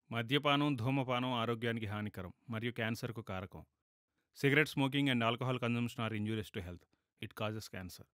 మద్యపానం ధూమపానం ఆరోగ్యానికి హానికరం మరియు క్యాన్సర్కు కారకం cigarette smoking and alcohol consumption are injurious to health it causes cancer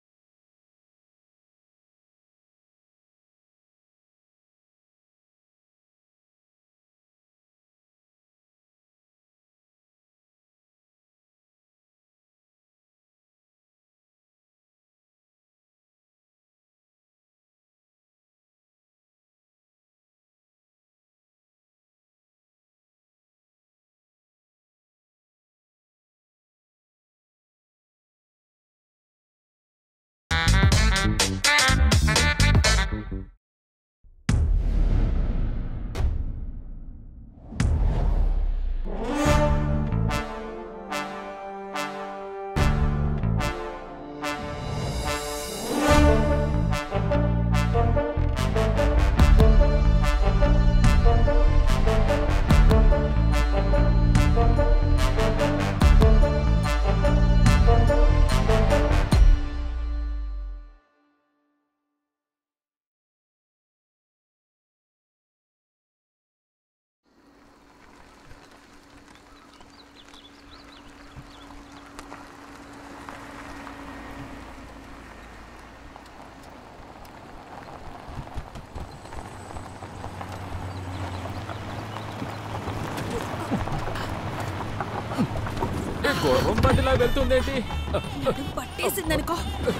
గుర్రం బండిలా వెళ్తుందేంటి పట్టేసిందనుకో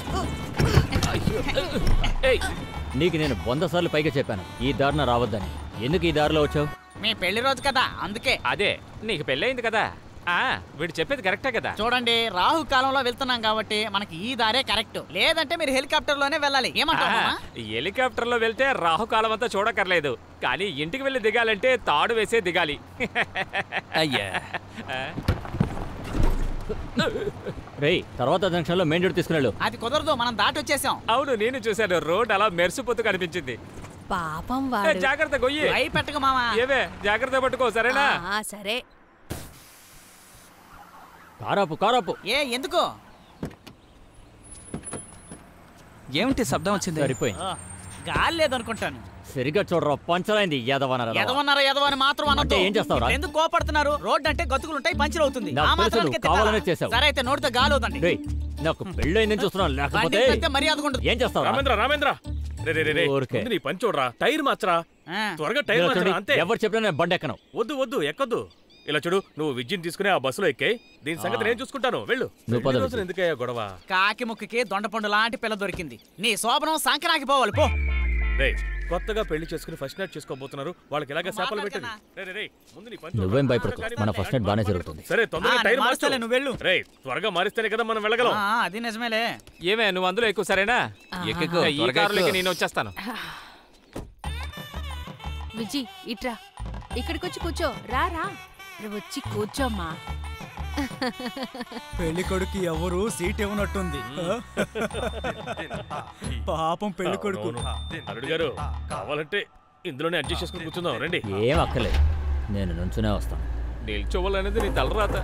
ఏయ్ నీకు నేను వంద సార్లు పైగా చెప్పాను ఈ దారిన రావద్దని ఎందుకు ఈ దారిలో వచ్చావు మీ పెళ్లి రోజు కదా అందుకే అదే నీకు పెళ్ళయింది కదా ఆ వీడు చెప్పేది కరెక్టే కదా చూడండి రాహు కాలంలో వెళ్తున్నాం కాబట్టి మనకి ఈ దారే కరెక్ట్ లేదంటే మీరు హెలికాప్టర్ లోనే వెళ్ళాలి ఏమంటావు మామ? హెలికాప్టర్ లో వెళ్తే రాహుకాలం అంతా చూడక్కర్లేదు కానీ ఇంటికి వెళ్ళి దిగాలంటే తాడు వేసే దిగాలి అయ్యా రేయ్ తర్వాత జంక్షన్లో మెయిన్ రోడ్ తీసుకున్నాడు అది కుదరదు మనం దాటి వచ్చేసాం అవును నేను చూశాను రోడ్ అలా మెరిసిపోతూ కనిపించింది పాపం ఏ, వాడు జాగ్రత్త గొయ్యి భయపెట్టకు మామా ఏవే జాగ్రత్త పట్టుకో సరేనా ఆ, సరే కారాపు కారాపు ఏ ఎందుకు ఏమిటి శబ్దం వచ్చింది సరిపోయింది ఆ, గాలి లేదనుకుంటాను సరిగ్గా చూడరా పంచలైంది యాదవనరా ఎదవన్నారా ఎదవ అని మాత్రం అనొద్దు అంటే ఏం చేస్తావురా? ఇప్పుడు ఎందుకు కోపడుతున్నారు రోడ్ అంటే గతుకులు ఉంటాయి పంచర్ అవుతుంది నాకు ఆ తెలుసు, మాత్రానికే నువ్వు తిట్టాలా? కావాలనే చేసావు. సరే అయితే నోటితో గాలి అవుతండి రేయ్ నాకు పెళ్ళయిందని చూస్తున్నాను లేకపోతే బండికి వెళ్తే మర్యాదగా ఉండదు ఏం చేస్తావు రామేంద్ర రామేంద్ర రే రే రే రే ఊరికే. ముందు నీ పని చూడరా టైర్ మార్చరా ఆ, త్వరగా టైర్ మార్చరా అంతే ఎవరు చెప్పినా నేను బండి ఎక్కను వద్దు వద్దు ఎక్కొద్దు ఇలా చూడు నువ్వు విద్యను తీసుకుని ఆ బస్సులో ఎక్కాయి దీని సంగతి నేను చూసుకుంటాను వెళ్ళు నువ్వు పద పెళ్లి రోజున విజయ్. ఎందుకయ్యా గొడవ కాకి ముక్కుకి దొండపండు లాంటి పిల్ల దొరికింది నీ శోభనం సంక్రాంతి పోవాలి పో రే కొత్తగా పెళ్లి చేసుకుని ఫస్ట్ నైట్ చేసుకోబోతున్నారు వాళ్ళకి ఇలాగే శాపలు పెట్టండి మాట్లాడకన్నా. రే రే రే ముందు నీ పని చూడరా. నువ్వేం భయపడకు కానీ మన మన ఫస్ట్ నైట్ బాగానే జరుగుతుంది సరే తొందరగా ఆ, టైర్ నేను మార్చు మారుస్తాలే, నువ్వు వెళ్ళు. రే త్వరగా మారిస్తేనే కదా మనం వెళ్ళగలం ఆ, అది నిజమేలే ఏమే నువ్వు అందులో ఎక్కువ సరేనా ఎక్కు, ఈ త్వరగా కారులోకి ఎక్కు. నేను వచ్చేస్తాను విజి ఇట్రా ఇక్కడికి వచ్చి కూర్చో రా రా రా, వచ్చి కూర్చోమ్మా పెళ్లి కొడుకు ఎవరు సీట్ ఇవ్వనట్టుంది పాపం పెళ్లి కొడుకు అవునవును. అల్లుడు గారు కావాలంటే ఇందులోనే అడ్జస్ట్ చేసుకుని కూర్చుందాం రండి ఏం అక్కర్లేదు నేను నుంచునే వస్తాను నిల్చోవాలనేది నీ తలరాత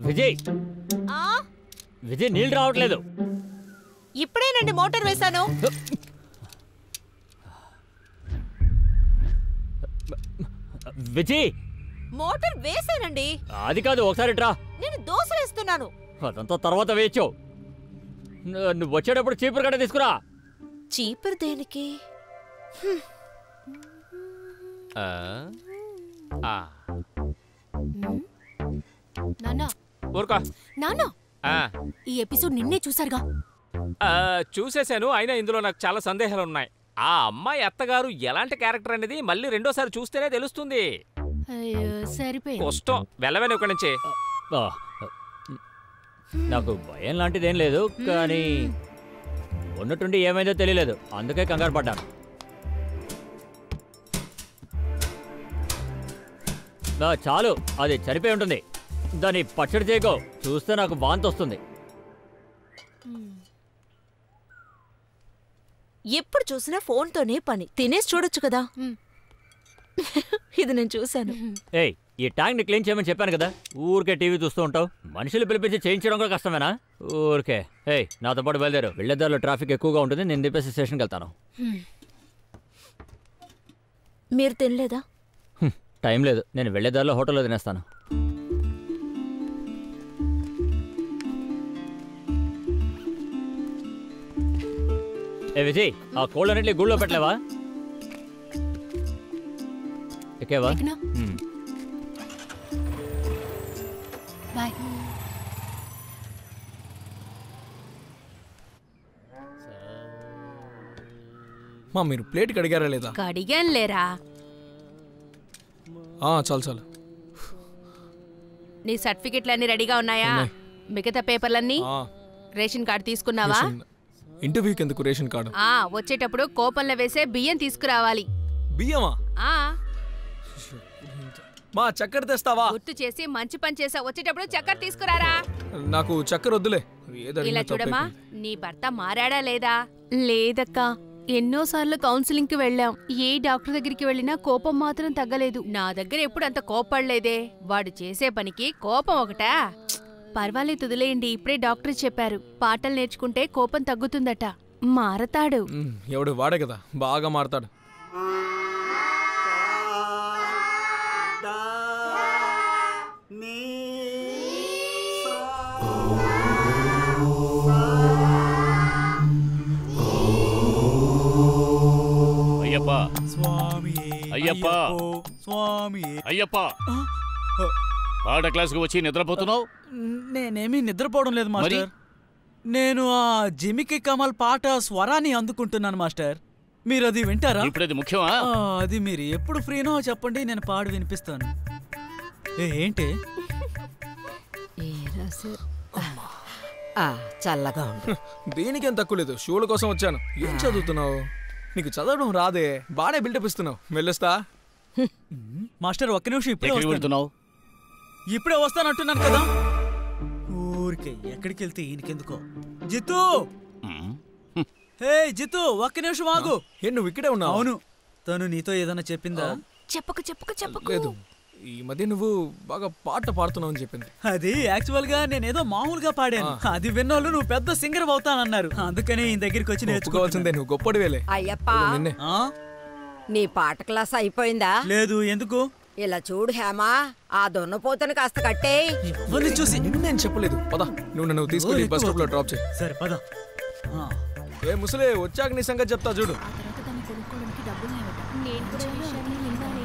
విజయ్ ఆ విజయ్ నీళ్ళు రావట్లేదు ఇప్పుడేనండి మోటార్ వేశాను విజయ్ మోటార్ వేశానండి అది కాదు ఒకసారి ట్రా నేను దోశ వేస్తున్నాను అదంతా తర్వాత వేయచ్చు నువ్వు వచ్చేటప్పుడు చీపురు గడ్డ తీసుకురా చీపురు దేనికి ఆ, ఆ, నాన్న ఊరుకో నాన్న ఆ, ఈ ఎపిసోడ్ నిన్నే చూసారుగా ఆ, చూసేశాను అయినా ఇందులో నాకు చాలా సందేహాలు ఉన్నాయి ఆ అమ్మాయి అత్తగారు ఎలాంటి క్యారెక్టర్ అనేది మళ్ళీ రెండోసారి చూస్తేనే తెలుస్తుంది అయ్యో సరిపోయింది కష్టం వెళ్ళవేను ఇక్కడి నుంచి ఆ, నాకు భయం లాంటిదేం లేదు కానీ ఉన్నట్టుండి ఏమైందో తెలియలేదు అందుకే కంగారు పడ్డాను ఆ, చాలు అది చనిపోయి ఉంటుంది దాన్ని పచ్చడి చేయకో చూస్తే నాకు వాంతి వస్తుంది ఎప్పుడు చూసినా ఫోన్తోనే పని తినేసి చూడొచ్చు కదా మ్. ఇది నేను చూశాను ఏయ్ ఈ ట్యాంక్ని క్లీన్ చేయమని చెప్పాను కదా ఊరికే టీవీ చూస్తూ ఉంటావు మనుషులు పిలిపించి చేయించడం కూడా కష్టమేనా ఊరికే ఏయ్ నాతో పాటు బయలుదేరు వెళ్ళేదారిలో ట్రాఫిక్ ఎక్కువగా ఉంటుంది నేను దింపేసి స్టేషన్కి వెళ్తాను మీరు తినలేదా హ్మ్, టైం లేదు నేను వెళ్ళేదారిలో హోటల్లో తినేస్తాను ఏ విజయ్ ఆ కోళ్ళన్నింటినీ గూళ్ళో పెట్టలేవా ఎక్కేవా ఎక్కనా? హ్మ్. బాయ్ మా మీరు ప్లేట్కి అడిగారా లేదా కడిగాను లేరా ఆ, చాలు చాలు నీ సర్టిఫికెట్లన్నీ రెడీగా ఉన్నాయా ఉన్నాయి. మిగతా పేపర్లన్నీ ఆ, రేషన్ కార్డు తీసుకున్నావా రేషన్ ఇంటర్వ్యూకి ఎందుకు రేషన్ కార్డు ఆ వచ్చేటప్పుడు కోపంలో వేసే బియ్యం తీసుకురావాలి బియ్యమా ఆ మా చక్కెర తెస్తావా గుర్తు చేసి మంచి పని చేసా వచ్చేటప్పుడు చక్కెర తీసుకురారా నాకు చక్కెర వద్దులే ఏదో ఇలా చూడమ్మా నీ భర్త మారాడా లేదా లేదక్కా ఎన్నోసార్లు కౌన్సిలింగ్ కి వెళ్ళాం ఏ డాక్టర్ దగ్గరికి వెళ్ళినా కోపం మాత్రం తగ్గలేదు నా దగ్గర ఎప్పుడు అంత కోపడలేదే వాడు చేసే పనికి కోపం ఒకటా పర్వాలేదు వదిలేయండి ఇప్పుడే డాక్టర్ చెప్పారు పాటలు నేర్చుకుంటే కోపం తగ్గుతుందట మారతాడు ఎవడు వాడే కదా బాగా మారతాడు అయ్యప్ప స్వామి అయ్యప్ప. స్వామి అయ్యప్ప పాట క్లాస్కి వచ్చి నిద్రపోతున్నావు నేనేమీ నిద్రపోవడం లేదు మాస్టర్ నేను ఆ జిమికి కమల్ పాట స్వరాన్ని అందుకుంటున్నాను మాస్టర్ మీరు అది వింటారా ఇప్పుడు అది ముఖ్యమా ఆ, అది మీరు ఎప్పుడు ఫ్రీనో చెప్పండి నేను పాడు వినిపిస్తాను ఏ, ఏంటి చల్లగా ఉండు దేనికేం తక్కువ లేదు షూల కోసం వచ్చాను ఏం చదువుతున్నావు నీకు చదవడం రాదే బాగానే బిల్డప్ ఇస్తున్నావు వెళ్ళొస్తా మాస్టర్ ఒక్క నిమిషం ఇప్పుడే ఎక్కడికి వస్తాను వెళ్తున్నావు ఇప్పుడే వస్తానంటున్నాను కదా ఊరికే ఎక్కడికి వెళ్తే ఈయనకెందుకో జితు మ్మ్. హే జితు ఒక్క నిమిషం ఆగు ఏ నువ్వు ఇక్కడే ఉన్నావు అవును తను నీతో ఏదైనా చెప్పిందా చెప్పకు చెప్పకు చెప్పకు లేదు ఈ మధ్య నువ్వు బాగా పాట పాడుతున్నావు అని చెప్పింది అది యాక్చువల్ గా నేనేదో మామూలుగా పాడాను అది విన్నోళ్ళు నువ్వు పెద్ద సింగర్ అవుతానన్నారు అందుకనే ఈ దగ్గరికి వచ్చి నేర్చుకోవాల్సిందే నేర్చుకోవాల్సిందే నువ్వు గొప్పడివేలే అయ్యప్ప నిన్నే నీ పాట క్లాస్ అయిపోయిందా లేదు ఎందుకు ఇలా చూడు హేమా ఆ దున్నపోతను కాస్త కట్టేయ్ ఇవన్నీ చూసి నిన్ను నేను చెప్పలేదు పద నువ్వు నన్ను తీసుకెళ్ళి బస్ స్టాప్ లో డ్రాప్ చేయి సరే పద ఆ, ఏ ముసలే వచ్చాక నీ సంగతి చెప్తా చూడు ఆ తర్వాత దాన్ని కొనుక్కోవడానికి డబ్బులు లేవట నేను కూడా ఈ విషయాన్ని విన్నానే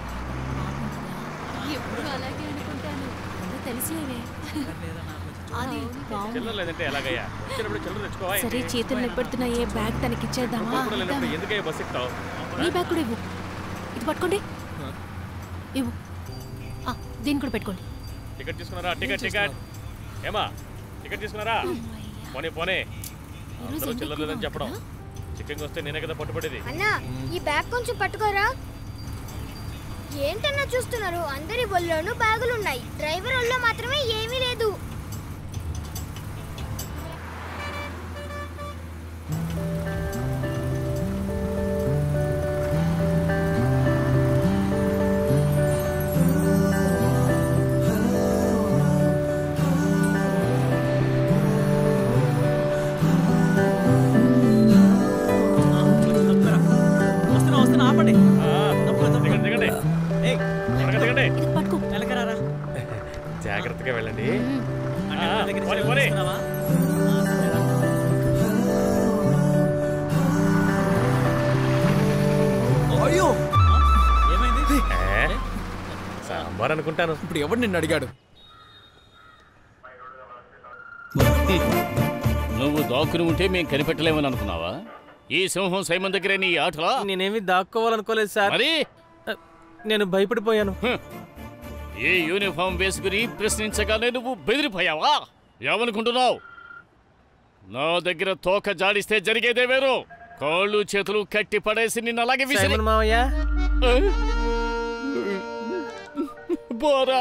ఎప్పుడు అలాగే అనుకుంటాను అంతా తెలిసిలేవే అది బాగుంది. చిల్లర లేదంటే ఎలాగయ్యా వచ్చినప్పుడు చిల్లర తెచ్చుకోవా సరే చేతులు నిలబెడుతున్న ఏ బ్యాగ్ తనకి ఇచ్చేద్దామా కూడా లేనప్పుడు ఎందుకయ్యా బస్ ఎక్కుతావు నీ బ్యాగ్ కూడా ఇవ్వు ఇది పట్టుకోండి ఇవ్వు ఆ, దీన్ని కూడా పెట్టుకోండి టికెట్ తీసుకున్నారా టికెట్ టికెట్ ఏమా టికెట్ తీసుకున్నారా పోనీ పోనీ అందరూ చిల్లర లేదని చెప్పడం చికెన్ వస్తే నేనే కదా పట్టుబడేది అన్నా ఈ బ్యాగ్ కొంచెం పట్టుకోరా ఏంటన్నా చూస్తున్నారు అందరి ఒళ్ళోనూ బ్యాగులు ఉన్నాయి డ్రైవర్ ఒళ్ళో మాత్రమే ఏమీ లేదు పోనీ, పోనీ. అయ్యో ఏ? సాంబార్ అనుకుంటాను ఇప్పుడు ఎవడు నిన్ను అడిగాడు నువ్వు దాక్కుని ఉంటే మేం కనిపెట్టలేమని అనుకున్నావా ఈ సింహం సైమన్ దగ్గరే నీ ఆటలా నేనేమి దాక్కోవాలనుకోలేదు సార్ మరి నేను భయపడిపోయాను ఏ యూనిఫామ్ వేసుకుని ప్రశ్నించగానే నువ్వు బెదిరిపోయావా ఏమనుకుంటున్నావు నా దగ్గర తోక జాడిస్తే జరిగేదే వేరు కాళ్ళు చేతులు కట్టి పడేసి నిన్ను అలాగే విసిరి సైమన్ మావయ్య బోరా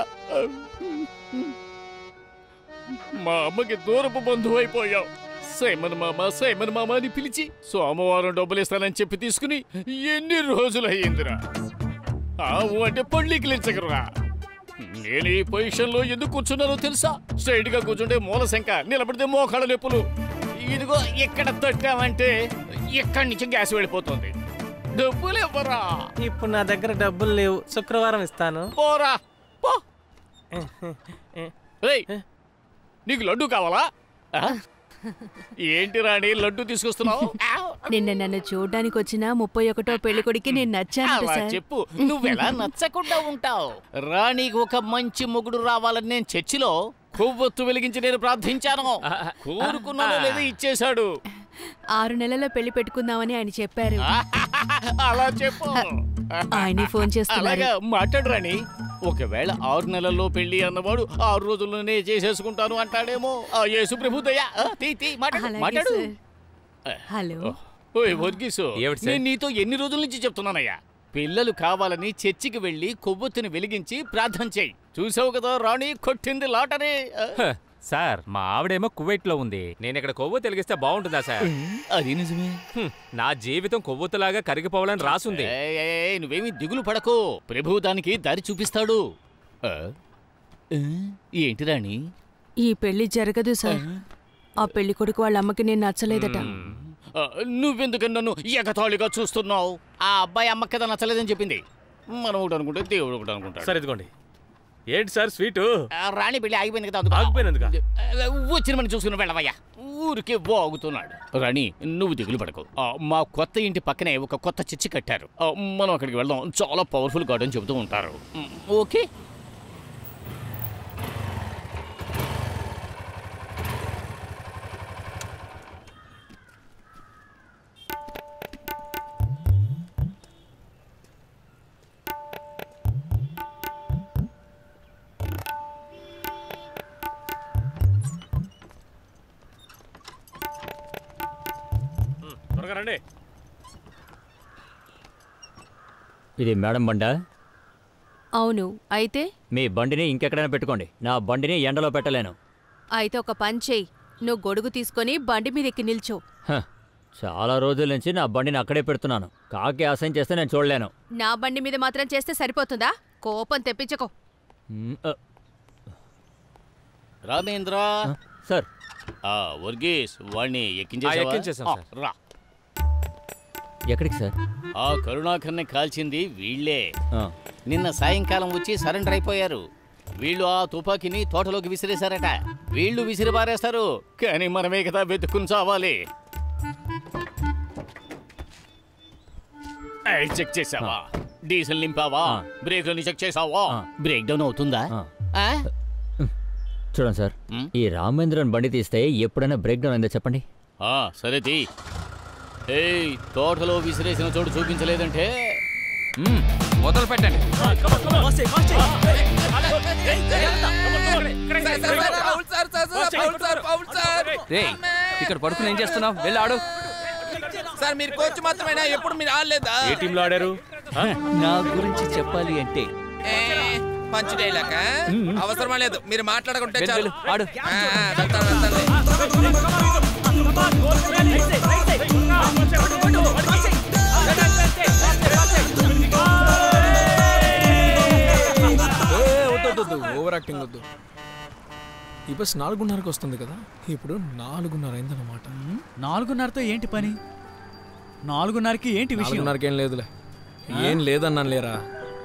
మా అమ్మకి దూరపు బంధువు అయిపోయావు సైమన్ మామ సైమన్ మామ అని పిలిచి సోమవారం డబ్బులు ఇస్తానని చెప్పి తీసుకుని ఎన్ని రోజులు అయ్యిందిరా ఆవు అంటే పళ్ళికిలించకరా నేను ఈ పొజిషన్లో ఎందుకు కూర్చున్నానో తెలుసా స్ట్రైట్ గా కూర్చుంటే మూల శంక నిలబడితే మోకాళ్ళ నొప్పులు ఇదిగో ఇక్కడ తొట్టామంటే ఇక్కడి నుంచి గ్యాస్ వెళ్ళిపోతుంది డబ్బులు ఇవ్వరా ఇప్పుడు నా దగ్గర డబ్బులు లేవు శుక్రవారం ఇస్తాను పోరా పో ఏయ్, నీకు లడ్డు కావాలా ఆ? ఏంటి రాణి లడ్డు తీసుకొస్తున్నావు నిన్న నన్ను చూడ్డానికి వచ్చిన ముప్పై ఒకటో పెళ్లికొడికి నేను నచ్చాను అలా సార్ చెప్పు నువ్వెలా నచ్చకుండా ఉంటావు రాణికి ఒక మంచి మొగుడు రావాలని నేను చర్చిలో కొవ్వొత్తు వెలిగించి నేను ప్రార్థించాను కోరుకున్నానో లేదో ఇచ్చేశాడు ఆరు నెలల్లో పెళ్లి పెట్టుకుందామని ఆయన చెప్పారు అలా చెప్పు ఆయనే ఫోన్ చేస్తున్నారు అలాగా మాట్లాడు రాణి ఒకవేళ ఆరు నెలల్లో పెళ్లి అన్నవాడు ఆరు రోజుల్లోనే చేసేసుకుంటాను అంటాడేమో ఆ యేసు ప్రభు దయ ఆ, తీ తీ మాట్లాడు అలాగే మాట్లాడు సార్. హలో ఓయ్ వర్గీసు ఏమిటి సార్? నేను నీతో ఎన్ని రోజుల నుంచి చెప్తున్నానయ్యా పిల్లలు కావాలని చర్చికి వెళ్ళి కొవ్వొత్తిని వెలిగించి ప్రార్థన చేయి చూసావు కదా రాణి కొట్టింది లాటరీ హ, సార్ మా ఆవిడేమో కువైట్ లో ఉంది నేను ఇక్కడ కొవ్వు తెలిగిస్తే బాగుంటుందా సార్ అది నిజమే హ్మ్, నా జీవితం కొవ్వొత్తులాగా కరిగిపోవాలని రాసుంది ఏయ్, ఏయ్, ఏయ్, నువ్వేమీ దిగులు పడకు ప్రభువు దానికి దారి చూపిస్తాడు ఆ? ఆ? ఏంటి రాణి ఈ పెళ్లి జరగదు సార్ ఆ పెళ్లి కొడుకు వాళ్ళ అమ్మకి నేను నచ్చలేదట ఆ, నువ్వెందుకు నన్ను ఎగతాళిగా చూస్తున్నావు ఆ అబ్బాయి అమ్మకి కదా నచ్చలేదని చెప్పింది మనం ఒకటి అనుకుంటే దేవుడు ఒకటి అనుకుంటాడు సరే ఇదిగోండి ఏంటి సార్ స్వీటు ఆ, రాణి పెళ్లి ఆగిపోయింది కదా అందుకు. ఆగిపోయినందుక ఆ, వచ్చిన మని చూసుకుని వెళ్ళవయ్యా ఊరికే బాగుతున్నాడు రాణి నువ్వు దిగులు పడకు ఆ, మా కొత్త ఇంటి పక్కనే ఒక కొత్త చర్చి కట్టారు ఆ, మనం అక్కడికి వెళ్దాం చాలా పవర్ఫుల్ గాడ్ అని చెబుతూ ఉంటారు మ్, ఓకే త్వరగా రండి ఇది మేడం బండా అవును అయితే మీ బండిని ఇంకెక్కడైనా పెట్టుకోండి నా బండిని ఎండలో పెట్టలేను అయితే ఒక పని చెయ్యి నువ్వు గొడుగు తీసుకొని బండి మీద ఎక్కి నిల్చో హ, చాలా రోజుల నుంచి నా బండిని అక్కడే పెడుతున్నాను కాకి అసహ్యం చేస్తే నేను చూడలేను నా బండి మీద మాత్రం చేస్తే సరిపోతుందా కోపం తెప్పించకో మ్, అ, రామేంద్ర సార్ ఆ వర్గీస్ వాణ్ణి ఎక్కించేసావా? ఎక్కించేశాం, ఆ, సార్. రా ఎక్కడికి సార్ ఆ కరుణాకర్ని కాల్చింది వీళ్ళే ఆ, నిన్న సాయంకాలం వచ్చి సరెండర్ అయిపోయారు వీళ్ళు ఆ తుపాకీని తోటలోకి విసిరేశారట వీళ్ళు విసిరి పారేస్తారు కానీ మనమే కదా వెతుక్కుని చావాలి ఏయ్, చెక్ చేసావా డీజిల్ నింపావా ఆ. బ్రేకులని చెక్ చేసావా ఆ. బ్రేక్ డౌన్ అవుతుందా ఆ. ఆ? చూడండి సార్ మ్? ఈ రామేంద్రన్ బండి తీస్తే ఎప్పుడైనా బ్రేక్ డౌన్ అయిందో చెప్పండి ఆ, సరే తీ ఏయ్ తోటలో విసిరేసిన చోటు చూపించలేదంటే మ్మ్, మొదలు పెట్టండి రే ఇక్కడ పడుకుని ఏం చేస్తున్నావు వెళ్ళి ఆడు సార్ మీరు కోచ్ మాత్రమేనా ఎప్పుడు మీరు ఆడలేదా ఏ టీంలో ఆడారు ఆ? నా గురించి చెప్పాలి అంటే ఏ, పంచ్ డైలాగ్ అవసరమా లేదు మీరు మాట్లాడుకుంటే వెళ్ళు, చాలు వెళ్ళు, ఆడు ఆ, ఆ, వెళ్తాను వెళ్తాను ఓవర్ యాక్టింగ్ వద్దు ఈ బస్ నాలుగున్నరకు వస్తుంది కదా ఇప్పుడు నాలుగున్నర అయిందన్నమాట నాలుగున్నరతో ఏంటి పని నాలుగున్నరకి ఏంటి విషయం నాలుగున్నరకి ఏం లేదులే ఏం లేదన్నాను లేరా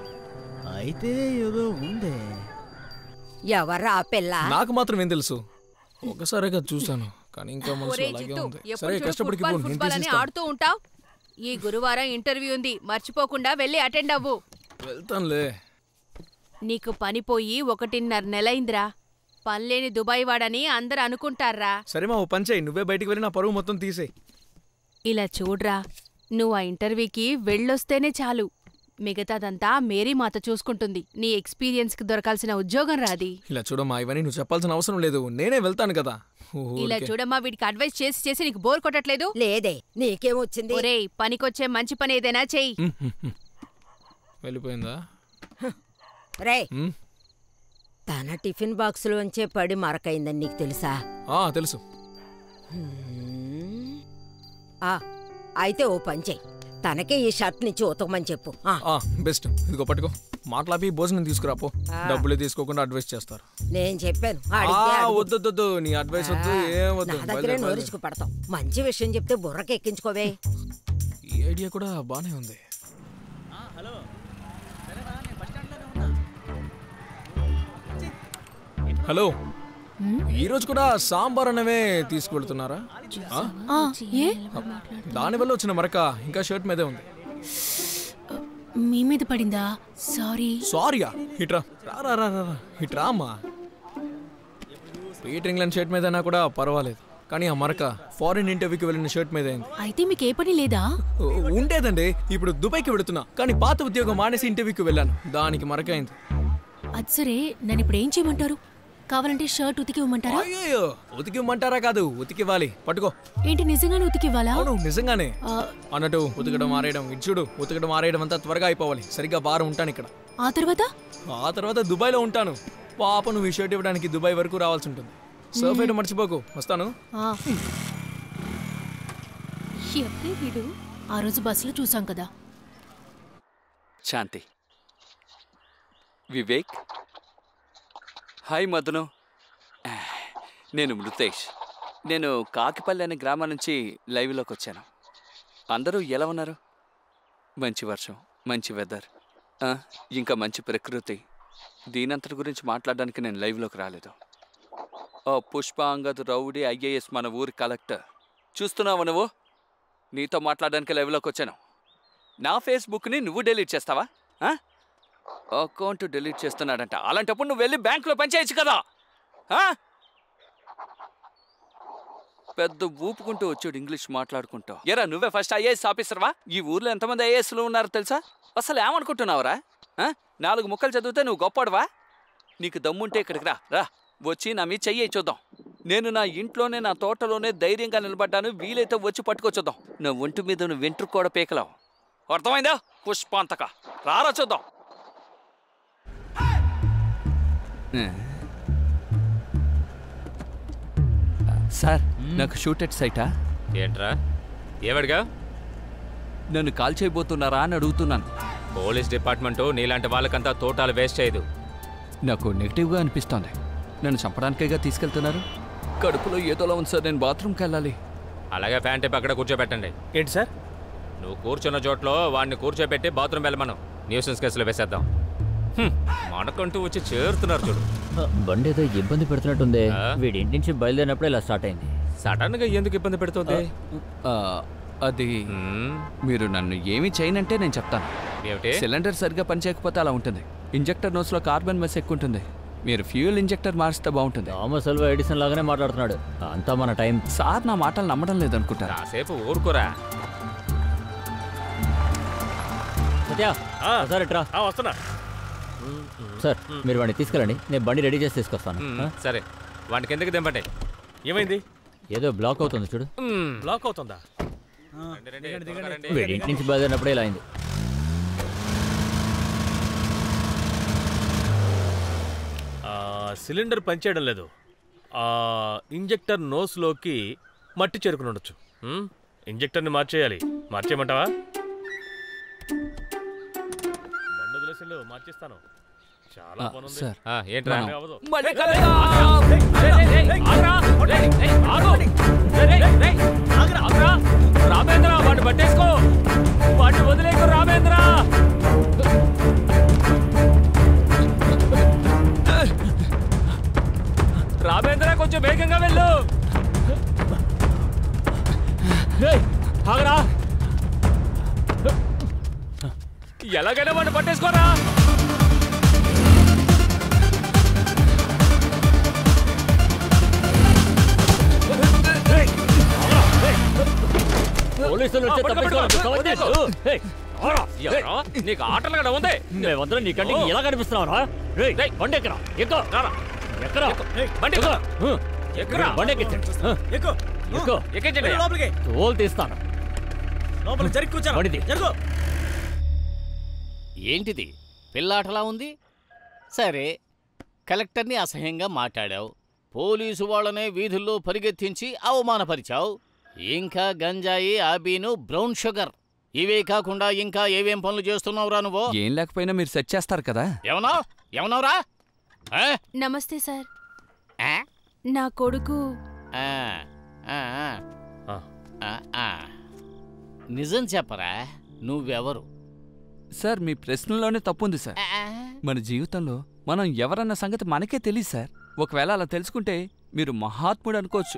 అయితే ఏదో ఉందే ఎవరా ఆ పిల్ల నాకు మాత్రం ఏం తెలుసు ఒకసారే కదా చూశాను కానీ ఇంకా మనసు ఒరే అలాగే జిత్తు ఉంది ఎప్పుడు సరే చూడు కష్టపడికి ఫుట్బాల్ పో నేను ఫుట్బాల్ అని తీసిస్తాను ఆడుతూ ఉంటావు ఈ గురువారం ఇంటర్వ్యూ ఉంది మర్చిపోకుండా వెళ్ళి అటెండ్ అవ్వు వెళ్తానులే నీకు పని పోయి ఒకటిన్నర నెలైందిరా పనిలేని దుబాయ్ వాడని అందరు అనుకుంటారా సరే మా ఓ పని చేయి నువ్వే బయటికి వెళ్ళి నా పరువు మొత్తం తీసేయి ఇలా చూడ్రా నువ్వు ఆ ఇంటర్వ్యూకి వెళ్ళొస్తేనే చాలు మిగతాదంతా మేరీ మాత చూసుకుంటుంది నీ ఎక్స్పీరియన్స్కి దొరకాల్సిన ఉద్యోగం రాది ఇలా చూడమ్మా ఇవన్నీ నువ్వు చెప్పాల్సిన అవసరం లేదు నేనే వెళ్తాను కదా ఇలా ఊరికే. చూడమ్మా వీడికి అడ్వైస్ చేసి చేసి నీకు బోర్ కొట్టట్లేదు లేదే నీకేమొచ్చింది ఒరేయ్ పనికొచ్చే మంచి పని ఏదైనా చెయ్యి ఉమ్, ఉమ్, ఉమ్. వెళ్ళిపోయిందా రే ఉమ్, తన టిఫిన్ బాక్సులోంచే పడి మరకైందని నీకు తెలుసా ఆ, తెలుసు హ్మ్. ఆ, అయితే ఓ పని చెయ్యి తనకే ఈ షర్ట్ నుంచి ఉతకమని చెప్పు ఆ, ఆ, బెస్ట్ ఇదిగో పట్టుకో మాట్లాపి భోజనం తీసుకురాపో ఆ. డబ్బులే తీసుకోకుండా అడ్వైస్ చేస్తారు నేను చెప్పాను ఆ, అడిగితే అడుగు. వద్దు వద్దు, వద్దు నీ అడ్వైస్ వద్దు ఏం నా వద్దు దగ్గరే బయలుదేరు, బయలుదేరు. నోరుచుకు పడతాం మంచి విషయం చెప్తే బుర్రకి ఎక్కించుకోవే ఈ ఐడియా కూడా బానే ఉంది హలో ఈ రోజు కూడా సాంబార్ అన్నమే తీసుకెళ్తున్నారా ఆ? ఏ దానివల్ల వచ్చిన మరక ఇంకా షర్ట్ మీదే ఉంది మీ మీద పడిందా సారీ సారీయా ఇట్రా రా రా రా రా రా. ఇట్రా అమ్మా పీటర్ ఇంగ్లాండ్ షర్ట్ మీదైనా కూడా పర్వాలేదు కానీ ఆ మరక ఫారిన్ ఇంటర్వ్యూకి వెళ్ళిన షర్ట్ మీద అయింది అయితే మీకు ఏ పని లేదా ఓ, ఉండేదండి ఇప్పుడు దుబాయ్కి వెళుతున్నా కానీ పాత ఉద్యోగం మానేసి ఇంటర్వ్యూకి వెళ్ళాను దానికి మరక అయింది అది సరే నన్ను ఇప్పుడు ఏం చేయమంటారు కావాలంటే షర్ట్ ఉతికి ఇవ్వమంటారా అయ్యో ఉతికి ఇమ్మంటారా కాదు ఉతికివ్వాలి పట్టుకో ఏంటి నిజంగానే ఉతికి ఇవ్వాలా అవును నిజంగానే ఆ, అన్నట్టు ఉతకడం ఆరేయడం ఇటు చూడు ఉతకడం ఆరేయడం అంతా త్వరగా అయిపోవాలి సరిగ్గా వారం ఉంటాను ఇక్కడ ఆ తర్వాత ఆ తర్వాత దుబాయ్లో ఉంటాను పాప నువ్వు ఈ షర్ట్ ఇవ్వడానికి దుబాయ్ వరకు రావాల్సి ఉంటుంది సర్ఫ్ వేయడం మర్చిపోకు వస్తాను ఆ. ఎవరే వీడు ఆ రోజు బస్సులో చూసాం కదా శాంతి వివేక్ హాయ్ మదను నేను మృతేష్ నేను కాకిపల్లి అనే గ్రామం నుంచి లైవ్లోకి వచ్చాను అందరూ ఎలా ఉన్నారు మంచి వర్షం మంచి వెదర్ ఆ, ఇంకా మంచి ప్రకృతి దీనంతటి గురించి మాట్లాడడానికి నేను లైవ్లోకి రాలేదు ఓ పుష్ప అంగద్ రౌడీ ఐఏఎస్ మన ఊరి కలెక్టర్ చూస్తున్నావా నువ్వు నీతో మాట్లాడడానికి లైవ్లోకి వచ్చాను నా ఫేస్బుక్ని నువ్వు డిలీట్ చేస్తావా ఆ? అకౌంట్ డిలీట్ చేస్తున్నాడంట అలాంటప్పుడు నువ్వు వెళ్ళి బ్యాంకులో పనిచేయచ్చు కదా ఆ? పెద్ద ఊపుకుంటూ వచ్చాడు ఇంగ్లీష్ మాట్లాడుకుంటూ ఎరా నువ్వే ఫస్ట్ ఐఏఎస్ ఆఫీసర్వా ఈ ఊర్లో ఎంతమంది ఐఏఎస్లు ఉన్నారో తెలుసా అసలు ఏమనుకుంటున్నావురా ఆ? నాలుగు ముక్కలు చదివితే నువ్వు గొప్పవాడువా నీకు దమ్ముంటే ఇక్కడికి రా రా వచ్చి నా మీద చెయ్యి చూద్దాం నేను నా ఇంట్లోనే నా తోటలోనే ధైర్యంగా నిలబడ్డాను వీలైతే వచ్చి పట్టుకొచ్చుద్దాం నా ఒంటి మీద నువ్వు వెంట్రుకు కూడా పీకలావు అర్థమైందా పుష్పాంతక రారా చూద్దాం సార్ నాకు షూట్ ఎట్ సైటా ఏంట్రా ఏమడిగా నన్ను కాల్ చేయబోతున్నారా అని అడుగుతున్నాను పోలీస్ డిపార్ట్మెంటు నీలాంటి వాళ్ళకంతా తోటాలు వేస్ట్ చేయదు నాకు నెగిటివ్గా అనిపిస్తోంది నన్ను చంపడానికేగా తీసుకెళ్తున్నారు కడుపులో ఏదోలా ఉంది సార్ నేను బాత్రూమ్కి వెళ్ళాలి అలాగే ఫ్యాన్ టైప్ అక్కడ కూర్చోబెట్టండి ఏంటి సార్ నువ్వు కూర్చున్న చోట్లో వాడిని కూర్చోబెట్టి బాత్రూమ్ వెళ్ళమను న్యూసెన్స్ కేసులో వేసేద్దాం హ్మ్, మనకంటూ వచ్చి చేరుతున్నారు చూడు బండి ఏదో ఇబ్బంది పెడుతున్నట్టుంది వీడి ఇంటి నుంచి బయలుదేరినప్పుడే ఇలా స్టార్ట్ అయింది సడన్ గా ఎందుకు ఇబ్బంది పెడుతుంది ఆ, అది మీరు నన్ను ఏమీ చేయనంటే నేను చెప్తాను ఏమిటి సిలిండర్ సరిగ్గా పనిచేయకపోతే అలా ఉంటుంది ఇంజెక్టర్ నోస్లో కార్బన్ మెస్ ఎక్కువ ఉంటుంది మీరు ఫ్యూయల్ ఇంజెక్టర్ మారిస్తే బాగుంటుంది థామస్ అల్వా ఎడిసన్ లాగానే మాట్లాడుతున్నాడు అంతా మన టైం సార్ నా మాటలు నమ్మడం లేదనుకుంటారా కాసేపు ఊరుకోరా సత్య ఒకసారి ఇట్రా వస్తున్నా సార్ మీరు వాడిని తీసుకెళ్ళండి నేను బండి రెడీ చేసి తీసుకొస్తాను మ్మ్, ఆ? సరే వాడికి ఎందుకు దింపండి ఏమైంది ఏదో బ్లాక్ అవుతుంది చూడు బ్లాక్ అవుతుందా వీడి ఇంటి నుంచి బయలుదేరినప్పుడే ఇలా అయింది ఆ, సిలిండర్ పనిచేయడం లేదు ఆ ఇంజెక్టర్ నోస్లోకి మట్టి చేరుకుని ఉండొచ్చు ఉమ్, ఇంజెక్టర్ని మార్చేయాలి మార్చేయమంటావా బండి వదిలేసిల్లు, మార్చేస్తాను చాలా ఆ, పని ఉంది. సార్. ఆ, ఏంట్రా? నాకు అవ్వదు. మళ్ళీ ఏయ్, కలగా! ఏయ్, ఏయ్, ఏయ్, ఆగ్రా! ఏయ్, ఏయ్, ఆగు! ఏయ్, ఏయ్, ఏయ్, ఆగ్రా! రామేంద్ర వాడిని పట్టేసుకో వాడిని వదిలేకు రామేంద్ర రామేంద్ర కొంచెం వేగంగా వెళ్ళు రేయ్, ఆగరా ఎలాగైనా వాడిని పట్టేసుకోరా పోలీసులు వచ్చి ఆ, పట్టుకో, తప్పించుకోవాలి. పట్టుకో, కవర్ చేయి. ఏయ్, ఆగరా. ఎవరా? నీకు ఆటలు కూడా ఉంది మేమందరం నీ కంటికి ఎలా కనిపిస్తున్నావురా రేయ్ బండి ఎక్కరా ఎక్కు ఎక్కరా బండి ఎక్కు. హ. ఎక్కరా? బండి ఎక్కించండి హ. ఎక్కు ఎక్కు ఎక్కించండి లోపలికి తోలు తీస్తాను లోపల జరిగి కూర్చోను బండిది. జరుగు ఏంటిది పిల్లాటలా ఉంది సరే కలెక్టర్ని అసహ్యంగా మాట్లాడావు పోలీసు వాళ్ళనే వీధుల్లో పరిగెత్తించి అవమానపరిచావు ఇంకా గంజాయి ఆబీను బ్రౌన్ షుగర్ ఇవే కాకుండా ఇంకా ఏవేం పనులు చేస్తున్నావురా నువ్వు ఏం లేకపోయినా మీరు సెట్ చేస్తారు కదా ఏమన్నావు ఏమన్నావురా ఆ? నమస్తే సార్ ఆ? నా కొడుకు ఆ, ఆ, ఆ. ఆ, ఆ. నిజం చెప్పరా నువ్వెవరు సార్ మీ ప్రశ్నలోనే తప్పుంది సార్ మన జీవితంలో మనం ఎవరన్న సంగతి మనకే తెలియదు సార్ ఒకవేళ అలా తెలుసుకుంటే మీరు మహాత్ముడు అనుకోవచ్చు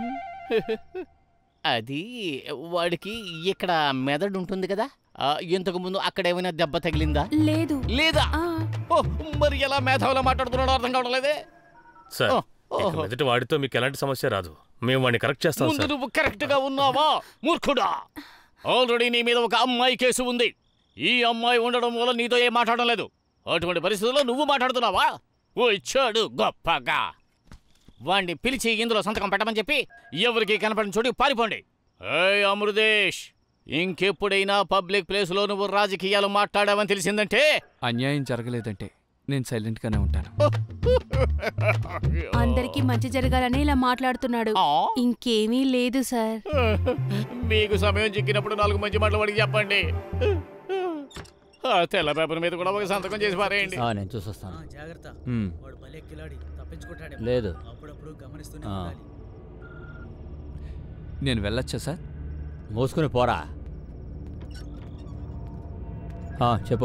అది వాడికి ఇక్కడ మెదడు ఉంటుంది కదా ఆ, ఇంతకు ముందు అక్కడ ఏమైనా దెబ్బ తగిలిందా లేదు లేదా ఓ, మరి ఎలా మేధావులా మాట్లాడుతున్నాడో అర్థం కావడం లేదే సార్ ఓ, ఇక ఓహో. మీదట వాడితో మీకు ఎలాంటి సమస్య రాదు మేము వాడిని కరెక్ట్ చేస్తాం ముందు సార్ నువ్వు కరెక్ట్ గా ఉన్నావా మూర్ఖుడా ఆల్రెడీ నీ మీద ఒక అమ్మాయి కేసు ఉంది ఈ అమ్మాయి ఉండడం వల్ల నీతో ఏం మాట్లాడడం లేదు అటువంటి పరిస్థితుల్లో నువ్వు మాట్లాడుతున్నావా ఓ ఇచ్చాడు గొప్పగా వాణ్ణి పిలిచి ఇందులో సంతకం పెట్టమని చెప్పి ఎవరికి కనపడిన చోటు పారిపోండి ఏయ్ అమృదేశ్ ఇంకెప్పుడైనా పబ్లిక్ ప్లేస్లో నువ్వు రాజకీయాలు మాట్లాడావని తెలిసిందంటే అన్యాయం జరగలేదంటే నేను సైలెంట్గానే ఉంటాను అందరికీ మంచి జరగాలని ఇలా మాట్లాడుతున్నాడు ఇంకేమీ లేదు సార్ మీకు సమయం చిక్కినప్పుడు నాలుగు మంచి మాటలు వాడికి చెప్పండి ఆ తెల్ల పేపర్ మీద కూడా ఒక సంతకం చేసి పారేయండి ఆ, నేను చూసొస్తాను జాగ్రత్త మ్మ్. వాడు భలే కిలాడి తప్పించుకుంటాడే లేదు. అప్పుడప్పుడు గమనిస్తూనే ఆ. ఉండాలి నేను వెళ్ళొచ్చా సార్ మూసుకుని పోరా ఆ, చెప్పు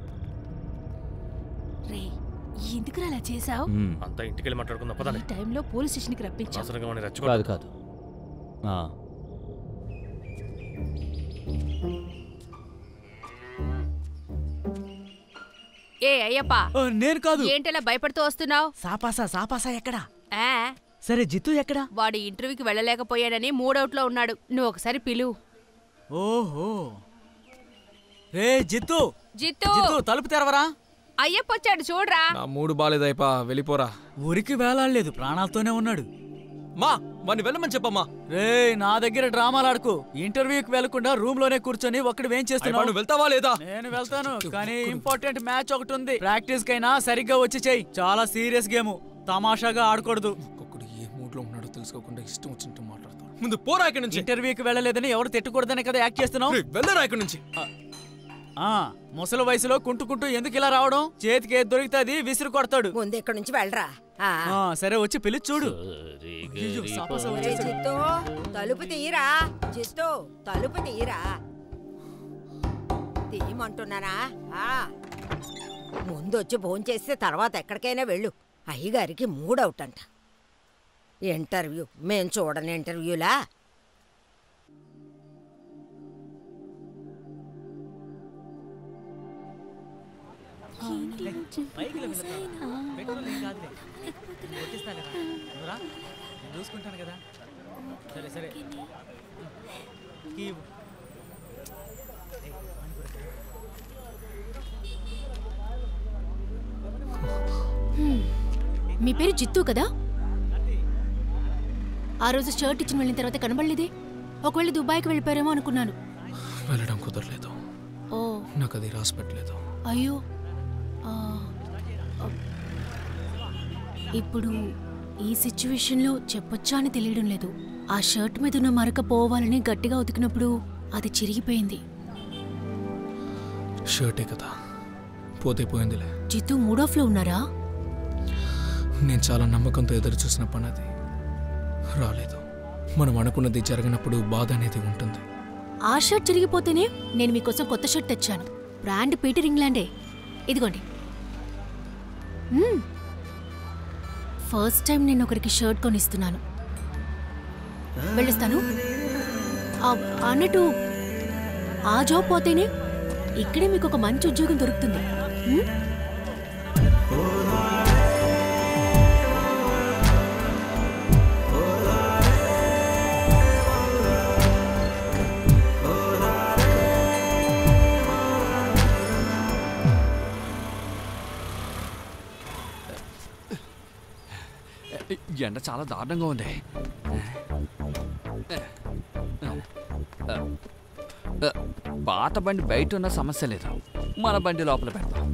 రే ఎందుకురా అలా చేసావు మ్మ్. అంతా ఇంటికి వెళ్ళి మాట్లాడుకుందాం ఈ పదండి టైంలో పోలీస్ స్టేషన్కి రప్పించావు అవసరంగా వాడిని కాదు రెచ్చగొట్టు కాదు ఆ. ఏ అయ్యప్ప నేను కాదు ఏంటలా భయపడుతూ వస్తున్నావు సాపాసా సాపాసా ఎక్కడా ఆ సరే జిత్తు ఎక్కడా వాడు ఇంటర్వ్యూకి వెళ్ళలేకపోయాడని మూడౌట్లో ఉన్నాడు నువ్వు ఒకసారి పిలువు ఓహో రే జిత్తు జిత్తు జిత్తు తలుపు తెరవరా అయ్యప్ప వచ్చాడు చూడరా నా మూడు బాలేదైపా వెళ్ళిపోరా ఊరికి వేలాడలేదు ప్రాణాలతోనే ఉన్నాడు మా వాడిని వెళ్ళమని చెప్పమ్మా రే నా దగ్గర డ్రామాలు ఆడుకు ఇంటర్వ్యూకి వెళ్లకుండా రూమ్ లోనే కూర్చొని ఒక్కడు ఏం అయ్యప్ప, చేస్తున్నావు నువ్వు వెళ్తావా లేదా నేను వెళ్తాను కానీ ఇంపార్టెంట్ మ్యాచ్ ఒకటి ఉంది ప్రాక్టీస్ కైనా సరిగ్గా వచ్చి చెయ్యి చాలా సీరియస్ గేమ్ తమాషాగా ఆడకూడదు ఒక్కొక్కడు ఏ మూడ్ లో ఉన్నాడో తెలుసుకోకుండా ఇష్టం వచ్చినట్టు మాట్లాడతాడు ముందు పోరా ఇక్కడి నుంచి ఇంటర్వ్యూకి వెళ్ళలేదని ఎవరు తిట్టకూడదని కదా యాక్ట్ చేస్తున్నావు రేయ్, వెళ్ళరా ఇక్కడి నుంచి ఆ ముసలి వయసులో కుంటుకుంటూ ఎందుకు ఇలా రావడం చేతికి ఏది దొరికితే అది విసిరి కొడతాడు ముందు ఇక్కడి నుంచి వెళ్ళరా ఆ. ఆ, సరే వచ్చి పిలిచి చూడు అయ్యయ్యో, సాపసా ఒరే వచ్చేసాడు. జిత్తు తలుపు తీయరా జిత్తు తలుపు తీయరా తీయమంటున్నానా ఆ. ముందు వచ్చి భోంచేస్తే తర్వాత ఎక్కడికైనా వెళ్ళు అయ్యగారికి మూడవుట్ అంట ఇంటర్వ్యూ మేం చూడని ఇంటర్వ్యూలా బైక్లో వెళ్తా. పెట్రోల్ ఏం కాదులే. కొట్టిస్తా కదా. నువ్వు రా. నేను చూసుకుంటాను కదా సరే సరే కీ ఇవ్వు. హ్మ్. మీ పేరు జిత్తు కదా ఆ రోజు షర్ట్ ఇచ్చిన వెళ్ళిన తర్వాత కనబడలేదే ఒకవేళ దుబాయ్కి వెళ్ళిపోయారేమో అనుకున్నాను వెళ్ళడం కుదరలేదు ఓ నాకు అది రాసి పెట్టలేదు అయ్యో ఆ, ఆ. ఇప్పుడు ఈ సిచ్యువేషన్లో చెప్పొచ్చా అని తెలియడం లేదు ఆ షర్ట్ మీద ఉన్న మరక పోవాలని గట్టిగా ఉతికినప్పుడు అది చిరిగిపోయింది షర్టే కదా పోతే పోయిందిలే జిత్తు మూడ్ ఆఫ్లో ఉన్నారా నేను చాలా నమ్మకంతో ఎదురు చూసిన పని అది రాలేదు మనం అనుకున్నది జరగనప్పుడు బాధ అనేది ఉంటుంది ఆ షర్ట్ చిరిగిపోతేనే నేను మీకోసం కొత్త షర్ట్ తెచ్చాను బ్రాండ్ పీటర్ ఇంగ్లాండే ఇదిగోండి మ్మ్. ఫస్ట్ టైం నేను ఒకరికి షర్ట్ కొనిస్తున్నాను వెళ్ళిస్తాను ఆ, అన్నట్టు ఆ జాబ్ పోతేనే ఇక్కడే మీకు ఒక మంచి ఉద్యోగం దొరుకుతుంది ఉమ్? ఎండ చాలా దారుణంగా ఉంది పాత బండి బయట ఉన్న సమస్య లేదు మన బండి లోపల పెడతాం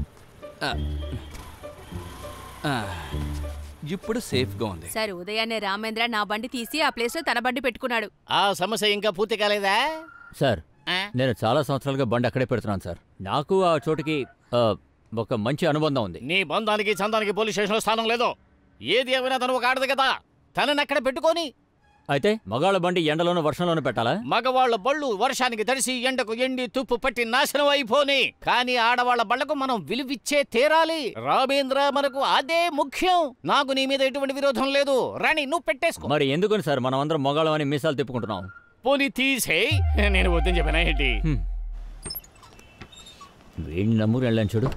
ఆ, ఇప్పుడు సేఫ్గా ఉంది సరే ఉదయాన్నే రామేంద్ర నా బండి తీసి ఆ ప్లేస్ లో తన బండి పెట్టుకున్నాడు ఆ సమస్య ఇంకా పూర్తి కాలేదా సార్ నేను చాలా సంవత్సరాలుగా బండి అక్కడే పెడుతున్నాను సార్ నాకు ఆ చోటుకి ఆ, ఒక మంచి అనుబంధం ఉంది నీ బంధానికి చందానికి పోలీస్ స్టేషన్లో స్థానం లేదు ఏది ఏమైనా తను ఒక ఆడదు కదా తనని అక్కడ పెట్టుకొని అయితే మగాళ్ళ బండి ఎండలోనూ వర్షంలోనూ పెట్టాలా మగవాళ్ళ బళ్ళు వర్షానికి తడిసి ఎండకు ఎండి తుప్పు పట్టి నాశనం అయిపోని కానీ ఆడవాళ్ళ బళ్లకు మనం విలువిచ్చే తీరాలి రామేంద్ర మనకు అదే ముఖ్యం నాకు నీ మీద ఎటువంటి విరోధం లేదు రాణి నువ్వు పెట్టేసుకో మరి ఎందుకని సార్ మనం అందరం మగాళ్ళం అని మీసాలు తిప్పుకుంటున్నాం పోనీ తీసేయ్ నేను వద్దని చెప్పినా ఏంటి వీడిని నమ్మురు వెళ్ళాను చూడు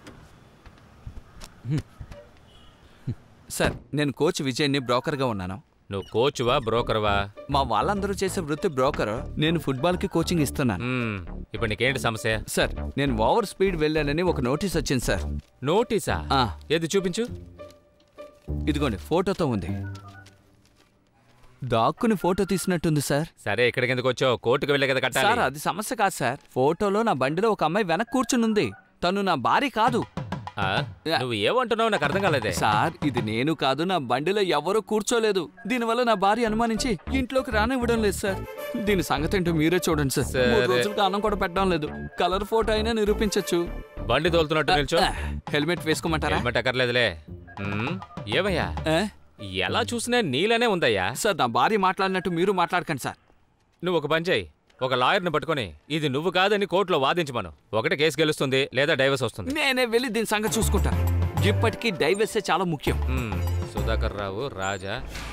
సార్ నేను కోచ్ విజయ్ని బ్రోకర్గా ఉన్నాను నువ్వు కోచ్వా బ్రోకర్వా మా వాళ్ళందరూ చేసే వృత్తి బ్రోకర్ నేను ఫుట్బాల్కి కోచింగ్ ఇస్తున్నాను ఇప్పుడు నీకేంటి సమస్య సార్ నేను ఓవర్ స్పీడ్ వెళ్ళానని ఒక నోటీస్ వచ్చింది సార్ నోటీసా ఆ, ఏది చూపించు ఇదిగోండి ఫోటోతో ఉంది దాక్కుని ఫోటో తీసినట్టుంది సార్ సరే ఇక్కడికి ఎందుకు వచ్చావు కోర్టుకు వెళ్ళే కదా సార్ కట్టాలి అది సమస్య కాదు సార్ ఫోటోలో నా బండిలో ఒక అమ్మాయి వెనక కూర్చునుంది తను నా భార్య కాదు ఆ? నువ్వు ఏమంటున్నావు నాకు అర్థం కాలేదే సార్ ఇది నేను కాదు నా బండిలో ఎవరూ కూర్చోలేదు దీనివల్ల నా భార్య అనుమానించి ఇంట్లోకి రానివ్వడం లేదు సార్ దీని సంగతి ఏంటో మీరే చూడండి సార్ మూడు సరే. రోజులుగా అన్నం కూడా పెట్టడం లేదు కలర్ ఫోటో అయినా నిరూపించవచ్చు బండి తోలుతున్నట్టు నిల్చో హెల్మెట్ వేసుకోమంటారా హెల్మెట్ అక్కర్లేదులే ఉమ్, ఏమయ్యా ఎలా చూసినా నీలనే ఉందయ్యా సార్ నా భార్య మాట్లాడినట్టు మీరు మాట్లాడకండి సార్ నువ్వు ఒక పని చేయి ఒక లాయర్ని పట్టుకొని ఇది నువ్వు కాదని కోర్టులో వాదించమను ఒకటి కేసు గెలుస్తుంది లేదా డైవర్స్ వస్తుంది నేనే వెళ్ళి దీని సంగతి చూసుకుంటాను ఇప్పటికీ డైవర్సే చాలా ముఖ్యం ఉమ్, సుధాకర్ రావు రాజా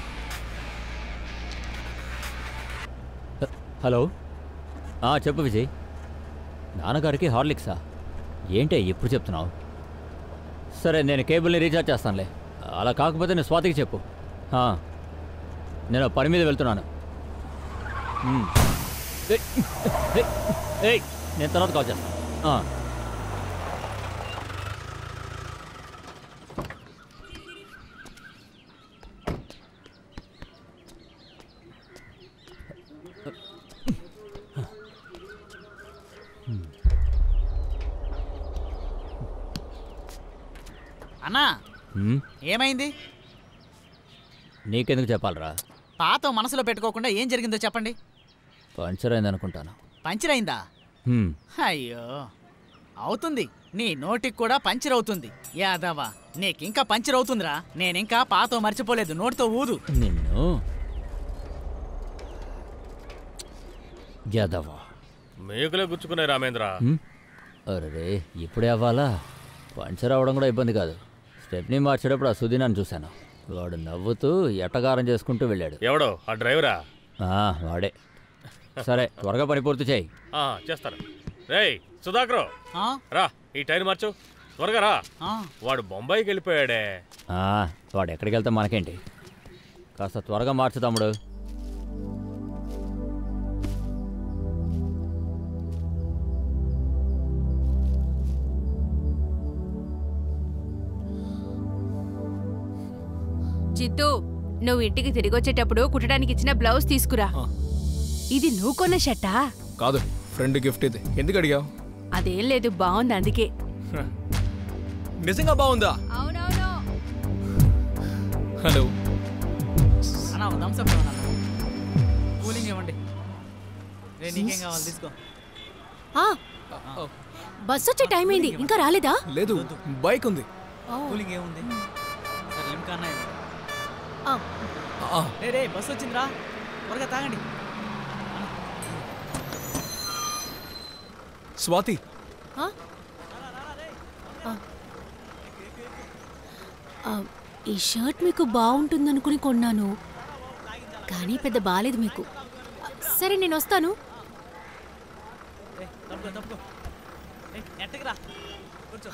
హలో ఆ, చెప్పు విజయ్ నాన్నగారికి హార్లిక్సా ఏంటి ఇప్పుడు చెప్తున్నావు సరే నేను కేబుల్ని రీఛార్జ్ చేస్తానులే అలా కాకపోతే నేను స్వాతికి చెప్పు ఆ, నేను పని మీద వెళ్తున్నాను ఉమ్. ఏయ్, ఏయ్, ఏయ్, నేను తర్వాత కాల్ చేస్తాను ఆ. అన్నా ఉమ్, ఏమైంది నీకెందుకు చెప్పాలరా పాత మనసులో పెట్టుకోకుండా ఏం జరిగిందో చెప్పండి పంచర్ అయింది అనుకుంటాను పంచర్ అయిందా హ్మ్. అయ్యో అవుతుంది నీ నోటికి కూడా పంచర్ అవుతుంది యాదవా నీకింకా పంచర్ అవుతుందిరా నేనింకా పాతో మర్చిపోలేదు నోటితో ఊదు నిన్ను గదవా మేకులే గుచ్చుకున్నాయి రామేంద్ర అరే ఇప్పుడే అవ్వాలా పంచర్ అవ్వడం కూడా ఇబ్బంది కాదు స్టెప్ని మార్చేటప్పుడు ఆ సుధీనాన్ని చూశాను వాడు నవ్వుతూ ఎటగారం చేసుకుంటూ వెళ్ళాడు ఎవడో ఆ డ్రైవరా ఆ, వాడే సరే త్వరగా పని పూర్తి చేయి ఆ, చేస్తాను రేయ్ సుధాకర్ రా ఈ టైర్ మార్చు త్వరగా రా వాడు బొంబాయికి వెళ్ళిపోయాడే ఆ, వాడు ఎక్కడికి వెళ్తే మనకేంటి కాస్త త్వరగా మార్చు తమ్ముడు జిత్తు నువ్వు ఇంటికి తిరిగి వచ్చేటప్పుడు కుట్టడానికి ఇచ్చిన బ్లౌజ్ తీసుకురా ఇది నువ్వు కొన్న షర్టా కాదు ఫ్రెండ్ గిఫ్ట్ ఇది ఎందుకు అడిగావు అదేం లేదు బాగుంది అందుకే నిజంగా బాగుందా అవునవును హలో అన్నా ఒక థమ్స్ అప్ ఇవ్వండి అన్నా. కూలింగ్ ఇవ్వండి రే నీకేం కావాలి తీసుకో ఆ, బస్ వచ్చే టైం అయింది ఇంకా రాలేదా లేదు బైక్ ఉంది కూలింగ్ ఏముంది సరే లిమ్కా అన్న ఇవ్వండి. ఆ, రే రే బస్ వచ్చిందిరా త్వరగా తాగండి స్వాతి ఆ? ఆ. ఆ, ఈ షర్ట్ మీకు బాగుంటుందనుకుని కొన్నాను కానీ పెద్ద బాలేదు మీకు సరే నేను వస్తాను తప్పుకో తప్పుకో ఏయ్, నెట్టకి రా కూర్చో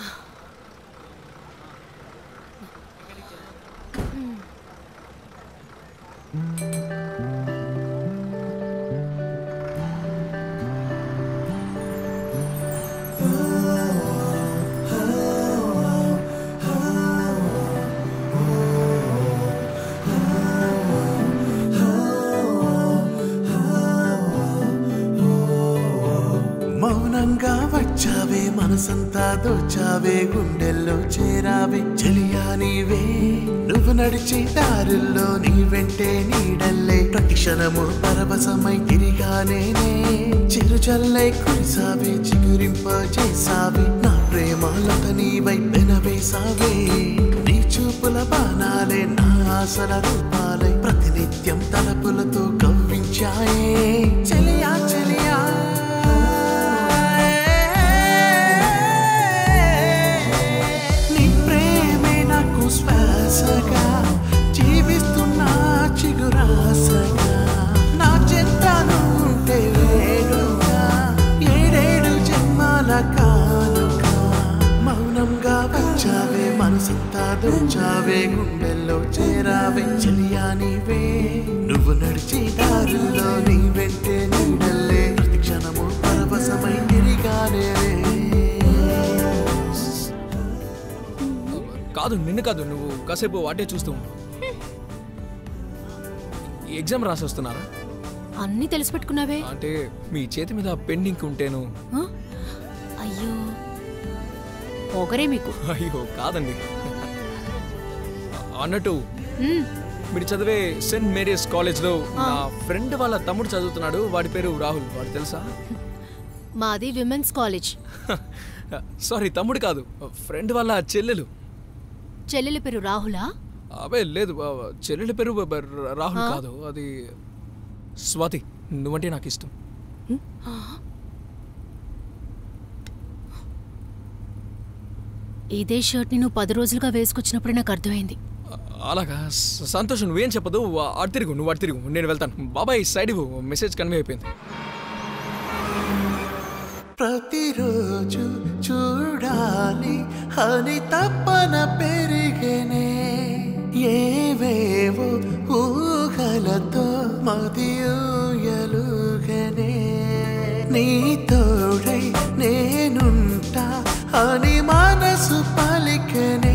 మౌనంగా వచ్చావే మనసంతా దోచావే గుండెల్లో చేరావే చెలియా నీవే నువ్వు నడిచే దారుల్లో నీ వెంటే నీడల్లే ప్రతి క్షణము పరవశమై తిరిగా నేనే చిరుచల్లై కురిసావే చిగురింప చేసావే నా ప్రేమాలత నీవై పెనవేసావే నీ చూపుల బాణాలే నా ఆశల రూపాలై ప్రతినిత్యం తలపులతో కవ్వించాయే చెలియా చెలియా నీ ప్రేమే నాకు శ్వాసగా జీవిస్తున్నా చిగురాసగా నా చెంతను ఉంటే వేడుగా ఏడేడు జన్మాల కానుగా మౌనంగా వచ్చావే మనసంతా దోచావే గుండెల్లో చేరావే చెలియా నీవే నువ్వు నడిచే దారుల్లో నీ వెంటే నీడల్లే ప్రతి క్షణము పరవశమై తిరిగానే కాదు నిన్ను కాదు నువ్వు కాసేపు వాటే చూస్తూ ఉండు ఈ ఎగ్జామ్ రాసి వస్తున్నారా అన్నీ తెలిసి పెట్టుకున్నావే అంటే మీ చేతి మీద పెండింగ్ ఉంటేను ఆ? అయ్యో పొగరే మీకు అయ్యో కాదండి అన్నట్టు మ్, మీరు చదివే సెయింట్ మేరీస్ కాలేజ్లో నా ఫ్రెండ్ వాళ్ళ తమ్ముడు చదువుతున్నాడు వాడి పేరు రాహుల్ వాడు తెలుసా మాది విమెన్స్ కాలేజ్ సారీ తమ్ముడు కాదు ఫ్రెండ్ వాళ్ళ చెల్లెలు చెల్లెల పేరు రాహులా అవే లేదు ఆ, చెల్లెలి పేరు బ- బ- రాహుల్ ఆ? కాదు అది స్వాతి నువ్వంటే నాకు ఇష్టం ఇదే షర్ట్ నువ్వు పది రోజులుగా వేసుకొచ్చినప్పుడు నాకు అర్థమైంది అలాగా స- సంతోషం నువ్వేం చెప్పదు వా- అటు తిరుగు నువ్వు అటు తిరుగు నేను వెళ్తాను బాబాయ్ సైడ్ ఇవ్వు మెసేజ్ కన్వే అయిపోయింది ప్రతిరోజు చూడాలి అని తప్పన పెరిగేనే ఏవేవో ఊహలతో మదియూయలుగనే నీ తోడై నేనుంటా అని మనసు పలికనే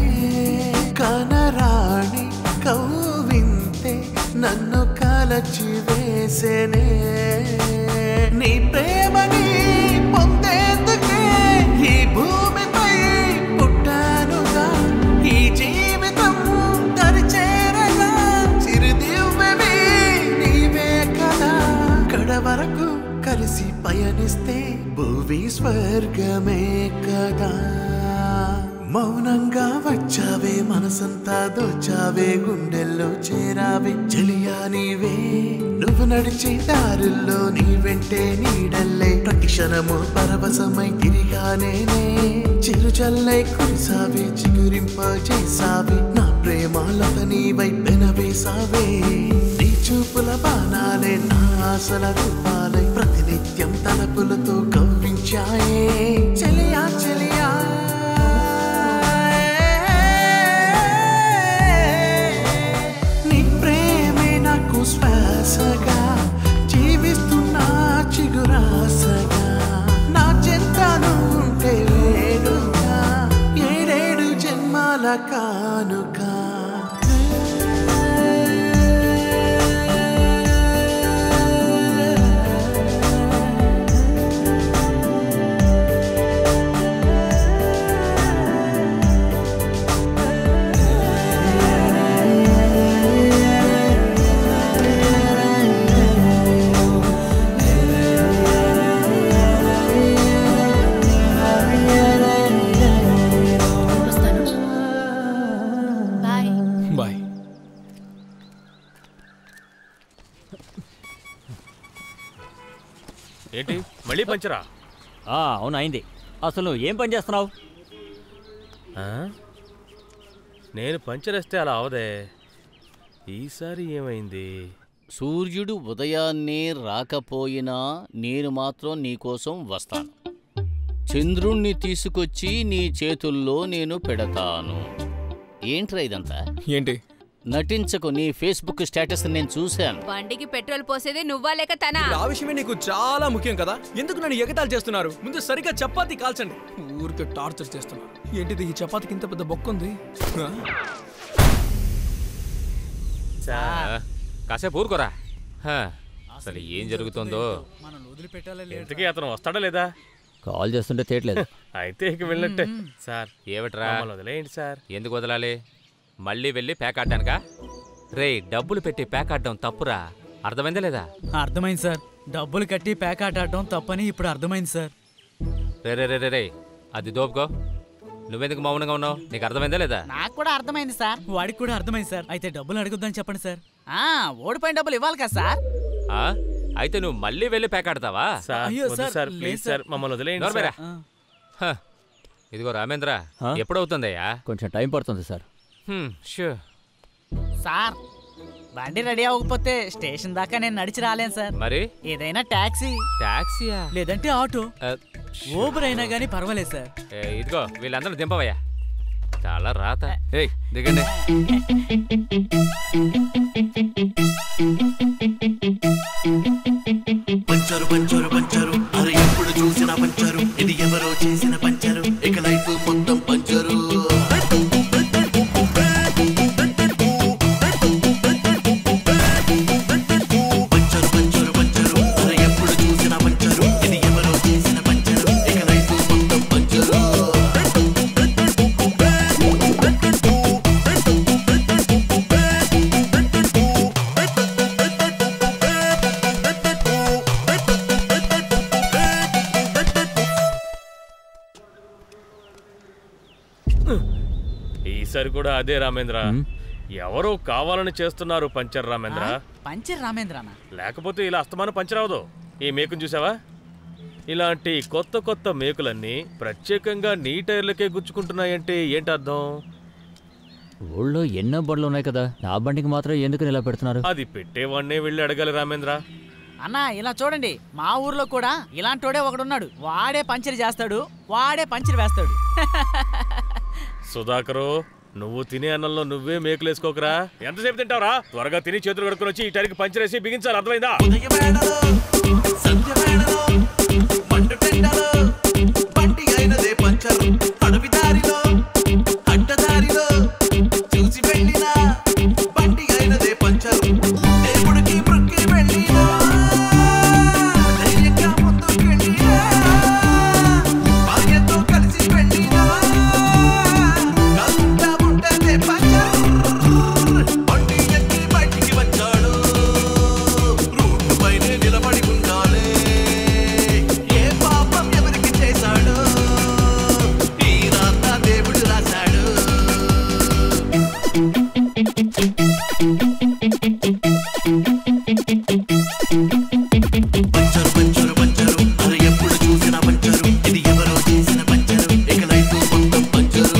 కనరాణి కౌవింతే నన్ను కలచి వేసేనే నీ ప్రేమని పొందేందుకే ఈ భూమిపై పుట్టానుగా ఈ జీవితం దరిచేరగా చిరుదివ్వెవి నీవే కదా కడ వరకు కలిసి పయనిస్తే భూవి స్వర్గమే కదా మౌనంగా వచ్చావే మనసంతా దోచావే గుండెల్లో చేరావే చెలియా నీవే నువ్వు నడిచే దారుల్లో నీ వెంటే నీడల్లే ప్రతి క్షణము పరవశమై తిరిగా నేనే చిరుచల్లై కురిసావే చిగురింప చేసావే నా ప్రేమాలత నీవై పెనవేసావే నీ చూపుల బాణాలే నా ఆశల రూపాలై ప్రతినిత్యం తలపులతో కవ్వించాయే చెలియా చెలియా నీ ప్రేమే నాకు శ్వాసగా జీవిస్తున్నా చిగురాసగా నా చెంతను ఉంటే వేడుగా ఏడేడు జన్మాల కానుగా వస్తాను బాయ్ బాయ్ ఏంటి మళ్ళీ పంచరా ఆ, అవును అయింది అసలు నువ్వు ఏం పని చేస్తున్నావు నేను పంచరేస్తే అలా అవదే ఈసారి ఏమైంది సూర్యుడు ఉదయాన్నే రాకపోయినా నేను మాత్రం నీకోసం వస్తాను చంద్రుణ్ణి తీసుకొచ్చి నీ చేతుల్లో నేను పెడతాను ఏంట్రా ఇదంతా ఏంటి నటించకు నీ ఫేస్బుక్ స్టేటస్ నేను చూశాను బండికి పెట్రోల్ పోసేదే నువ్వా లేక తనా ఆ విషయమే నీకు చాలా ముఖ్యం కదా ఎందుకు నన్ను ఎగతాళి చేస్తున్నారు ముందు సరిగ్గా చపాతీ కాల్చండి ఊరికే టార్చర్ చేస్తున్నారు ఏంటిది ఈ చపాతీకి ఇంత పెద్ద బొక్క ఉంది ఆ? ఆ, కాసేపు ఊరుకోరా హా, అసలు ఏం జరుగుతుందో ఇంతకీ అతను వస్తాడా లేదా కాల్ చేస్తుంటే తేట్లేదు అయితే ఇక వెళ్ళినట్టే సార్ ఏమిట్రా మమ్మల్ని వదిలేయండి సార్ ఎందుకు వదలాలి మళ్ళీ వెళ్ళి ప్యాక్ ఆడ్డానుకా రే డబ్బులు పెట్టి ప్యాక్ ఆడడం తప్పురా అర్థమైందా లేదా అర్థమైంది సార్ డబ్బులు కట్టి ప్యాక్ ఆట ఆడటం తప్పని ఇప్పుడు అర్థమైంది సార్ రే రే రే రే రే అది దోపుకో నువ్వెందుకు మౌనంగా ఉన్నావు నీకు అర్థమైందా లేదా నాకు కూడా అర్థమైంది సార్ వాడికి కూడా అర్థమైంది సార్ అయితే డబ్బులు అడుగుద్దని చెప్పండి సార్ ఆ ఓడిపోయిన డబ్బులు ఇవ్వాలి కదా సార్ ఆ? అయితే నువ్వు మళ్ళీ వెళ్ళి ప్యాక్ ఆడతావా సార్ అయ్యో, వద్దు సార్, సార్ లేదు ప్లీజ్ సార్. సార్ మమ్మల్ని వదిలేయండి నోర్మేరా. సార్. హ. ఇదిగో రామేంద్ర ఎప్పుడవుతుందయ్యా కొంచెం టైం పడుతుంది సార్ హ్మ్, షూ సార్ బండి రెడీ అవ్వకపోతే స్టేషన్ దాకా నేను నడిచి రాలేను సార్ మరి ఏదైనా టాక్సీ టాక్సీయా లేదంటే ఆటో ఊబర్ అయినా కానీ పర్వాలేదు సార్ ఏ, ఇదిగో వీళ్ళందరూ దింపవయ్యా చాలా రాత ఏయ్ దిగండి పంచరు పంచరు పంచరు అరే ఎప్పుడు చూసిన పంచరు ఇది ఎవరో చేసిన పంచరు ఇక లైఫ్ మొత్తం పంచరు పంచరు పంచరు పంచరు అరే ఎప్పుడు చూసిన పంచరు ఇది ఎవరో చేసిన పంచరు ఇక లైఫ్ మొత్తం పంచరు ఈసారి కూడా అదే రామేంద్ర ఎవరో కావాలని చేస్తున్నారు పంచర్ రామేంద్ర పంచర్ రామేంద్రనా లేకపోతే ఇలా అస్తమానం పంచర్ అవదు ఈ మేకును చూసావా ఇలాంటి కొత్త కొత్త మేకులన్నీ ప్రత్యేకంగా నీ టైర్లకే గుచ్చుకుంటున్నాయంటే ఏంటి అర్థం ఊళ్ళో ఎన్నో బండ్లు ఉన్నాయి కదా నా బండికి మాత్రం ఎందుకు ఇలా పెడుతున్నారు అది పెట్టేవాడినే వెళ్ళి అడగాలి రామేంద్ర అన్నా ఇలా చూడండి మా ఊర్లో కూడా ఇలాంటోడే ఒకడున్నాడు వాడే పంచర్ చేస్తాడు వాడే పంచర్ వేస్తాడు సుధాకరు నువ్వు తినే అన్నంలో నువ్వే మేకులేసుకోకరా ఎంతసేపు తింటావురా త్వరగా తిని చేతులు కడుక్కొని వచ్చి ఈ టైర్కి పంచరేసి బిగించాలి అర్థమైందా బండి అయినదే పంచర్ అడవి దారిలో అడ్డదారిలో చూసి వెళ్ళినా బండి అయినదే పంచర్ దేవుడికి మృక్కి వెళ్ళినా ధైర్యంగా ముందుకెళ్ళినా భార్యతో కలిసి వెళ్ళినా కాకుండా ఉంటదే పంచర్ బండి ఎక్కి బయటికి వచ్చాడు రూట్ పైనే నిలబడి ఉండాలి ఏ పాపం ఎవరికి చేశాడు ఈ రాత దేవుడు రాశాడు పంచరు పంచరు పంచరు అరే ఎప్పుడు చూసిన పంచరు ఇది ఎవరో చేసిన పంచరు ఇక లైఫ్ మొత్తం పంచరు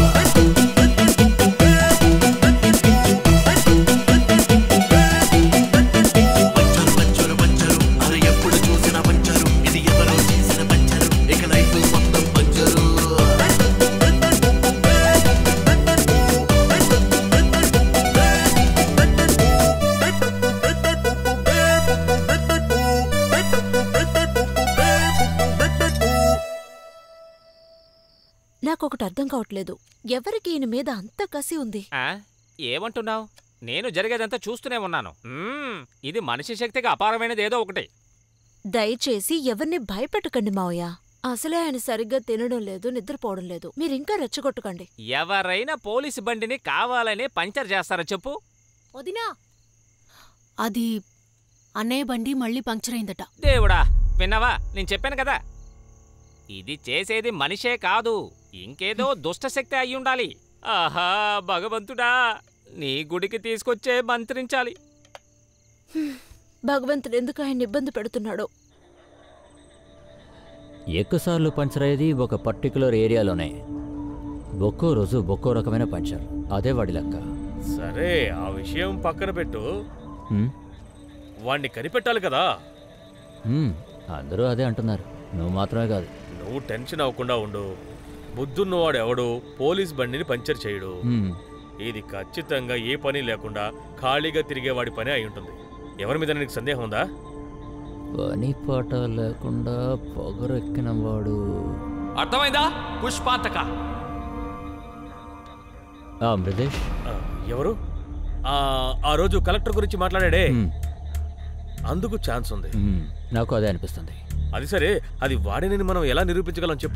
పంచరు పంచరు పంచరు అరే ఎప్పుడు చూసిన పంచరు ఇది ఎవరో చేసిన పంచరు ఇక లైఫ్ మొత్తం పంచరు నాకొకటి అర్థం కావట్లేదు ఎవరికి ఈయన మీద అంత కసి ఉంది ఆ? ఏమంటున్నావు నేను జరిగేదంతా చూస్తూనే ఉన్నాను మ్మ్, ఇది మనిషి శక్తికి అపారమైనది ఏదో ఒకటి దయచేసి ఎవరిని భయపెట్టకండి మావయ్య అసలే ఆయన సరిగ్గా తినడం లేదు నిద్రపోవడం లేదు మీరింకా రెచ్చగొట్టకండి ఎవరైనా పోలీసు బండిని కావాలని పంచర్ చేస్తారా చెప్పు వదినా అది అన్నయ్య బండి మళ్ళీ పంక్చర్ అయిందట దేవుడా విన్నావా నేను చెప్పాను కదా ఇది చేసేది మనిషే కాదు ఇంకేదో దుష్టశక్తి అయి ఉండాలి ఆహా భగవంతుడా నీ గుడికి తీసుకొచ్చే మంత్రించాలి భగవంతుడు ఎందుకు ఆయన ఇబ్బంది పెడుతున్నాడో ఎక్కువసార్లు పంచర్ అయ్యేది ఒక పర్టికులర్ ఏరియాలోనే ఒక్కో రోజు ఒక్కో రకమైన పంచర్ అదే వాడి లెక్క సరే ఆ విషయం పక్కన పెట్టు హ్మ్? వాణ్ణి కనిపెట్టాలి కదా హ్మ్, అందరూ అదే అంటున్నారు నువ్వు మాత్రమే కాదు నువ్వు టెన్షన్ అవ్వకుండా ఉండు బుద్ధున్నవాడు ఎవడు పోలీస్ బండిని పంచర్ చేయడు హ్మ్. ఇది ఖచ్చితంగా ఏ పని లేకుండా ఖాళీగా తిరిగేవాడి పని అయి ఉంటుంది ఎవరి మీద నీకు సందేహం ఉందా పని పాట లేకుండా పొగరెక్కిన వాడు అర్థమైందా పుష్పాంతక ఆ మృదేష్ ఆ, ఎవరు ఆ, ఆ రోజు కలెక్టర్ గురించి మాట్లాడాడే అందుకు ఛాన్స్ ఉంది హ్మ్, నాకు అదే అనిపిస్తుంది అది సరే అది వాడినని మనం ఎలా నిరూపించగలం చెప్పు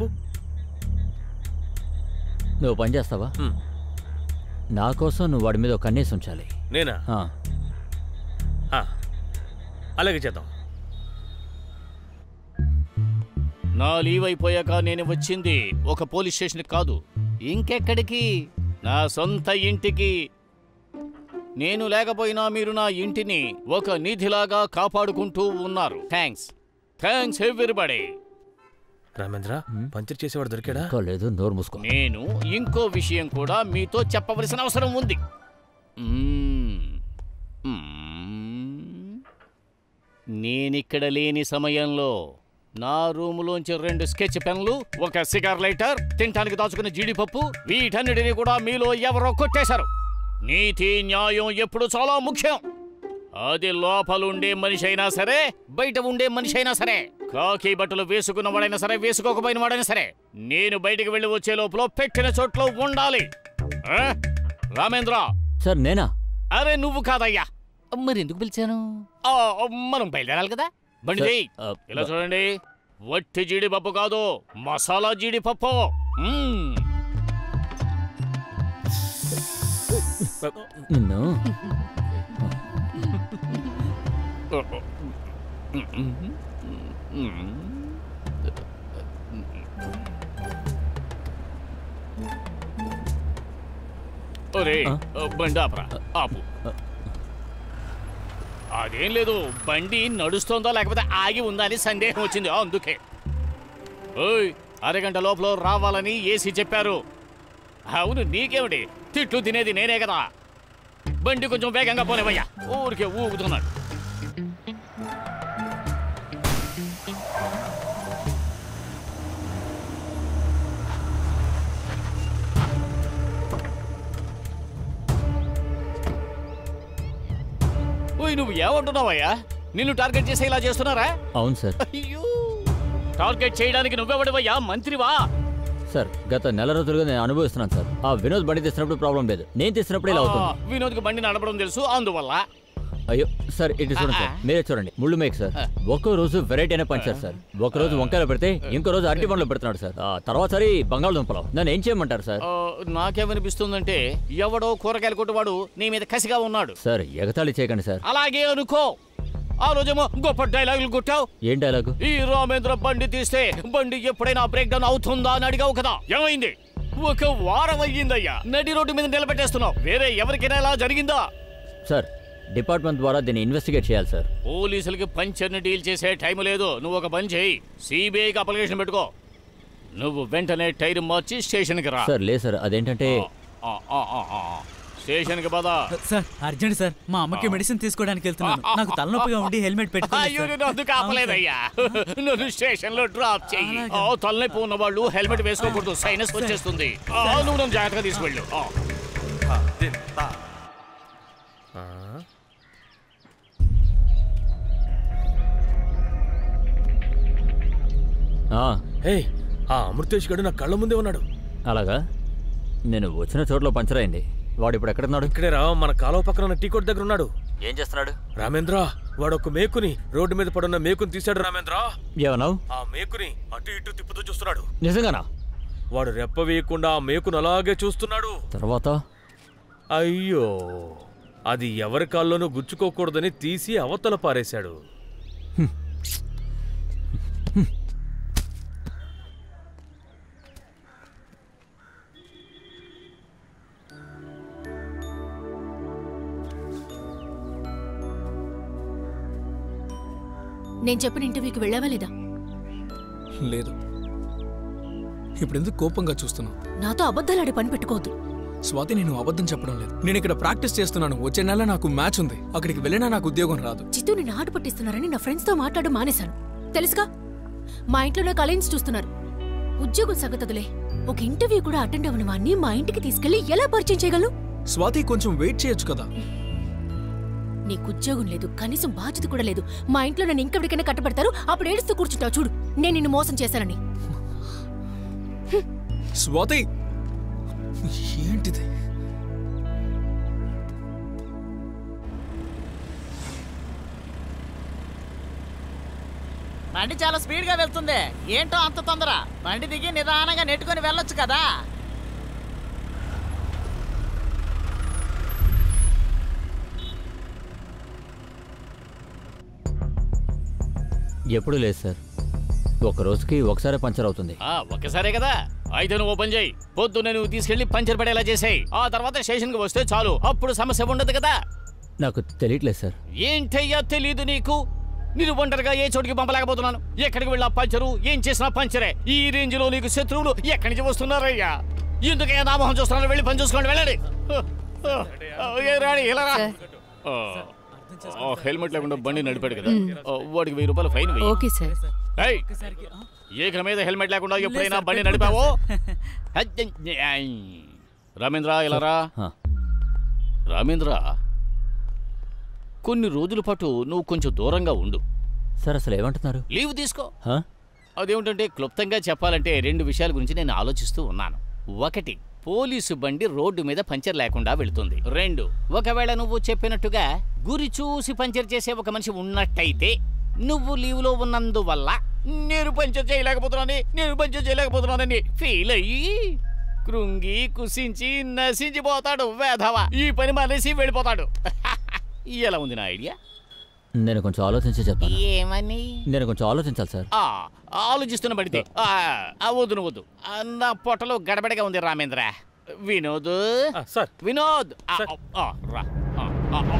నువ్వు పని చేస్తావా నా కోసం నువ్వు వాడి మీద ఒక కన్నేసి ఉంచాలి నేనా ఆ, ఆ, అలాగే చేద్దాం నా లీవ్ అయిపోయాక నేను వచ్చింది ఒక పోలీస్ స్టేషన్కి కాదు ఇంకెక్కడికి నా సొంత ఇంటికి నేను లేకపోయినా మీరు నా ఇంటిని ఒక నిధిలాగా కాపాడుకుంటూ ఉన్నారు thanks thanks everybody Ramendra puncture చేసేవాడు దొరికాడా ఇంకా లేదు నోరు మూసుకో నేను ఇంకో విషయం కూడా మీతో చెప్పవలసిన అవసరం ఉంది మ్మ్. మ్మ్. నేనిక్కడ లేని సమయంలో నా రూములోంచి రెండు స్కెచ్ పెన్లు ఒక సిగార్ లైటర్ తినటానికి దాచుకున్న జీడిపప్పు వీటన్నిటిని కూడా మీలో ఎవరో కొట్టేశారు నీతి న్యాయం ఎప్పుడు చాలా ముఖ్యం అది లోపలుండే మనిషి అయినా సరే బయట ఉండే మనిషి అయినా సరే కాకి బట్టలు వేసుకున్న వాడైనా సరే వేసుకోకపోయిన వాడైనా సరే నేను బయటికి వెళ్ళి వచ్చే లోపల పెట్టిన చోట్లో ఉండాలి ఆ? రామేంద్ర సార్ నేనా అరే నువ్వు కాదయ్యా మరి ఎందుకు పిలిచాను ఆ, మనం బయలుదేరాలి కదా బండి సార్, చెయ్యి ఆ, ఇలా బ- చూడండి వట్టి జీడిపప్పు కాదు మసాలా జీడిపప్పు మ్మ్. నిన్ను ఒరే బండి ఆపరా ఆపు అదేం లేదు బండి నడుస్తోందో లేకపోతే ఆగి ఉందా అని సందేహం వచ్చింది అందుకే ఓయ్ అరగంట లోపల రావాలని ఏసీ చెప్పారు అవును నీకేమిటి తిట్లు తినేది నేనే కదా బండి కొంచెం వేగంగా పోనేవయ్యా ఊరికే ఊగుతున్నాడు ఓయ్ నువ్వు ఏమంటున్నావయ్యా నిన్ను టార్గెట్ చేసి ఇలా చేస్తున్నారా అవును సార్ అయ్యో టార్గెట్ చేయడానికి నువ్వెవడివయ్యా మంత్రివా సార్ గత నెల రోజులుగా నేను అనుభవిస్తున్నాను సార్ ఆ వినోద్ బండి తీసినప్పుడు ప్రాబ్లం లేదు నేను తీసినప్పుడు ఇలా అవుతుంది ఆ, వినోద్కి బండి నడపడం తెలుసు అందువల్ల అయ్యో సార్ ఇటు చూడండి సార్ మీరే చూడండి ముళ్ళు మేక్ సార్ ఒక్కో రోజు వెరైటీ అయిన పంచారు సార్ ఒక రోజు వంకాయలో పెడితే ఇంకో రోజు అరటి పండ్లో పెడుతున్నాడు సార్ ఆ తర్వాత సరి బంగాళదుంపలో నన్ను ఏం చేయమంటారు సార్ ఆ, నాకేమనిపిస్తుందంటే ఎవడో కూరగాయలు కొట్టువాడు నీ మీద కసిగా ఉన్నాడు సార్ ఎగతాళి చేయకండి సార్ అలాగే అనుకో ఆ రోజేమో గొప్ప డైలాగులు కొట్టావు ఏం డైలాగు ఈ రామేంద్ర బండి తీస్తే బండి ఎప్పుడైనా బ్రేక్ డౌన్ అవుతుందా అని అడిగావు కదా ఏమైంది ఒక వారం అయ్యిందయ్యా నడి రోడ్డు మీద నిలబెట్టేస్తున్నావు వేరే ఎవరికైనా ఇలా జరిగిందా సార్ డిపార్ట్మెంట్ ద్వారా దీన్ని ఇన్వెస్టిగేట్ చేయాలి సార్ పోలీసులకి పంచర్ని డీల్ చేసే టైం లేదు నువ్వు ఒక పని చేయి సిబిఐకి అప్లికేషన్ పెట్టుకో నువ్వు వెంటనే టైర్ మార్చి స్టేషన్కి రా సార్ లేదు సార్ అదేంటంటే ఆ, ఆ, ఆ, ఆ, ఆ. స్టేషన్కి పద సార్ అర్జెంట్ సార్ మా అమ్మకి మెడిసిన్ తీసుకోవడానికి వెళ్తున్నాను నాకు తలనొప్పిగా ఉండి హెల్మెట్ అయ్యో నేను అందుకు ఆపలేదయ్యా నన్ను స్టేషన్ లో డ్రాప్ చెయ్యి ఆ, తలనొప్పి ఉన్న వాళ్ళు హెల్మెట్ వేసుకోకూడదు సైనస్ వచ్చేస్తుంది ఆ, నువ్వు నన్ను జాగ్రత్తగా తీసుకెళ్ళు ఆ. హే ఆ అమృతేష్ గడు నా కళ్ళ ముందే ఉన్నాడు అలాగా నేను వచ్చిన చోట్ల పంచర్ అయింది వాడు ఇప్పుడు ఎక్కడున్నాడు ఇక్కడే రా మన కాలువ పక్కన ఉన్న టీ కొట్టు దగ్గర ఉన్నాడు ఏం చేస్తున్నాడు రామేంద్ర వాడు ఒక మేకుని రోడ్డు మీద పడున్న మేకుని తీశాడు రామేంద్ర ఏమన్నావు ఆ మేకుని అటు ఇటు తిప్పుతూ చూస్తున్నాడు నిజంగానా వాడు రెప్ప వేయకుండా ఆ మేకును అలాగే చూస్తున్నాడు తర్వాత అయ్యో అది ఎవరి కాల్లోనూ గుచ్చుకోకూడదని తీసి అవతల పారేశాడు నేను చెప్పిన ఇంటర్వ్యూకి వెళ్ళావా లేదా లేదు ఇప్పుడు ఎందుకు కోపంగా చూస్తున్నావు నాతో అబద్ధాలాడే పని పెట్టుకోవద్దు స్వాతి నేను అబద్ధం చెప్పడం లేదు నేను ఇక్కడ ప్రాక్టీస్ చేస్తున్నాను వచ్చే నెల నాకు మ్యాచ్ ఉంది అక్కడికి వెళ్ళినా నాకు ఉద్యోగం రాదు చిత్తూ నేను ఆట పట్టిస్తున్నారని నా ఫ్రెండ్స్తో మాట్లాడడం మానేశాను తెలుసుగా మా ఇంట్లో నాకు అలయన్స్ చూస్తున్నారు ఉద్యోగం సగతదులే ఒక ఇంటర్వ్యూ కూడా అటెండ్ అవ్వని వాడిని మా ఇంటికి తీసుకెళ్లి ఎలా పరిచయం చేయగలను స్వాతి కొంచెం వెయిట్ చేయొచ్చు కదా నీకు ఉద్యోగం లేదు కనీసం బాధ్యత కూడా లేదు మా ఇంట్లో నన్ను ఇంకెవరికైనా కట్టబెడతారు అప్పుడు ఏడుస్తూ కూర్చుంటావు చూడు నేను నిన్ను మోసం చేశానని స్వాతి ఏంటిది బండి చాలా స్పీడ్ గా వెళ్తుంది ఏంటో అంత తొందర బండి దిగి నిదానంగా నెట్టుకొని వెళ్ళొచ్చు కదా ఎప్పుడు లేదు సార్ ఒక రోజుకి ఒకసారి పంచర్ అవుతుంది ఆ, ఒక్కసారే కదా అయితే నువ్వు ఓపెన్ చేయి పొద్దున్నే నువ్వు తీసుకెళ్లి పంచర్ పడేలా చేసేయి ఆ తర్వాత స్టేషన్కి వస్తే చాలు అప్పుడు సమస్య ఉండదు కదా నాకు తెలియట్లేదు సార్ ఏంటయ్యా తెలీదు నీకు నేను ఒంటరిగా ఏ చోటికి పంపలేకపోతున్నాను ఎక్కడికి వెళ్ళా పంచరు ఏం చేసినా పంచరే ఈ రేంజ్ లో నీకు శత్రువులు ఎక్కడి నుంచి వస్తున్నారయ్యా ఎందుకయ్యా నా మొహం చూస్తున్నాను వెళ్ళి పని చూసుకోండి వెళ్ళండి ఏ రాణి ఇలా రా. ఆ, ఆ, హెల్మెట్ లేకుండా బండి నడిపాడు కదా ఆ, వాడికి వెయ్యి రూపాయలు ఫైన్ వెయ్యి ఓకే సార్ ఏయ్, ఏకల మీద హెల్మెట్ లేకుండా ఎప్పుడైనా బండి నడిపావో రామేంద్ర ఇలా రా రామేంద్ర కొన్ని రోజుల పాటు నువ్వు కొంచెం దూరంగా ఉండు సార్ అసలు ఏమంటున్నారు లీవ్ తీసుకో హా? అదేమిటంటే క్లుప్తంగా చెప్పాలంటే రెండు విషయాల గురించి నేను ఆలోచిస్తూ ఉన్నాను ఒకటి పోలీసు బండి రోడ్డు మీద పంచర్ లేకుండా వెళుతుంది రెండు ఒకవేళ నువ్వు చెప్పినట్టుగా గురి చూసి పంచర్ చేసే ఒక మనిషి ఉన్నట్టయితే నువ్వు లీవ్లో ఉన్నందువల్ల నేను పంచర్ చేయలేకపోతున్నానని నేను పంచర్ చేయలేకపోతున్నానని ఫీల్ అయ్యి కృంగి కుసించి నశించిపోతాడు వేధవ ఈ పని మానేసి వెళ్ళిపోతాడు ఎలా ఉంది నా ఐడియా నేను కొంచెం ఆలోచించి చెప్తాను ఏమని నేను కొంచెం ఆలోచించాలి సార్ ఆ, ఆలోచిస్తున్న పడితే ఆ, ఆ, వద్దు నువ్వు వద్దు ఆ, నా పొట్టలో గడబడగా ఉంది రామేంద్ర వినోద్ సార్ వినోద్ ఆ, ఆ, రా ఆ, ఆ, ఆ.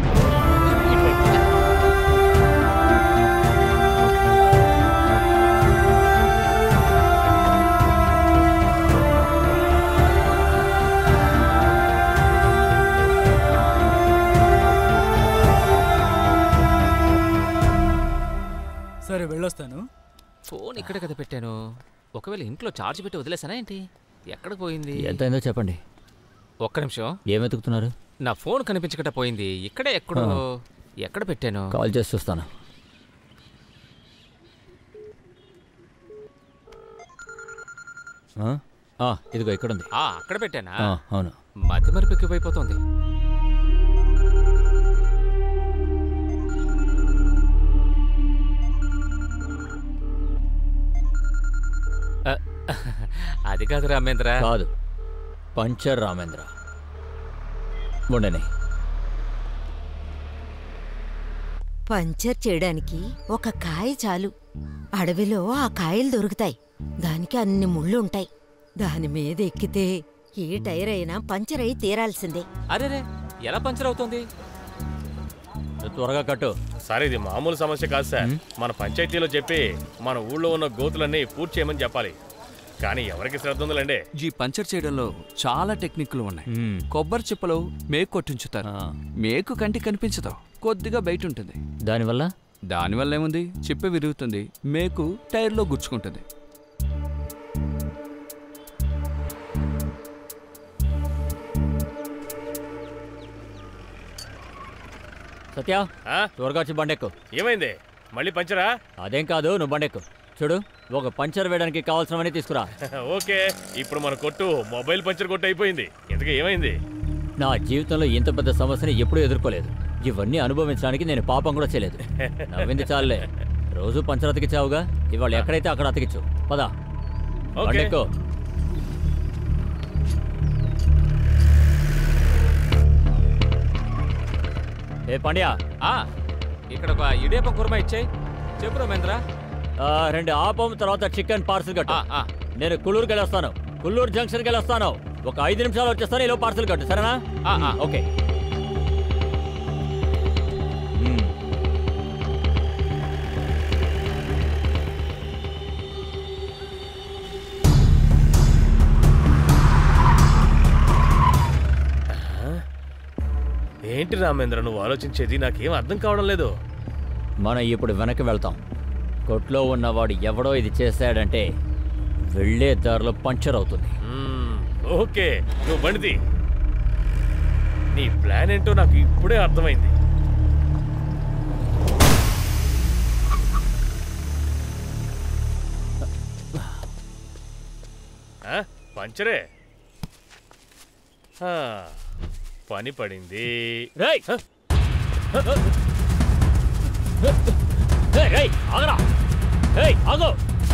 సరే వెళ్ళొస్తాను ఫోన్ ఇక్కడే కదా పెట్టాను ఒకవేళ ఇంట్లో చార్జ్ పెట్టి వదిలేసానా ఏంటి ఎక్కడ పోయింది ఎంత అయిందో చెప్పండి ఒక్క నిమిషం ఏం వెతుకుతున్నారు నా ఫోన్ కనిపించకుండా పోయింది ఇక్కడే ఎక్కడో ఆ. ఎక్కడ పెట్టాను కాల్ చేసి చూస్తాను ఆ? ఆ, ఇదిగో ఇక్కడ ఉంది ఆ అక్కడ పెట్టానా ఆ, అవును మతి మరిపి ఎక్కువైపోతుంది ఆ, అది కాదు రామేంద్ర కాదు పంచర్ రామేంద్ర ఉండని పంచర్ చేయడానికి ఒక కాయ చాలు అడవిలో ఆ కాయలు దొరుకుతాయి దానికి అన్ని ముళ్ళు ఉంటాయి దాని మీద ఎక్కితే ఏ టైర్ అయినా పంచర్ అయి తీరాల్సిందే అరేరే ఎలా పంచర్ అవుతుంది త్వరగా కట్టు సార్ ఇది మామూలు సమస్య కాదు సార్ మన పంచాయతీలో చెప్పి మన ఊళ్ళో ఉన్న గోతులన్నీ పూర్తి చేయమని చెప్పాలి కానీ ఎవరికి శ్రద్ధ ఉందిలేండి ఈ పంచర్ చేయడంలో చాలా టెక్నిక్లు ఉన్నాయి కొబ్బరి చిప్పలో మేకు కొట్టించుతారు మేకు కంటికి కనిపించదు కొద్దిగా బయట ఉంటుంది దానివల్ల దానివల్ల ఏముంది చిప్ప విరుగుతుంది మేకు టైర్లో గుచ్చుకుంటుంది సత్య త్వరగా వచ్చి బండెక్కు ఏమైంది మళ్ళీ పంచరా అదేం కాదు నువ్వు బండెక్కు చూడు ఒక పంచర్ వేయడానికి కావాల్సినవన్నీ తీసుకురా ఓకే ఇప్పుడు మన కొట్టు మొబైల్ పంచర్ కొట్టు అయిపోయింది ఎందుకు ఏమైంది నా జీవితంలో ఇంత పెద్ద సమస్యని ఎప్పుడూ ఎదుర్కోలేదు ఇవన్నీ అనుభవించడానికి నేను పాపం కూడా చేయలేదు నవ్వింది చాలులే రోజు పంచర్ అతికించావుగా ఇవాళ ఎక్కడైతే అక్కడ అతికించు పద ఓకే. బండెక్కు ఏ పండ్యా ఆ ఇక్కడ ఒక ఇడియప్పం కుర్మా ఇచ్చేయి చెప్పు రామేంద్ర ఆ, రెండు ఆపం తర్వాత చికెన్ పార్సల్ కట్టు నేను కుల్లూరుకి వెళ్ళొస్తాను కుల్లూరు జంక్షన్కి వెళ్ళొస్తాను ఒక ఐదు నిమిషాలు వచ్చేస్తాను ఇలా పార్సల్ కట్టు సరేనా ఓకే ఏంటి రామేంద్ర నువ్వు ఆలోచించేది నాకేం అర్థం కావడం లేదు మనం ఇప్పుడు వెనక్కి వెళ్తాం కొట్లో ఉన్నవాడు ఎవడో ఇది చేశాడంటే వెళ్ళే దారిలో పంచర్ అవుతుంది మ్మ్, ఓకే నువ్వు బండిది నీ ప్లాన్ ఏంటో నాకు ఇప్పుడే అర్థమైంది ఆ, పంచరే ఆ, పని పడింది రేయ్ రేయ్ ఆగరా రేయ్ ఆగో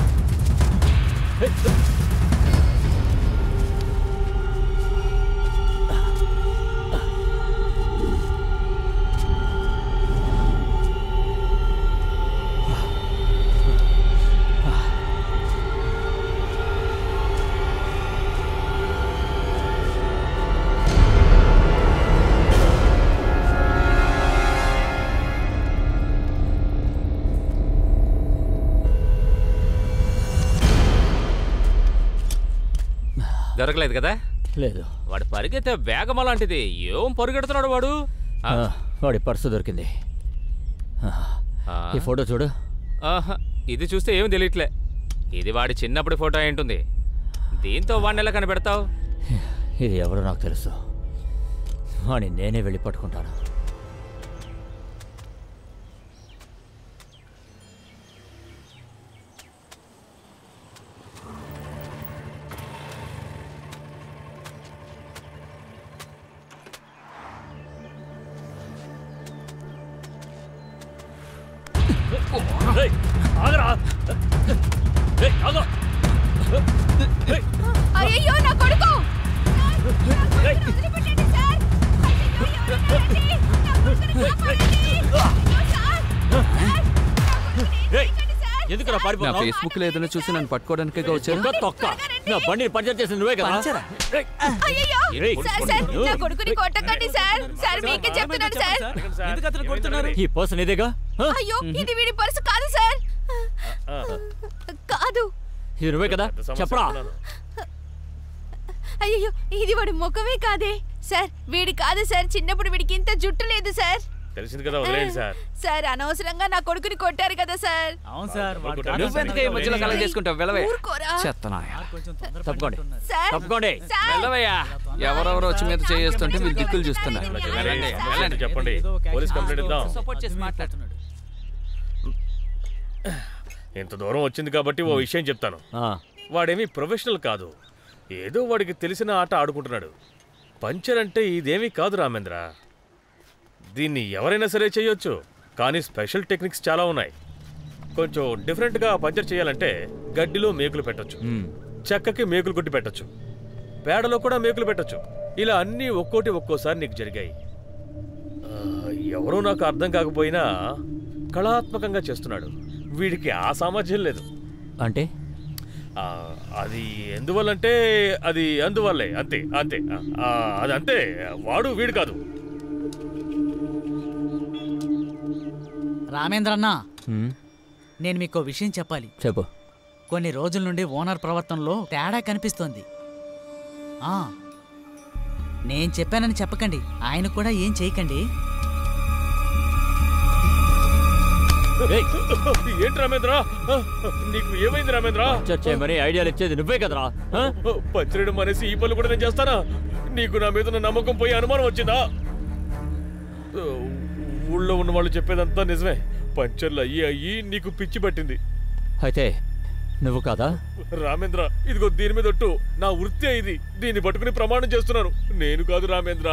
దొరకలేదు కదా లేదు వాడు పరిగెత్తే వేగం అలాంటిది ఏం పరుగెడుతున్నాడు వాడు ఆ, ఆ, వాడి పర్సు దొరికింది ఆ, ఆ. ఈ ఫోటో చూడు ఆహా, ఇది చూస్తే ఏం తెలియట్లే ఇది వాడి చిన్నప్పటి ఫోటో అయి ఉంటుంది దీంతో వాడిని ఎలా కనిపెడతావు ఇది ఎవరో నాకు తెలుసు వాడిని నేనే వెళ్ళి పట్టుకుంటాను ఆగరా అయ్యో నా కొడుకు ఎందుకు నా పారిపోతున్నావు ఫేస్బుక్ లో ఏదైనా చూసి నన్ను పట్టుకోవడానికే వచ్చారు ఒక్క తొక్క నా బండిని పంచర్ చేసింది నువ్వే కదా పంచరా? అయ్యో రేయ్, సార్ సార్ నా కొడుకుని కొట్టకండి సార్ సార్ మీకే చెప్తున్నాను సార్ ఎందుకు అతను కొడుతున్నారు ఈ పర్సన్ ఇదేగా ఆ? అయ్యో ఇది వీడి పర్సు కాదు సార్ కాదు ఇది నువ్వే కదా చెప్పరా అయ్యో ఇది వాడి ముఖమే కాదే సార్ వీడి కాదు సార్ చిన్నప్పుడు వీడికి ఇంత జుట్టు లేదు సార్ తెలిసింది కదా వదిలేయండి సార్ సార్ అనవసరంగా నా కొడుకుని కొట్టారు కదా సార్ అవును సార్ నువ్వెందుకు ఈ మధ్యలో కలగ చేసుకుంటావు వెళ్ళవే ఊరుకోరా. చెత్తనాయ తప్పుకోండి సార్ తప్పుకోండి వెళ్ళవయ్యా ఎవరెవరు వచ్చి మీద చేస్తుంటే వీళ్ళు దిక్కులు చూస్తున్నారు వెళ్ళండి, వెళ్ళండి, చెప్పండి పోలీస్ కంప్లైంట్ ఇద్దాం సపోర్ట్ చేసి మాట్లాడుతున్నాడు ఇంత దూరం వచ్చింది కాబట్టి ఓ విషయం చెప్తాను ఆ, వాడేమీ ప్రొఫెషనల్ కాదు ఏదో వాడికి తెలిసిన ఆట ఆడుకుంటున్నాడు పంచర్ అంటే ఇదేమీ కాదు రామేంద్ర దీన్ని ఎవరైనా సరే చేయొచ్చు కానీ స్పెషల్ టెక్నిక్స్ చాలా ఉన్నాయి కొంచెం డిఫరెంట్గా పంచర్ చేయాలంటే గడ్డిలో మేకులు పెట్టొచ్చు మ్, చెక్కకి మేకులు కొట్టి పెట్టొచ్చు పేడలో కూడా మేకులు పెట్టొచ్చు ఇలా అన్నీ ఒక్కోటి ఒక్కోసారి నీకు జరిగాయి ఆ, ఎవరో నాకు అర్థం కాకపోయినా కళాత్మకంగా చేస్తున్నాడు వీడికి ఆ సామర్థ్యం లేదు అంటే ఆ, అది ఎందువల్లంటే అది అందువల్లే అంతే అంతే ఆ, ఆ, అది అంతే వాడు వీడు కాదు రామేంద్ర అన్న మ్, నేను మీకు ఓ విషయం చెప్పాలి చెప్పు కొన్ని రోజుల నుండి ఓనర్ ప్రవర్తనలో తేడా కనిపిస్తోంది ఆ, నేను చెప్పానని చెప్పకండి ఆయన కూడా ఏం చేయకండి ఏయ్, ఏంటి రామేంద్ర ఆ, నీకు ఏమైంది రామేంద్ర పంచర్ చేయమని ఐడియాలు ఇచ్చేది నువ్వే కదరా ఆ? పచ్చడి అనేసి ఈ పనులు కూడా నేను చేస్తానా నీకు నా మీద ఉన్న నమ్మకం పోయి అనుమానం వచ్చిందా ఆ, ఊళ్ళో ఉన్న వాళ్ళు చెప్పేదంతా నిజమే పంచర్లు అయ్యి అయ్యి నీకు పిచ్చి పట్టింది అయితే నువ్వు కాదా రామేంద్ర ఇదిగో దీని మీద ఒట్టు నా వృత్తి ఇది దీన్ని పట్టుకుని ప్రమాణం చేస్తున్నాను నేను కాదు రామేంద్ర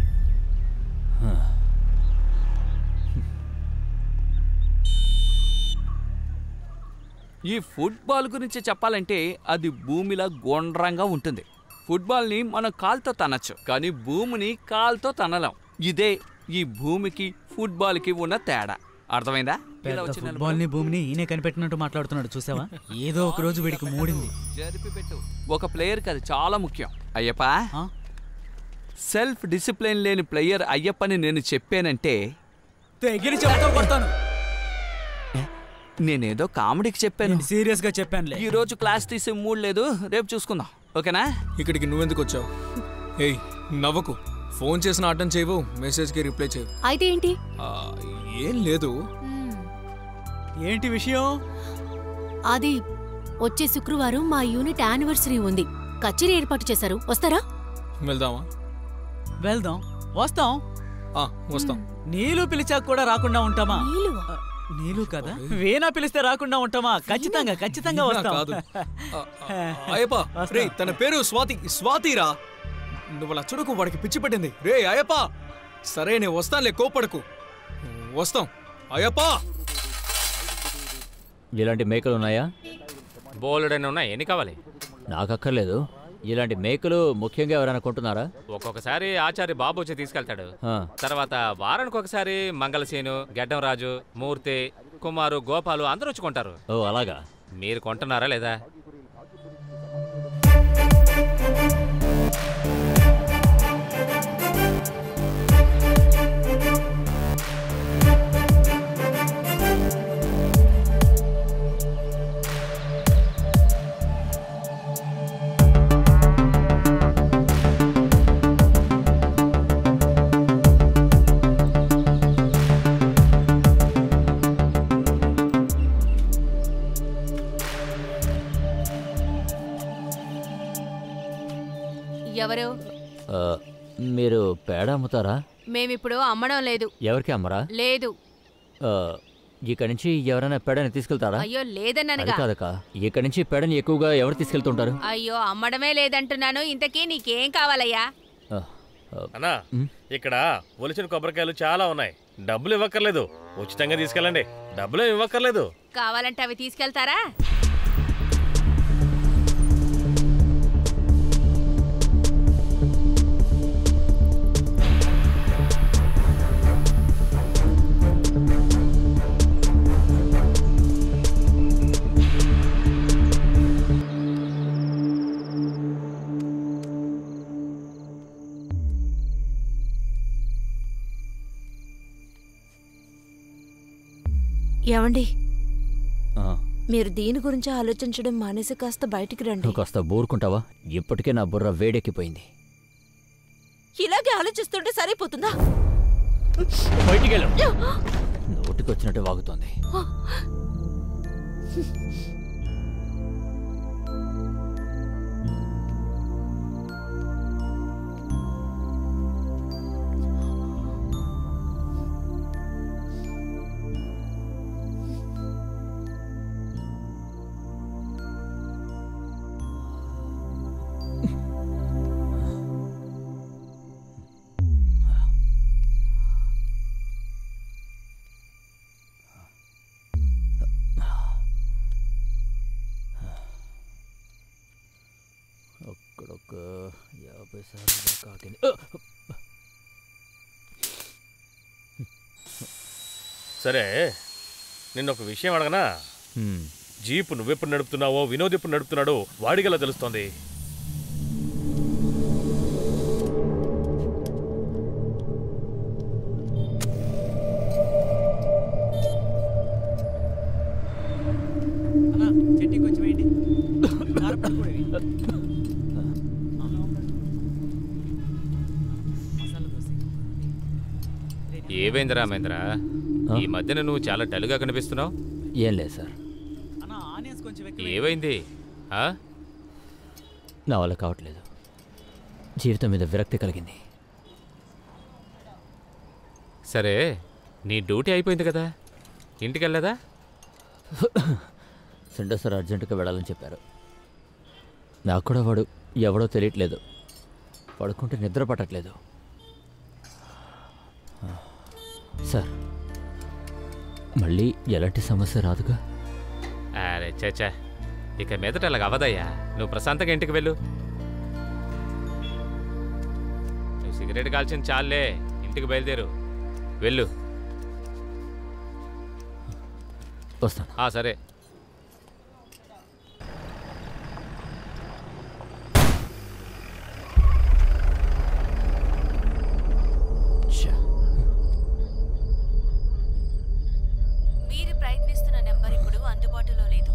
ఈ ఫుట్బాల్ గురించి చెప్పాలంటే అది భూమిలా గుండ్రంగా ఉంటుంది ఫుట్బాల్ని మనం కాలుతో తనచ్చు కానీ భూమిని కాలుతో తనలేం ఇదే ఈ భూమికి ఫుట్బాల్కి ఉన్న తేడా అర్థమైందా ఇలా వచ్చి నిలబడు. ఫుట్బాల్ ని భూమిని ఈయనే కనిపెట్టినట్టు మాట్లాడుతున్నాడు చూసావా ఏదో ఒక రోజు వీడికి మూడింది జరిపి పెట్టు ఒక ప్లేయర్కి అది చాలా ముఖ్యం అయ్యప్ప సెల్ఫ్ డిసిప్లిన్ లేని ప్లేయర్ అయ్యప్పని నేను చెప్పానంటే తెగిరి చెప్తా కొడతాను నేనేదో కామెడీకి చెప్పాను సీరియస్ గా చెప్పానులే ఈ రోజు క్లాస్ తీసే మూడ్ లేదు రేపు చూసుకుందాం ఓకేనా ఇక్కడికి నువ్వెందుకు వచ్చావు ఏయ్ నవ్వకు ఫోన్ చేసిన అటెండ్ చేయవు మెసేజ్కి రిప్లై చేయవు అయితే ఏంటి ఆ, ఏం లేదు ఏంటి విషయం అది వచ్చే శుక్రవారం మా యూనిట్ యానివర్సరీ ఉంది కచేరీ ఏర్పాటు చేశారు వస్తారా వెళ్దామా వెళ్దాం వస్తాం ఆ, వస్తాం నీళ్ళు పిలిచాక కూడా రాకుండా ఉంటామా నీళ్ళు కదా వీణా పిలిస్తే రాకుండా ఉంటామా ఖచ్చితంగా ఖచ్చితంగా వీణా వస్తాం కాదు. అయ్యప్ప రే తన పేరు స్వాతి స్వాతిరా నువ్వు అలా చూడకు వాడికి పిచ్చి పట్టింది రే అయ్యప్ప సరే నేను వస్తానులే కోపడకు వస్తాం అయ్యప్ప ఇలాంటి మేకలు ఉన్నాయా బోలెడని ఉన్నాయి ఎన్ని కావాలి నాకు అక్కర్లేదు ఇలాంటి మేకలు ముఖ్యంగా ఎవరైనా కొంటున్నారా ఒక్కొక్కసారి ఆచార్య బాబు వచ్చి తీసుకెళ్తాడు ఆ. తర్వాత వారానికి ఒకసారి మంగళసేను గడ్డం రాజు మూర్తి కుమారు గోపాలు అందరూ వచ్చి కొంటారు ఓ అలాగా మీరు కొంటున్నారా లేదా ఎవరు ఆ, మీరు పేడ అమ్ముతారా మేమిప్పుడు అమ్మడం లేదు ఎవరికి అమ్మరా లేదు ఆ, ఇక్కడి నుంచి ఎవరైనా పేడని తీసుకెళ్తారా అయ్యో అది లేదన్నానుగా కాదక్క ఇక్కడి నుంచి పేడని ఎక్కువగా ఎవరు తీసుకెళ్తుంటారు అయ్యో అమ్మడమే లేదంటున్నాను ఇంతకీ నీకేం కావాలయ్యా ఆ, ఆ, అన్నా ఇక్కడ ఒలిచిన కొబ్బరికాయలు చాలా ఉన్నాయి డబ్బులు ఇవ్వక్కర్లేదు ఉచితంగా తీసుకెళ్ళండి డబ్బులు ఏమి ఇవ్వక్కర్లేదు కావాలంటే అవి తీసుకెళ్తారా ఏమండి ఆ, మీరు దీని గురించి ఆలోచించడం మానేసి కాస్త బయటికి రండి నువ్వు కాస్త బోరుకుంటావా ఇప్పటికే నా బుర్ర వేడెక్కిపోయింది ఇలాగే ఆలోచిస్తుంటే సరిపోతుందా బయటికి వెళ్ళు నోటికి వచ్చినట్టు వాగుతోంది ఒక్కడొక్క యాభై సార్లు కాకిని సరే నిన్న ఒక విషయం అడగనా హ్మ్. జీపు నువ్వెప్పుడు నడుపుతున్నావో వినోద్ ఎప్పుడు నడుపుతున్నాడో వాడిగలా తెలుస్తోంది అన్నా చట్నీ కొంచెం వేయండి కారపొడి కూడా వేయండి. మసాలా దోశ ఏమైంది రామేంద్ర ఈ మధ్యన నువ్వు చాలా డల్గా కనిపిస్తున్నావు ఏం లేదు సార్ అన్నా ఆనియన్స్ కొంచెం ఎక్కువ ఏమైంది ఆ? నా వల్ల కావట్లేదు జీవితం మీద విరక్తి కలిగింది సరే నీ డ్యూటీ అయిపోయింది కదా ఇంటికి వెళ్ళదా సండే సార్ అర్జెంటుగా వెళ్ళాలని చెప్పారు నాకు కూడా వాడు ఎవడో తెలియట్లేదు పడుకుంటే నిద్ర పట్టట్లేదు సార్ మళ్ళీ ఎలాంటి సమస్య రాదుగా అరే చచ్చా ఇక మీదట అలాగ అవ్వదయ్యా నువ్వు ప్రశాంతంగా ఇంటికి వెళ్ళు నువ్వు సిగరెట్ కాల్చిన చాలే ఇంటికి బయలుదేరు వెళ్ళు వస్తాను ఆ, సరే మీరు ప్రయత్నిస్తున్న నెంబర్ ఇప్పుడు అందుబాటులో లేదు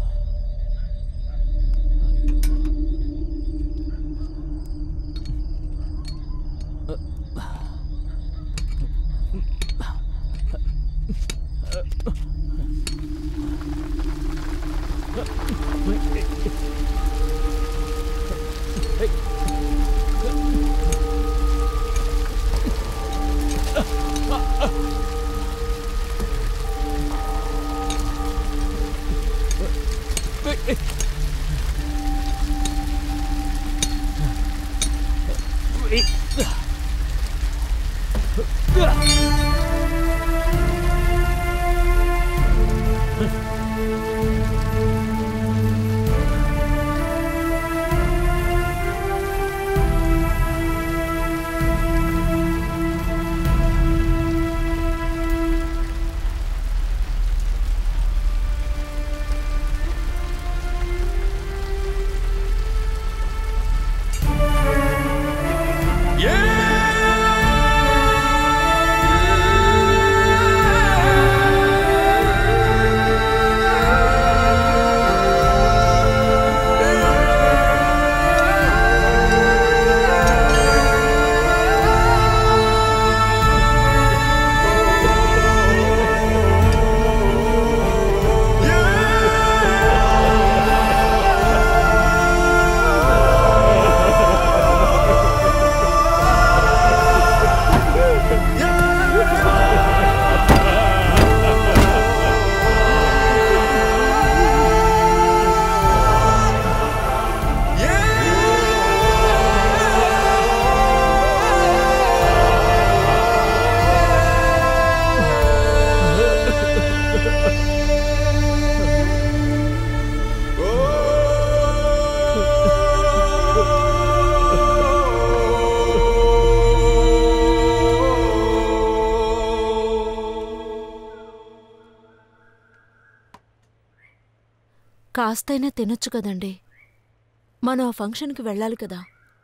కాస్తైనా తినొచ్చు కదండి మనం ఆ ఫంక్షన్కి వెళ్ళాలి కదా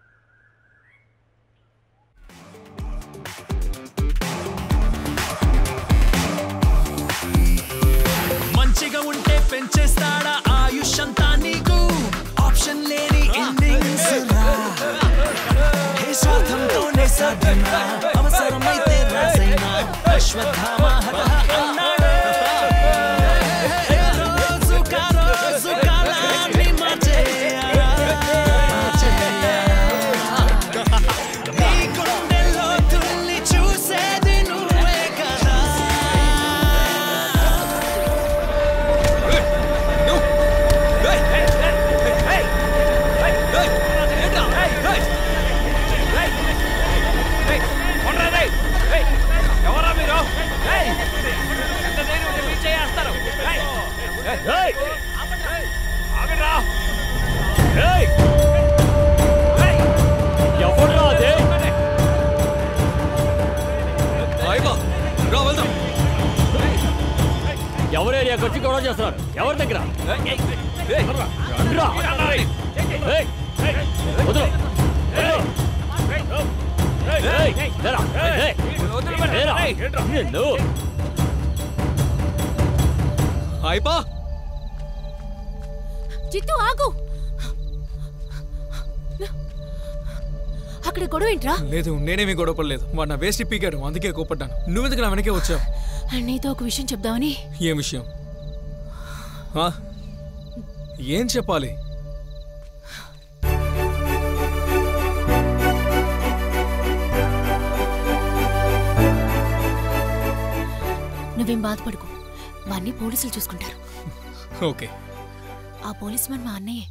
మంచిగా ఉంటే పెంచేస్తాడా ఆయుష్ అంతా నీకు ఆప్షన్ లేని ఎండింగ్స్ రా హే స్వార్థంతోనే సాధ్యమా అవసరమైతే రాజైనా అశ్వత్థామ హరహ అన్నాడే ఏ రోజు కారోజు కాలాన్ని మార్చేయ నీ గుండెల్లో తుల్లి చూసేది నువ్వే కదా ఎవరా మీరు ఎంత ధైర్యం ఉంటే మీరు చేస్తారు ఆగరా ఎవడ్రా అదే అయిపో రా వెళ్దాం ఎవరు ఏరియాకి వచ్చి గొడవ చేస్తున్నారు ఎవరి దగ్గర రండ్రా. ఏయ్, వదలు. ఏయ్, లేరా. ఏయ్, లేరా. నిన్ను. అయిపో చిత్తు ఆగు అక్కడ గొడవ ఏంట్రా లేదు నేనేమీ గొడవపడలేదు వాడు నా వేస్ట్ పీకాడు అందుకే కోపడ్డాను నువ్వెందుకు నా వెనకే వచ్చావు నీతో ఒక విషయం చెప్దామని ఏం విషయం ఆ? ఏం చెప్పాలి నువ్వేం బాధపడుకో వాన్ని పోలీసులు చూసుకుంటారు ఓకే ఆ పోలీస్ మన మా అన్నయ్యే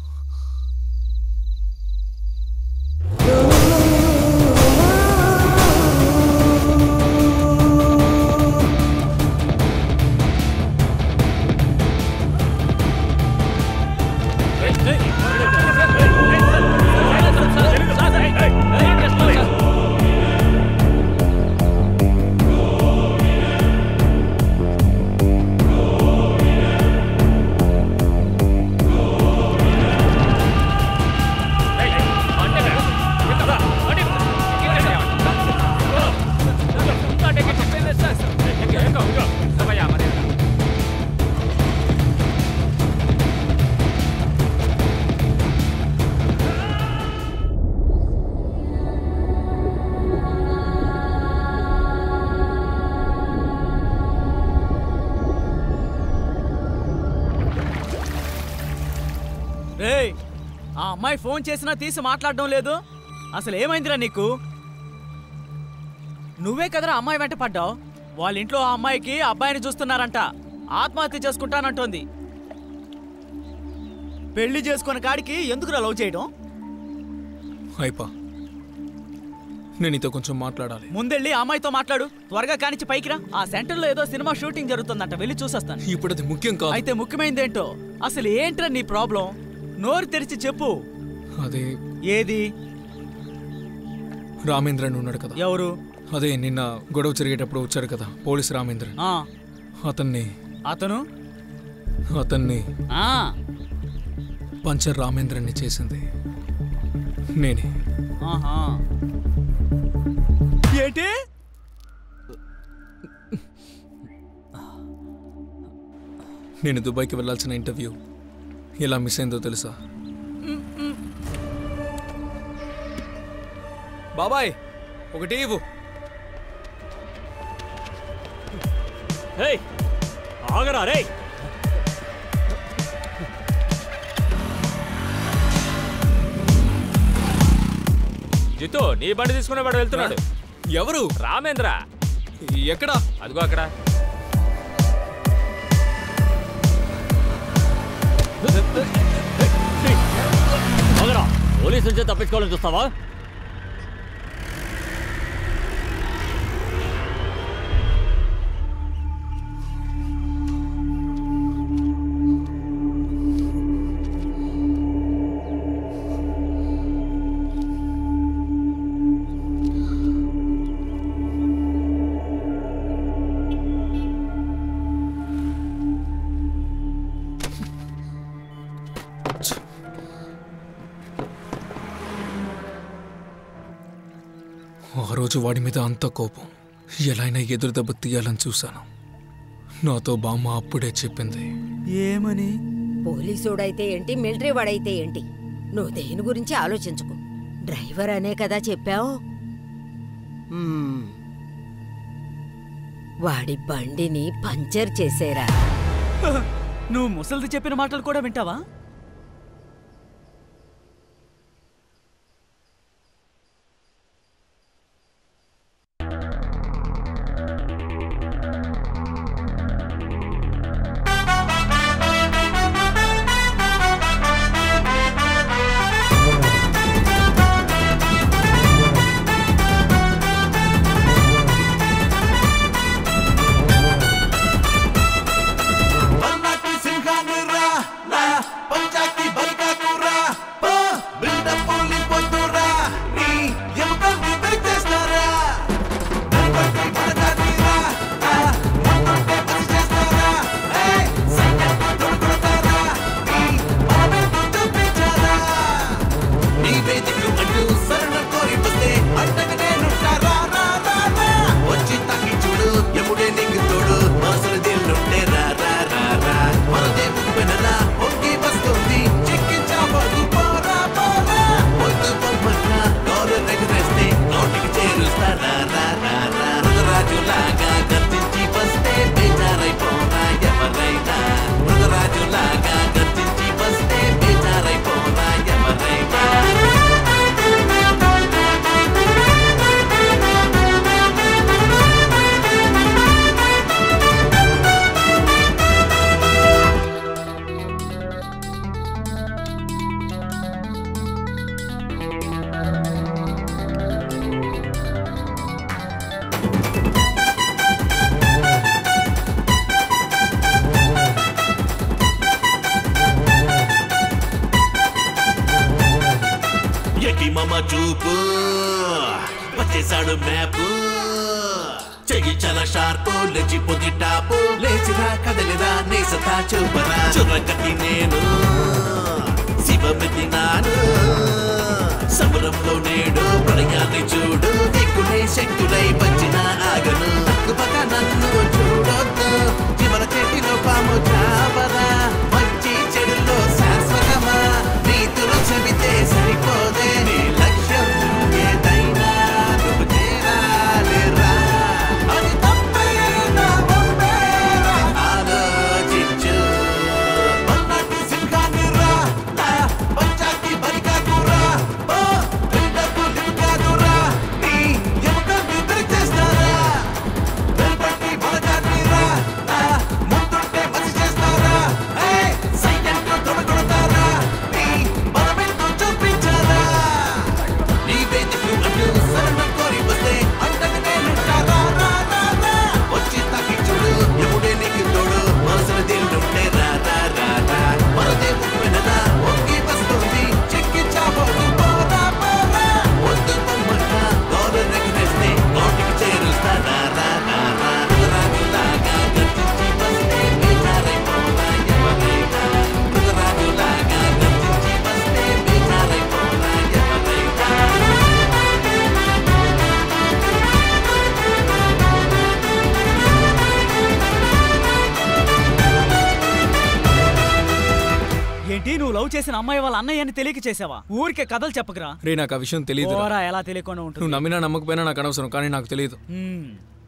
రేయ్ ఆ అమ్మాయి ఫోన్ చేసినా తీసి మాట్లాడడం లేదు అసలు ఏమైందిరా నీకు నువ్వే కదరా అమ్మాయి వెంట పడ్డావు వాళ్ళ ఇంట్లో ఆ అమ్మాయికి అబ్బాయిని చూస్తున్నారంట ఆత్మహత్య చేసుకుంటానంటోంది పెళ్లి చేసుకున్న కాడికి ఎందుకురా లవ్ చేయడం అయిపా నేను నీతో కొంచెం మాట్లాడాలి ముందెళ్ళి ఆ అమ్మాయితో మాట్లాడు త్వరగా కానిచ్చి పైకి రా ఆ సెంటర్లో ఏదో సినిమా షూటింగ్ జరుగుతుందంట వెళ్ళి చూసొస్తాను ఇప్పుడు అది ముఖ్యం కాదు అయితే ముఖ్యమైనదేంటో అసలు ఏంట్రా నీ ప్రాబ్లం నోరు తెరిచి చెప్పు అదే ఏది రామేంద్రన్ ఉన్నాడు కదా ఎవరు అదే నిన్న గొడవ జరిగేటప్పుడు వచ్చాడు కదా పోలీస్ రామేంద్రన్ ఆ అతన్ని అతను అతన్ని ఆ పంచర్ రామేంద్రన్ని చేసింది నేనే ఆహా ఏంటి నేను దుబాయ్కి వెళ్ళాల్సిన ఇంటర్వ్యూ ఎలా మిస్ అయిందో తెలుసా బాబాయ్ ఒకటి ఇవ్వు ఏయ్, ఆగరా రే జితు నీ బండి తీసుకునే వాడు వెళ్తున్నాడు ఎవరు రామేంద్ర ఎక్కడా అదిగో అక్కడ ఆగరా పోలీసు నుంచి తప్పించుకోవాలని చూస్తావా ఆ రోజు వాడి మీద అంత కోపం ఎలా అయినా ఎదురు దెబ్బ తీయాలని చూశాను నాతో బామ్మ అప్పుడే చెప్పింది ఏమని పోలీసుడైతే ఏంటి మిలిటరీ వాడైతే ఏంటి నువ్వు దేని గురించి ఆలోచించుకో డ్రైవర్ అనే కదా చెప్పావు మ్మ్. వాడి బండిని పంచర్ చేసేరా నువ్వు ముసలిది చెప్పిన మాటలు కూడా వింటావా పల్నాటి సింహాన్ని రా నా పంచాకి బలికాకురా పో బిడ్డ పోలి పొద్దురా నీ ఎముకల్ని పెరిచేస్తారా నడిపట్టి మనకాటిరా నా ముందుంటే పసి చేస్తారా ఏయ్ సైన్యంతో తొడుగుడతారా నీ బలమేంటో చూపించారా నీ వేదికలు అంటూ శరణం కోరి వస్తే అంటగా నేనుంటారా రా రా రా వచ్చి తాకి చూడు ఎముడే నీకు తోడు మనసులు దిల్లుంటే రా రా రా రా మనదే ముప్పెనలా ఒంగి వస్తుంది చిక్కించాబోదు పోరా పోరా వద్దు పొమ్మన్నా నోరు ఎగరేస్తే నోటికి చేరుస్తారా రా రా రా మృగరాజులాగా గర్జించి వస్తే బేజారైపోరా ఎవరైనా మృగరాజులాగా గర్జించి వస్తే బేజారైపోరా ఎవరైనా ఎకి మమ చూపు వచ్చేసాడు మ్యాప్ చెయ్యి చాలా షార్పు లేచిపోతే టాపు లేచిరా కదలిరా నీ సతా చూపరా చుర్రకట్టి నేను శివమెత్తినాను సమరంలో నేడు ప్రళయాన్ని చూడు దిక్కులై శక్తులై వచ్చిన ఆగను తక్కువక నన్ను చూడొద్దు చివర చేతిలో పాము చావరా మంచి చెడులో శాశ్వతమా నీతులు చెబితే సరిపోదే నీ లక్ష్యం ఏదైనా నువ్వు చేరాలిరా అది తప్పైనా ఒప్పేరా ఆలోచించు పల్నాటి సింహాన్ని రా నా పంచాకి బలికాకురా ఓ బిడ్డకు లింకాదురా నీ ఎముకల్ని పెరిచేస్తారా వెల్పట్టి బలగాన్ని రా నా ముందుంటే మసి చేస్తారా ఏయ్ సైన్యంతో తొడగొడతారా నీ బలమేంటో చూపించారా నీ వేదికలు అంటూ శరణం కోరి వస్తే అండగా నేనుంటారా రా రా రా వచ్చి తాకి చూడు ఎప్పుడే నీకు తోడు మనసులు దిల్లుంటే రా రా రా రా మనదే ముప్పెనలా ఒంగి వస్తుంది చిక్కించాబోదు పోరా పోరా వద్దు పొమ్మన్నా గోరు రెగ్గినేస్తే నోటికి చేరుస్తారా రా రా రా మృగరాజులాగా గర్జించి వస్తే బేజారైపోరా ఎవరైనా మృగరాజులాగా గర్జించి వస్తే బేజారైపోరా ఎవరైనా ఏంటి నువ్వు లవ్ చేసిన అమ్మాయి వాళ్ళ అన్నయ్య అని తెలియక చేసావా ఊరికే కథలు చెప్పకురా రే నాకు ఆ విషయం తెలియదు ఓరా ఎలా తెలియకుండా ఉంటుంది నువ్వు నమ్మినా నమ్మకపోయినా నాకు అనవసరం కానీ నాకు తెలియదు మ్మ్.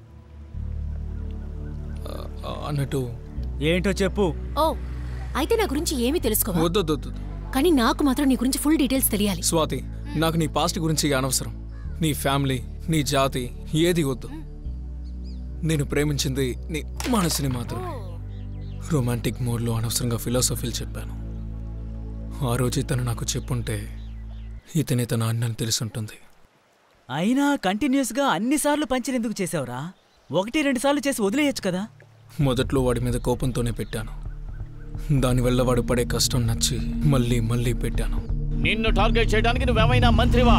అన్నట్టు ఏంటో చెప్పు ఓ అయితే నా గురించి ఏమీ తెలుసుకోవా వద్దు వద్దు, వద్దు కానీ నాకు మాత్రం నీ గురించి ఫుల్ డీటెయిల్స్ తెలియాలి స్వాతి నాకు నీ పాస్ట్ గురించి అనవసరం నీ ఫ్యామిలీ నీ జాతి ఏది వద్దు నేను ప్రేమించింది నీ మనసుని మాత్రం రొమాంటిక్ మోడ్లో అనవసరంగా ఫిలాసఫీలు చెప్పాను ఆ రోజు ఇతను నాకు చెప్పుంటే ఇతని తన అన్నని తెలుసుంటుంది అయినా కంటిన్యూస్ గా అన్ని సార్లు పంచర్ ఎందుకు చేసావురా ఒకటి రెండు సార్లు చేసి వదిలేయచ్చు కదా మొదట్లో వాడి మీద కోపంతోనే పెట్టాను దానివల్ల వాడు పడే కష్టం నచ్చి మళ్ళీ మళ్ళీ పెట్టాను నిన్ను టార్గెట్ చేయడానికి నువ్వేమైనా మంత్రివా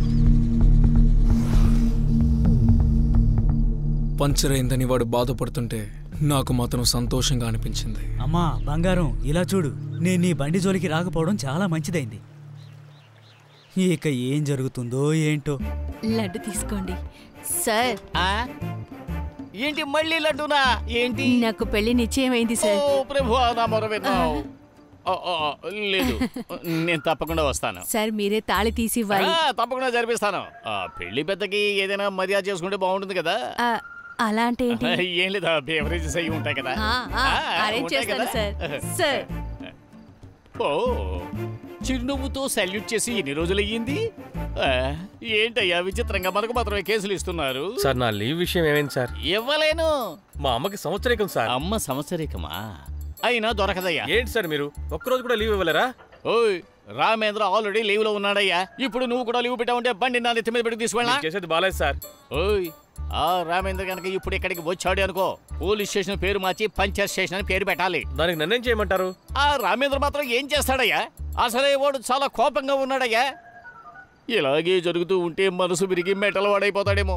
పంచర్ అయిందని వాడు బాధపడుతుంటే నాకు మాత్రం సంతోషంగా అనిపించింది అమ్మా బంగారం ఇలా చూడు నేను నీ బండి జోలికి రాకపోవడం చాలా మంచిదైంది ఇక ఏం జరుగుతుందో ఏంటో లడ్డు తీసుకోండి సార్ ఏంటి మళ్ళీ లడ్డూనా ఏంటి నాకు పెళ్లి నిశ్చయమైంది ఓ సార్ ప్రభు నా మొర విన్నావు. ఓ, ఓ, లేదు నేను తప్పకుండా వస్తాను సార్ మీరే తాళి తీసి ఇవ్వాలి ఆ, తప్పకుండా జరిపిస్తాను ఆ పెళ్లి పెద్దకి ఏదైనా మర్యాద చేసుకుంటే బాగుంటుంది కదా ఆ, అలా అంటే ఏంటి ఏం లేదా బేవరేజెస్ అయి ఉంటాయి కదా ఆ, ఆ, ఆ, అరేంజ్ ఉంటాయి చేస్తాను కదా? సార్ సార్ ఓ చిరునవ్వుతో సల్యూట్ చేసి ఎన్ని రోజులు అయ్యింది ఆ, ఏంటయ్యా విచిత్రంగా మనకు మాత్రమే కేసులు ఇస్తున్నారు సార్ నా లీవ్ విషయం ఏమైంది సార్ ఇవ్వలేను మా అమ్మకి సంవత్సరికం సార్ అమ్మ సంవత్సరికమా అయినా దొరకదయ్యా ఏంటి సార్ మీరు ఒక్కరోజు కూడా లీవ్ ఇవ్వలేరా ఓయ్ రామేంద్ర ఆల్రెడీ లీవ్ లో ఉన్నాడయ్యా ఇప్పుడు నువ్వు కూడా లీవ్ పెట్టావంటే బండి నా నెత్తి మీద పెట్టి తీసుకెళ్ళా మీరు చేసేది బాలేదు సార్ ఓయ్ ఆ రామేంద్ర కనుక ఇప్పుడు ఇక్కడికి వచ్చాడు అనుకో పోలీస్ స్టేషన్ పేరు మార్చి పంచాయత్ స్టేషన్ అని పేరు పెట్టాలి దానికి నన్నేం చేయమంటారు ఆ రామేంద్ర మాత్రం ఏం చేస్తాడయ్యా అసలే వాడు చాలా కోపంగా ఉన్నాడయ్యా ఇలాగే జరుగుతూ ఉంటే మనసు విరిగి మెటల్ వాడైపోతాడేమో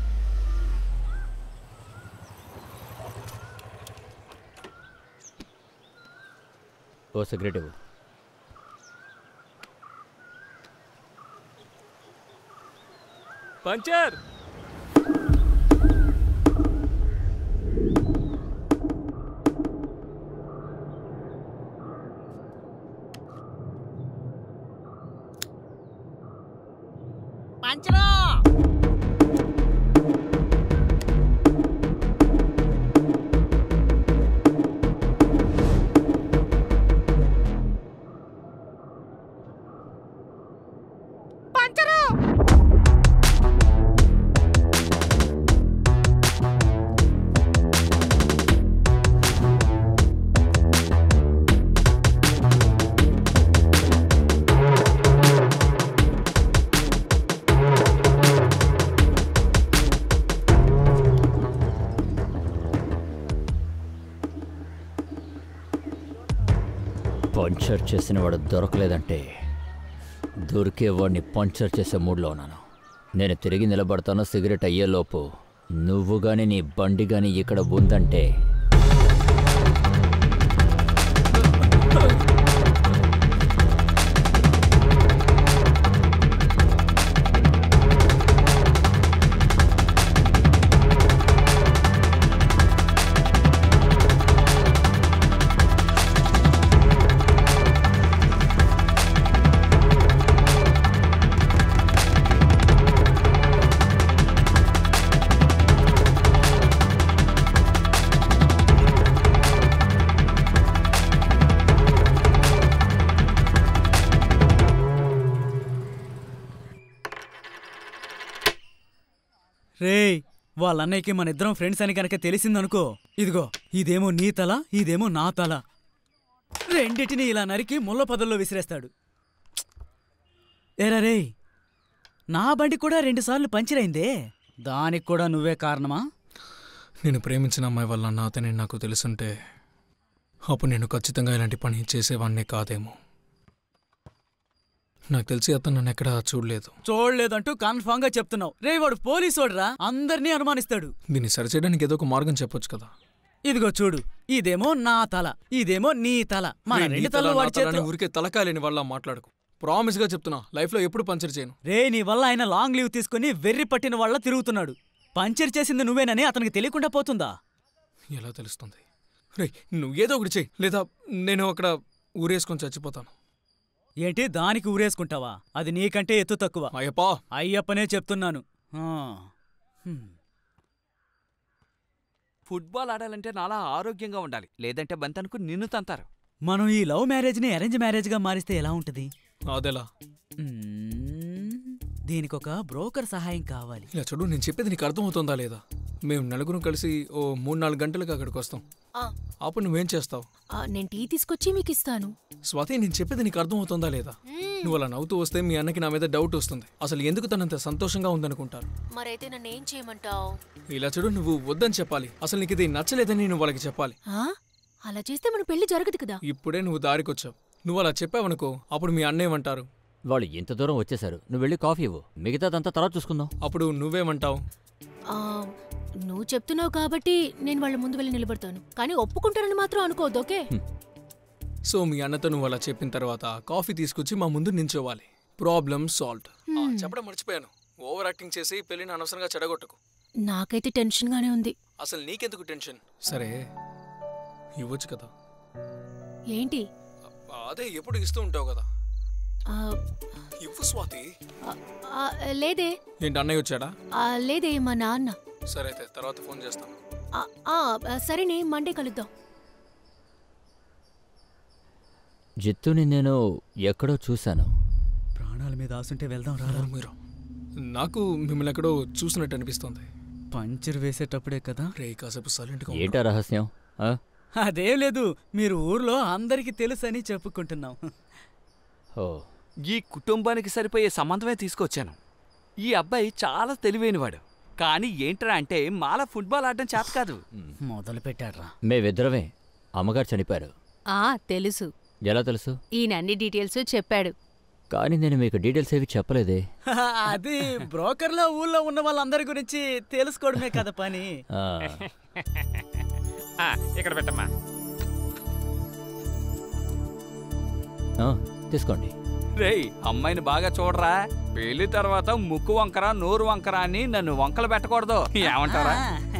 ఓ సిగరెట్ ఇవ్వు పంచర్ పంచరా పంచర్ చేసిన వాడు దొరకలేదంటే దొరికే వాడిని పంచర్ చేసే మూడ్లో ఉన్నాను నేను తిరిగి నిలబడతాను సిగరెట్ అయ్యేలోపు నువ్వు కానీ నీ బండి కానీ ఇక్కడ ఉందంటే రేయ్ వాళ్ళ అన్నయ్యకి మన ఇద్దరం ఫ్రెండ్స్ అని కనుక తెలిసిందనుకో ఇదిగో ఇదేమో నీ తల ఇదేమో నా తల రెండిటిని ఇలా నరికి ముళ్ళ పదల్లో విసిరేస్తాడు ఏరా రేయ్ నా బండి కూడా రెండుసార్లు పంచర్ అయిందే దానికి కూడా నువ్వే కారణమా నేను ప్రేమించిన అమ్మాయి వల్ల నా అతని నాకు తెలుసుంటే అప్పుడు నేను ఖచ్చితంగా ఇలాంటి పని చేసేవాడినే కాదేమో నాకు తెలిసి అతను నన్ను ఎక్కడా చూడలేదు చూడలేదంటూ కన్ఫామ్ గా చెప్తున్నావు రే వాడు పోలీసోడ్రా అందరినీ అనుమానిస్తాడు దీన్ని సరిచేయడానికి ఏదో ఒక మార్గం చెప్పొచ్చు కదా ఇదిగో చూడు ఇదేమో నా తల ఇదేమో నీ తల మన రేయ్, నీ రెండు తల, తలలు నా వాడి తల అని చేతిలో ఊరికే తలకాయలేని వాళ్ళ మాట్లాడుకు ప్రామిస్ గా చెప్తున్నా లైఫ్ లో ఎప్పుడు పంచర్ చేయను రే నీ వల్ల ఆయన లాంగ్ లీవ్ తీసుకుని వెర్రి పట్టిన వాళ్ళ తిరుగుతున్నాడు పంచర్ చేసింది నువ్వేనని అతనికి తెలియకుండా పోతుందా ఎలా తెలుస్తుంది రే నువ్వు ఏదో ఒకటి చెయ్యి లేదా నేను అక్కడ ఊరేసుకొని చచ్చిపోతాను ఏంటి దానికి ఊరేసుకుంటావా అది నీకంటే ఎత్తు తక్కువ అయ్యప్పా అయ్యప్పనే చెప్తున్నాను ఆ. హ్మ్. ఫుట్బాల్ ఆడాలంటే నాలా ఆరోగ్యంగా ఉండాలి లేదంటే బంతనుకు నిన్ను తంతారు మనం ఈ లవ్ మ్యారేజ్ని అరేంజ్ మ్యారేజ్గా మారిస్తే ఎలా ఉంటది అదెలా మ్మ్. దీనికొక బ్రోకర్ సహాయం కావాలి ఇలా చూడు నేను చెప్పేది నీకు అర్థమవుతుందా లేదా మేము నలుగురం కలిసి ఓ మూడు నాలుగు గంటలకు అక్కడికి వస్తాం ఆ, అప్పుడు నువ్వేం చేస్తావు ఆ, నేను టీ తీసుకొచ్చి మీకు ఇస్తాను స్వాతి నేను చెప్పేది నీకు అర్థమవుతుందా లేదా నువ్వు అలా నవ్వుతూ వస్తే మీ అన్నకి నా మీద డౌట్ వస్తుంది అసలు ఎందుకు తనంత సంతోషంగా ఉందనుకుంటారు మరైతే నన్ను ఏం చేయమంటావు ఇలా చూడు నువ్వు వద్దని చెప్పాలి అసలు నీకు ఇది నచ్చలేదని నేను వాళ్ళకి చెప్పాలి అలా చేస్తే మన పెళ్లి జరగదు కదా ఇప్పుడే నువ్వు దారికొచ్చావు నువ్వు అలా చెప్పావనుకో అప్పుడు మీ అన్న ఏమంటారు వాళ్ళు ఇంత దూరం వచ్చేసారు నువ్వు వెళ్ళి కాఫీ ఇవ్వు మిగతాదంతా తర్వాత చూసుకుందాం అప్పుడు నువ్వేమంటావు ఆ, నువ్వు చెప్తున్నావు కాబట్టి నేను వాళ్ళ ముందు వెళ్ళి నిలబడతాను కానీ ఒప్పుకుంటారని మాత్రం అనుకోవద్దు ఓకే సో మీ అన్నతో నువ్వు అలా చెప్పిన తర్వాత కాఫీ తీసుకొచ్చి మా ముందు నించోవాలి ప్రాబ్లమ్ సాల్వ్ చెప్పడం మర్చిపోయాను ఓవర్ యాక్టింగ్ చేసి పెళ్లిని అనవసరంగా చెడగొట్టకు నాకైతే టెన్షన్గానే ఉంది అసలు నీకెందుకు టెన్షన్ సరే ఇవ్వచ్చు కదా ఏంటి అదే ఎప్పుడు ఇస్తూ ఉంటావు కదా ఆ, ఇవ్వు స్వాతి ఆ, లేదే ఏంటి అన్నయ్య వచ్చాడా ఆ, లేదే మా నాన్న సరే అయితే తర్వాత ఫోన్ చేస్తాం ఆ, ఆ, సరేనే మండే కలుద్దాం జిత్తుని నేను ఎక్కడో చూశాను ప్రాణాల మీద ఆసుంటే వెళ్దాం రా మీరు నాకు మిమ్మల్ని ఎక్కడో చూసినట్టు అనిపిస్తుంది పంచర్ వేసేటప్పుడే కదా రే కాసేపు సైలెంట్గా ఏంటా రహస్యం ఆ? అదేం లేదు మీరు ఊర్లో అందరికీ తెలుసని చెప్పుకుంటున్నాం ఓ ఈ కుటుంబానికి సరిపోయే సంబంధమే తీసుకొచ్చాను ఈ అబ్బాయి చాలా తెలివైనవాడు కానీ ఏంట్రా అంటే మాల ఫుట్బాల్ ఆడడం చేత కాదు మొదలు పెట్టాడ్రా మేమిద్దరమే అమ్మగారు చనిపోయారు ఆ తెలుసు ఎలా తెలుసు ఈయన అన్ని డీటెయిల్స్ చెప్పాడు కానీ నేను మీకు డీటెయిల్స్ ఏవి చెప్పలేదే అది బ్రోకర్లో ఊళ్ళో ఉన్న వాళ్ళందరి గురించి తెలుసుకోవడమే కదా పని ఆ, ఆ, ఇక్కడ పెట్టమ్మా ఆ, తీసుకోండి రేయ్ అమ్మాయిని బాగా చూడరా పెళ్లి తర్వాత ముక్కు వంకర నోరు వంకర అని నన్ను వంకలు పెట్టకూడదు ఏమంటారా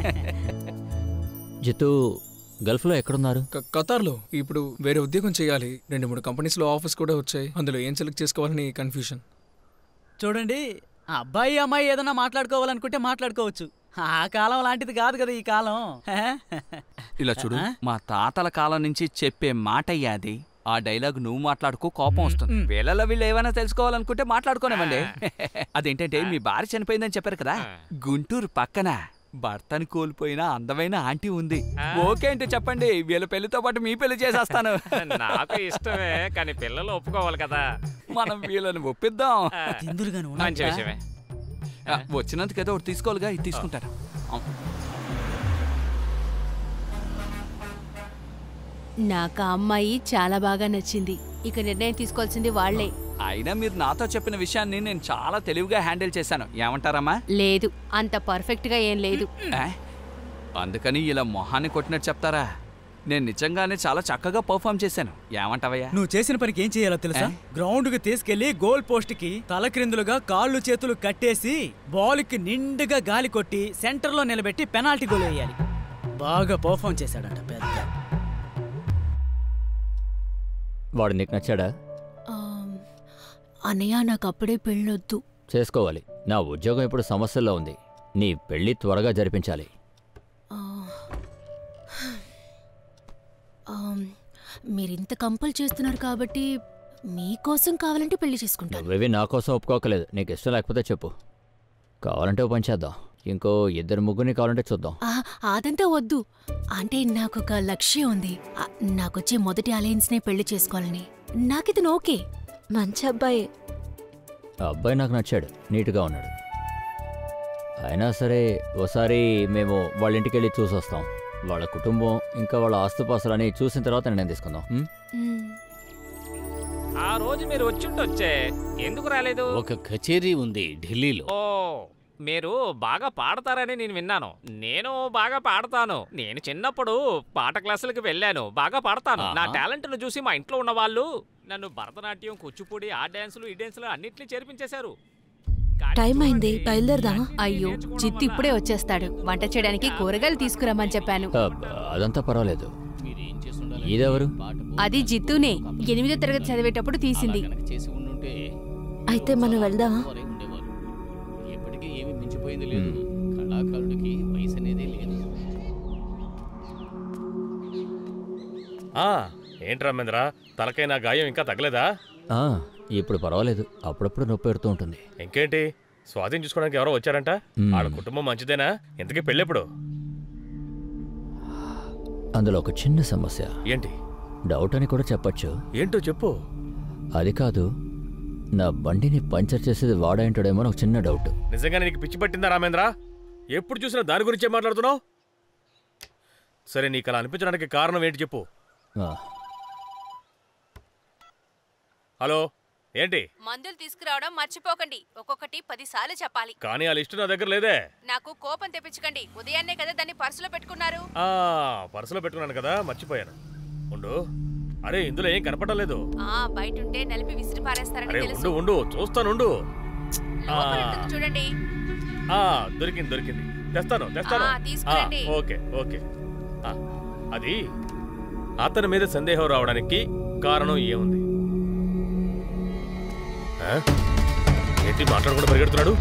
జిత్తు గల్ఫ్లో ఎక్కడున్నారు క- ఖతార్లో ఇప్పుడు వేరే ఉద్యోగం చేయాలి రెండు మూడు కంపెనీస్లో ఆఫర్స్ కూడా వచ్చాయి అందులో ఏం సెలెక్ట్ చేసుకోవాలని కన్ఫ్యూషన్ చూడండి అబ్బాయి అమ్మాయి ఏదైనా మాట్లాడుకోవాలనుకుంటే మాట్లాడుకోవచ్చు ఆ కాలం లాంటిది కాదు కదా ఈ కాలం ఇలా చూడు మా తాతల కాలం నుంచి చెప్పే మాట అది ఆ డైలాగ్ నువ్వు మాట్లాడుకో కోపం వస్తుంది వీళ్ళలో వీళ్ళు ఏమైనా తెలుసుకోవాలనుకుంటే మాట్లాడుకోనివ్వండి అదేంటంటే మీ భార్య చనిపోయిందని చెప్పారు కదా గుంటూరు పక్కన భర్తని కోల్పోయిన అందమైన ఆంటీ ఉంది ఓకే అంటే చెప్పండి వీళ్ళ పెళ్లితో పాటు మీ పెళ్లి చేసేస్తాను నాకు ఇష్టమే కానీ పిల్లలు ఒప్పుకోవాలి కదా మనం వీళ్ళని ఒప్పిద్దాం మంచి విషయమే ఆ, వచ్చినందుకు ఏదో ఒకటి తీసుకోవాలిగా ఇది తీసుకుంటారు నాకు ఆ అమ్మాయి చాలా బాగా నచ్చింది ఇక నిర్ణయం తీసుకోవాల్సింది వాళ్లే అయినా మీరు నాతో చెప్పిన విషయాన్ని నేను చాలా తెలివిగా హ్యాండిల్ చేశాను ఏమంటారమ్మా లేదు అంత పర్ఫెక్ట్ గా ఏం లేదు ఏ? అందుకని ఇలా మొహాన్ని కొట్టినట్టు చెప్తారా నేను నిజంగానే చాలా చక్కగా పర్ఫామ్ చేశాను ఏమంటావయ్యా నువ్వు చేసిన పనికి ఏం చేయాలో తెలుసా గ్రౌండ్ కి తీసుకెళ్లి గోల్ పోస్ట్ కి తలక్రిందులుగా కాళ్ళు చేతులు కట్టేసి బాల్ కి నిండుగా గాలి కొట్టి సెంటర్ లో నిలబెట్టి పెనాల్టీ గోల్ వేయాలి బాగా పర్ఫామ్ చేశాడంట పెద్ద వాడు నీకు నచ్చాడా ఆ, అన్నయ్య నాకు అప్పుడే పెళ్ళొద్దు చేసుకోవాలి నా ఉద్యోగం ఇప్పుడు సమస్యల్లో ఉంది నీ పెళ్లి త్వరగా జరిపించాలి ఆ, ఆమ్, మీరింత కంపల్ చేస్తున్నారు కాబట్టి మీకోసం కావాలంటే పెళ్లి చేసుకుంటాను నువ్వేవి నా కోసం ఒప్పుకోకలేదు నీకు ఇష్టం లేకపోతే చెప్పు కావాలంటే ఓ పని చేద్దాం ఇంకో ఇద్దరు ముగ్గురిని కావాలంటే చూద్దాం ఆ, అదంతా వద్దు అంటే నాకు ఒక లక్ష్యం ఉంది ఆ, నాకొచ్చే మొదటి అలయన్స్ నే పెళ్లి చేసుకోవాలని నాకితను ఓకే మంచి అబ్బాయి ఆ అబ్బాయి నాకు నచ్చాడు నీట్గా ఉన్నాడు అయినా సరే ఓసారి మేము వాళ్ళ ఇంటికి వెళ్ళి చూసి వస్తాం వాళ్ళ కుటుంబం ఇంకా వాళ్ళ ఆస్తుపాస్తులని చూసిన తర్వాత నిర్ణయం తీసుకుందాం ఉం? ఆ రోజు మీరు వచ్చుండొచ్చే ఎందుకు రాలేదు ఒక కచేరీ ఉంది ఢిల్లీలో ఓ మీరు బాగా పాడతారని నేను విన్నాను నేను బాగా పాడతాను నేను చిన్నప్పుడు పాట క్లాసులకు వెళ్ళాను బాగా పాడతాను నా ఆహా. టాలెంట్ ను చూసి మా ఇంట్లో ఉన్న వాళ్ళు నన్ను భరతనాట్యం కూచిపూడి ఆ డాన్సులు ఈ డాన్సులు అన్నిటిని చేర్పించేశారు టైం అయింది బయలుదేరదామా అయ్యో చిత్తు ఇప్పుడే వచ్చేస్తాడు వంట చేయడానికి కూరగాయలు తీసుకురమ్మని చెప్పాను ఆ, అదంతా పర్వాలేదు ఇదెవరు అది జిత్తునే ఎనిమిదో తరగతి చదివేటప్పుడు తీసింది చేసి ఉండుంటే అయితే మనం వెళ్దామా ఉండేవారు ఎప్పటికీ ఏమీ మించిపోయింది లేదు కళాకారుడికి వయసు అనేది లేదు ఆ, ఏంటి రామేంద్ర తలకై నా గాయం ఇంకా తగలేదా ఆ, ఇప్పుడు పర్వాలేదు అప్పుడప్పుడు నొప్పి పెడుతూ ఉంటుంది ఇంకేంటి స్వాధీనం చూసుకోవడానికి ఎవరో వచ్చారంట మ్మ్. ఆడ కుటుంబం మంచిదేనా ఇంతకీ పెళ్ళెప్పుడు అందులో ఒక చిన్న సమస్య ఏంటి డౌట్ అని కూడా చెప్పొచ్చు ఏంటో చెప్పు అది కాదు నా బండిని పంచర్ చేసేది వాడేంటాడేమో అని ఒక చిన్న డౌట్ నిజంగానే నీకు పిచ్చి పట్టిందా రామేంద్ర ఎప్పుడు చూసినా దాని గురించే మాట్లాడుతున్నావు సరే నీకు అలా అనిపించడానికి కారణం ఏంటి చెప్పు ఆ, హలో ఏంటి మందులు తీసుకురావడం మర్చిపోకండి ఒక్కొక్కటి పదిసార్లు చెప్పాలి కానీ ఆ లిస్టు నా దగ్గర లేదే నాకు కోపం తెప్పించకండి ఉదయాన్నే కదా దాన్ని పర్సులో పెట్టుకున్నారు ఆ పర్సులో పెట్టుకున్నాను కదా మర్చిపోయాను ఉండు అరే ఇందులో ఏం కనపడడం లేదు ఆ బయట ఉంటే నలిపి విసిరి పారేస్తారని అరే తెలుసు ఉండు ఉండు చూస్తానుండు ఆ, లోపల ఉంటుంది చూడండి ఆ, దొరికింది దొరికింది తెస్తాను తెస్తాను ఆ, తీసుకురండి. ఆ, ఓకే ఓకే ఆ, అది అతని మీద సందేహం రావడానికి కారణం ఏముంది ఆ? ఏంటి మాట్లాడకుండా పరిగెడుతున్నాడు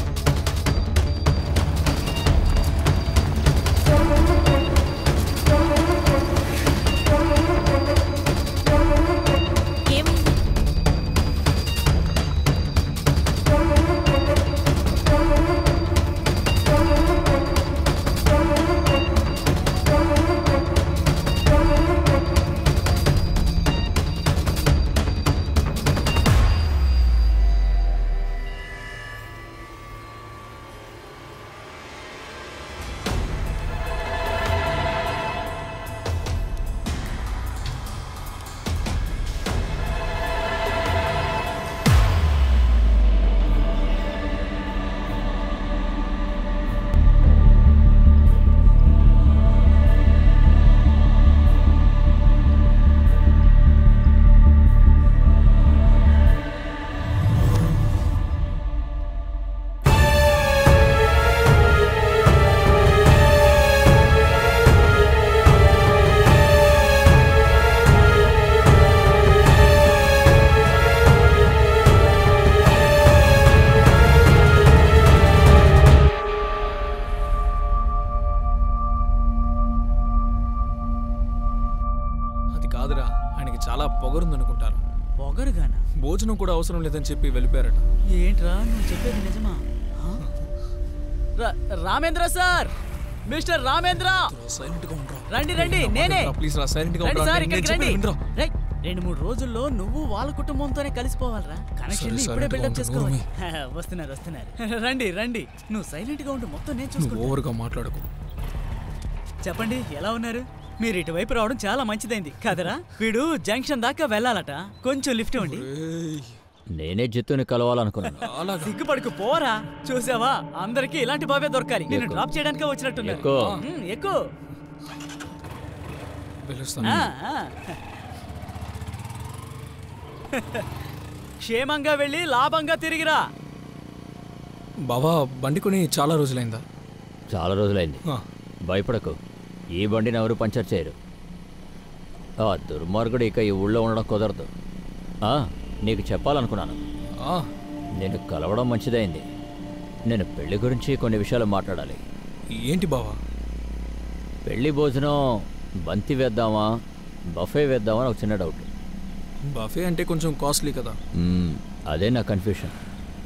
అది కాదురా ఆయనకి చాలా పొగరుందనుకుంటారు పొగరుగానా భోజనం కూడా అవసరం లేదని చెప్పి వెళ్ళిపోయారట ఏంట్రా నువ్వు చెప్పేది నిజమా ఆ? రా- Ramendra sir mister Ramendra silent గా ఉండరా రండి రండి నేనే ప్లీజ్ రా సైలెంట్ గా రండి ఉండరా సార్ నేను ఇక్కడికి చెప్పేది రండి వినరా? రేయ్, రెండు మూడు రోజుల్లో నువ్వు వాళ్ళ కుటుంబంతోనే కలిసిపోవాలరా కనెక్షన్ సరే, ఇప్పుడే silent గా బిల్డప్ ఉండు, చేసుకోవాలి ఊరుమి. వస్తున్నారు వస్తున్నారు రండి రండి నువ్వు సైలెంట్ గా ఉండు మొత్తం నేను నువ్వు చూసుకుంటా ఓవర్గా మాట్లాడకు చెప్పండి ఎలా ఉన్నారు మీరు ఇటువైపు రావడం చాలా మంచిదైంది కదరా వీడు జంక్షన్ దాకా వెళ్ళాలట కొంచెం లిఫ్ట్ ఇవ్వండి నేనే జిత్తుని కలవాలనుకున్నాను సిగ్గుపడుకు పోరా చూసావా అందరికి ఇలాంటి బాబే దొరకాలి నేను ఎక్కు. డ్రాప్ చేయడానికే వచ్చినట్టున్నారు ఎక్కు. ఉమ్, ఎక్కు పిలుస్తాను ఆ, ఆ. క్షేమంగా వెళ్ళి లాభంగా తిరిగిరా బావా బండి కొని చాలా రోజులైందా చాలా రోజులైంది ఆ. భయపడకు ఈ బండిని ఎవరు పంచర్ చేయరు ఆ దుర్మార్గుడు ఇక ఈ ఊళ్ళో ఉండడం కుదరదు ఆ, నీకు చెప్పాలనుకున్నాను ఆ, నేను కలవడం మంచిదైంది నేను పెళ్లి గురించి కొన్ని విషయాలు మాట్లాడాలి ఏంటి బావా పెళ్లి భోజనం బంతి వేద్దామా బఫే వేద్దామా అని ఒక చిన్న డౌట్ బఫే అంటే కొంచెం కాస్ట్లీ కదా మ్మ్, అదే నా కన్ఫ్యూషన్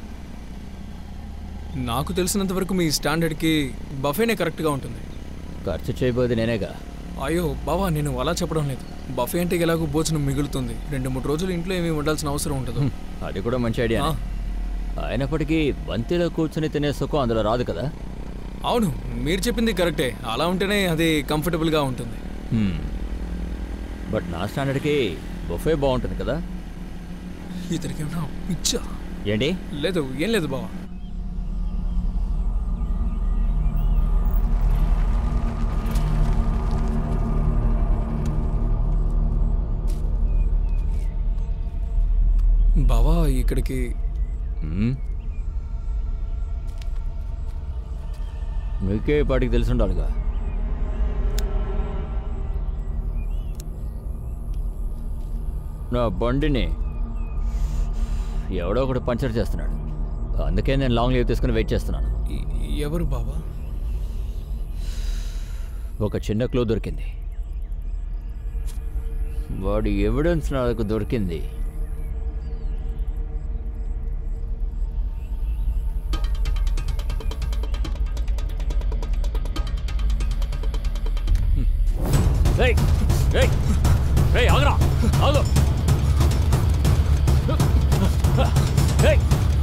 నాకు తెలిసినంత వరకు మీ స్టాండర్డ్కి బఫేనే కరెక్ట్గా ఉంటుంది ఖర్చు చేయబోయేది నేనేగా అయ్యో బావా నేను అలా చెప్పడం లేదు బఫే అంటే ఎలాగో భోజనం మిగులుతుంది రెండు మూడు రోజులు ఇంట్లో ఏమీ ఉండాల్సిన అవసరం ఉండదు అది కూడా మంచి ఐడియా అయినప్పటికీ బంతిలో కూర్చుని తినే సుఖం అందులో రాదు కదా అవును మీరు చెప్పింది కరెక్టే అలా ఉంటేనే అది కంఫర్టబుల్గా ఉంటుంది మ్మ్. బట్ నా స్టాండర్డ్కి బొఫే బాగుంటుంది కదా ఇతనికి ఏమన్నా పిచ్చా ఏంటి లేదు ఏం లేదు బావా బావా ఇక్కడికి మ్మ్? మీకే ఈ పాటికి తెలిసి ఉండాలిగా నా బండిని ఎవడో ఒకడు పంచర్ చేస్తున్నాడు అందుకే నేను లాంగ్ లీవ్ తీసుకుని వెయిట్ చేస్తున్నాను ఎవరు బావా ఒక చిన్న క్లూ దొరికింది వాడి ఎవిడెన్స్ నాకు దొరికింది రేయ్ రేయ్ రేయ్ ఆగరా ఆగు రేయ్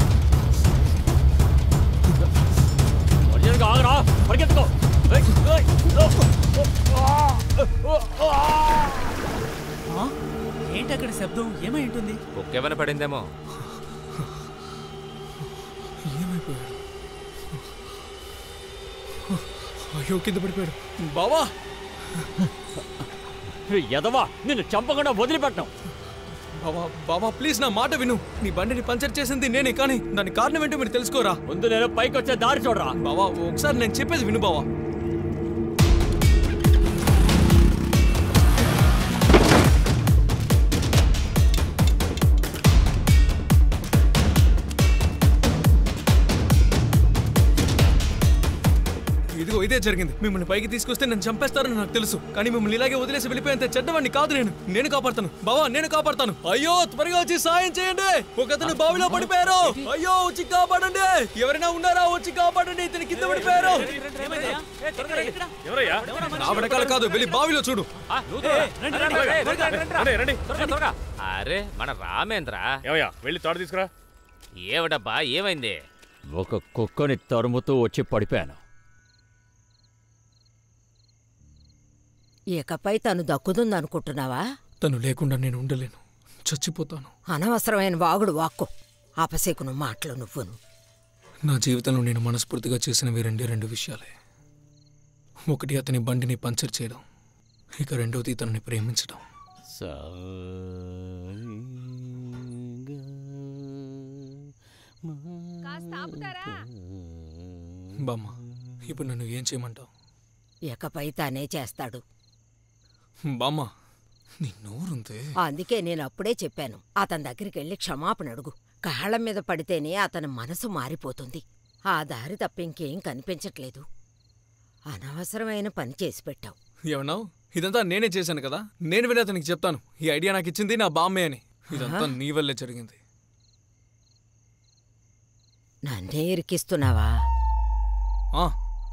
మర్యాదగా ఆగరా పరిగెత్తుకో రేయ్ రేయ్ ఆ? ఏంటి అక్కడ శబ్దం ఏమై ఉంటుంది కుక్కేమైనా పడిందేమో ఏమైపోయాడు అయ్యో కింద పడిపోయాడు బావా ఎదవా నిన్ను చంపకుండా వదిలిపెట్టను బావా బావా ప్లీజ్ నా మాట విను నీ బండిని పంచర్ చేసింది నేనే కానీ దాని కారణం ఏంటో మీరు తెలుసుకోరా ముందు నేను పైకి వచ్చే దారి చూడరా బావా ఒకసారి నేను చెప్పేది విను బావా ఇదిగో ఇదే జరిగింది మిమ్మల్ని పైకి తీసుకొస్తే నేను చంపేస్తారని నాకు తెలుసు కానీ మిమ్మల్ని ఇలాగే వదిలేసి వెళ్ళిపోయేంత చెడ్డవాడిని కాదు నేను నేను కాపాడతాను బావా నేను కాపాడతాను అయ్యో త్వరగా వచ్చి సాయం చేయండి ఒక అతను బావిలో పడిపోయారు అయ్యో వచ్చి కాపాడండి ఎవరైనా ఉన్నారా వచ్చి కాపాడండి ఇతని కింద పడిపోయారు ఎవరయ్యా నా వెనకాల కాదు వెళ్ళి బావిలో చూడు అరే మన రామేంద్ర ఏమయ్యా వెళ్ళి తోట తీసుకురా ఏమిటబ్బా ఏమైంది ఒక కుక్కని తరుముతూ వచ్చి పడిపోయాను ఇకపై తను దక్కుతుందనుకుంటున్నావా తను లేకుండా నేను ఉండలేను చచ్చిపోతాను అనవసరమైన వాగుడు వాక్కు అపశకును మాటలు నువ్వును నా జీవితంలో నేను మనస్ఫూర్తిగా చేసినవి రెండే రెండు విషయాలే ఒకటి అతని బండిని పంచర్ చేయడం ఇక రెండవది తనని ప్రేమించడం బామ్మ ఇప్పుడు నన్ను ఏం చేయమంటావు ఇకపై తానే చేస్తాడు బామ్మ నీ నోరుందే అందుకే నేను అప్పుడే చెప్పాను అతని దగ్గరికి వెళ్ళి క్షమాపణ అడుగు కాళ్ళ మీద పడితేనే అతని మనసు మారిపోతుంది ఆ దారి తప్ప ఇంకేం కనిపించట్లేదు అనవసరమైన పని చేసి పెట్టావు ఏమన్నావు ఇదంతా నేనే చేశాను కదా నేను వెళ్ళి అతనికి చెప్తాను ఈ ఐడియా నాకు ఇచ్చింది నా బామ్మే అని ఇదంతా నీ వల్లే జరిగింది నన్నే ఇరికిస్తున్నావా ఆ,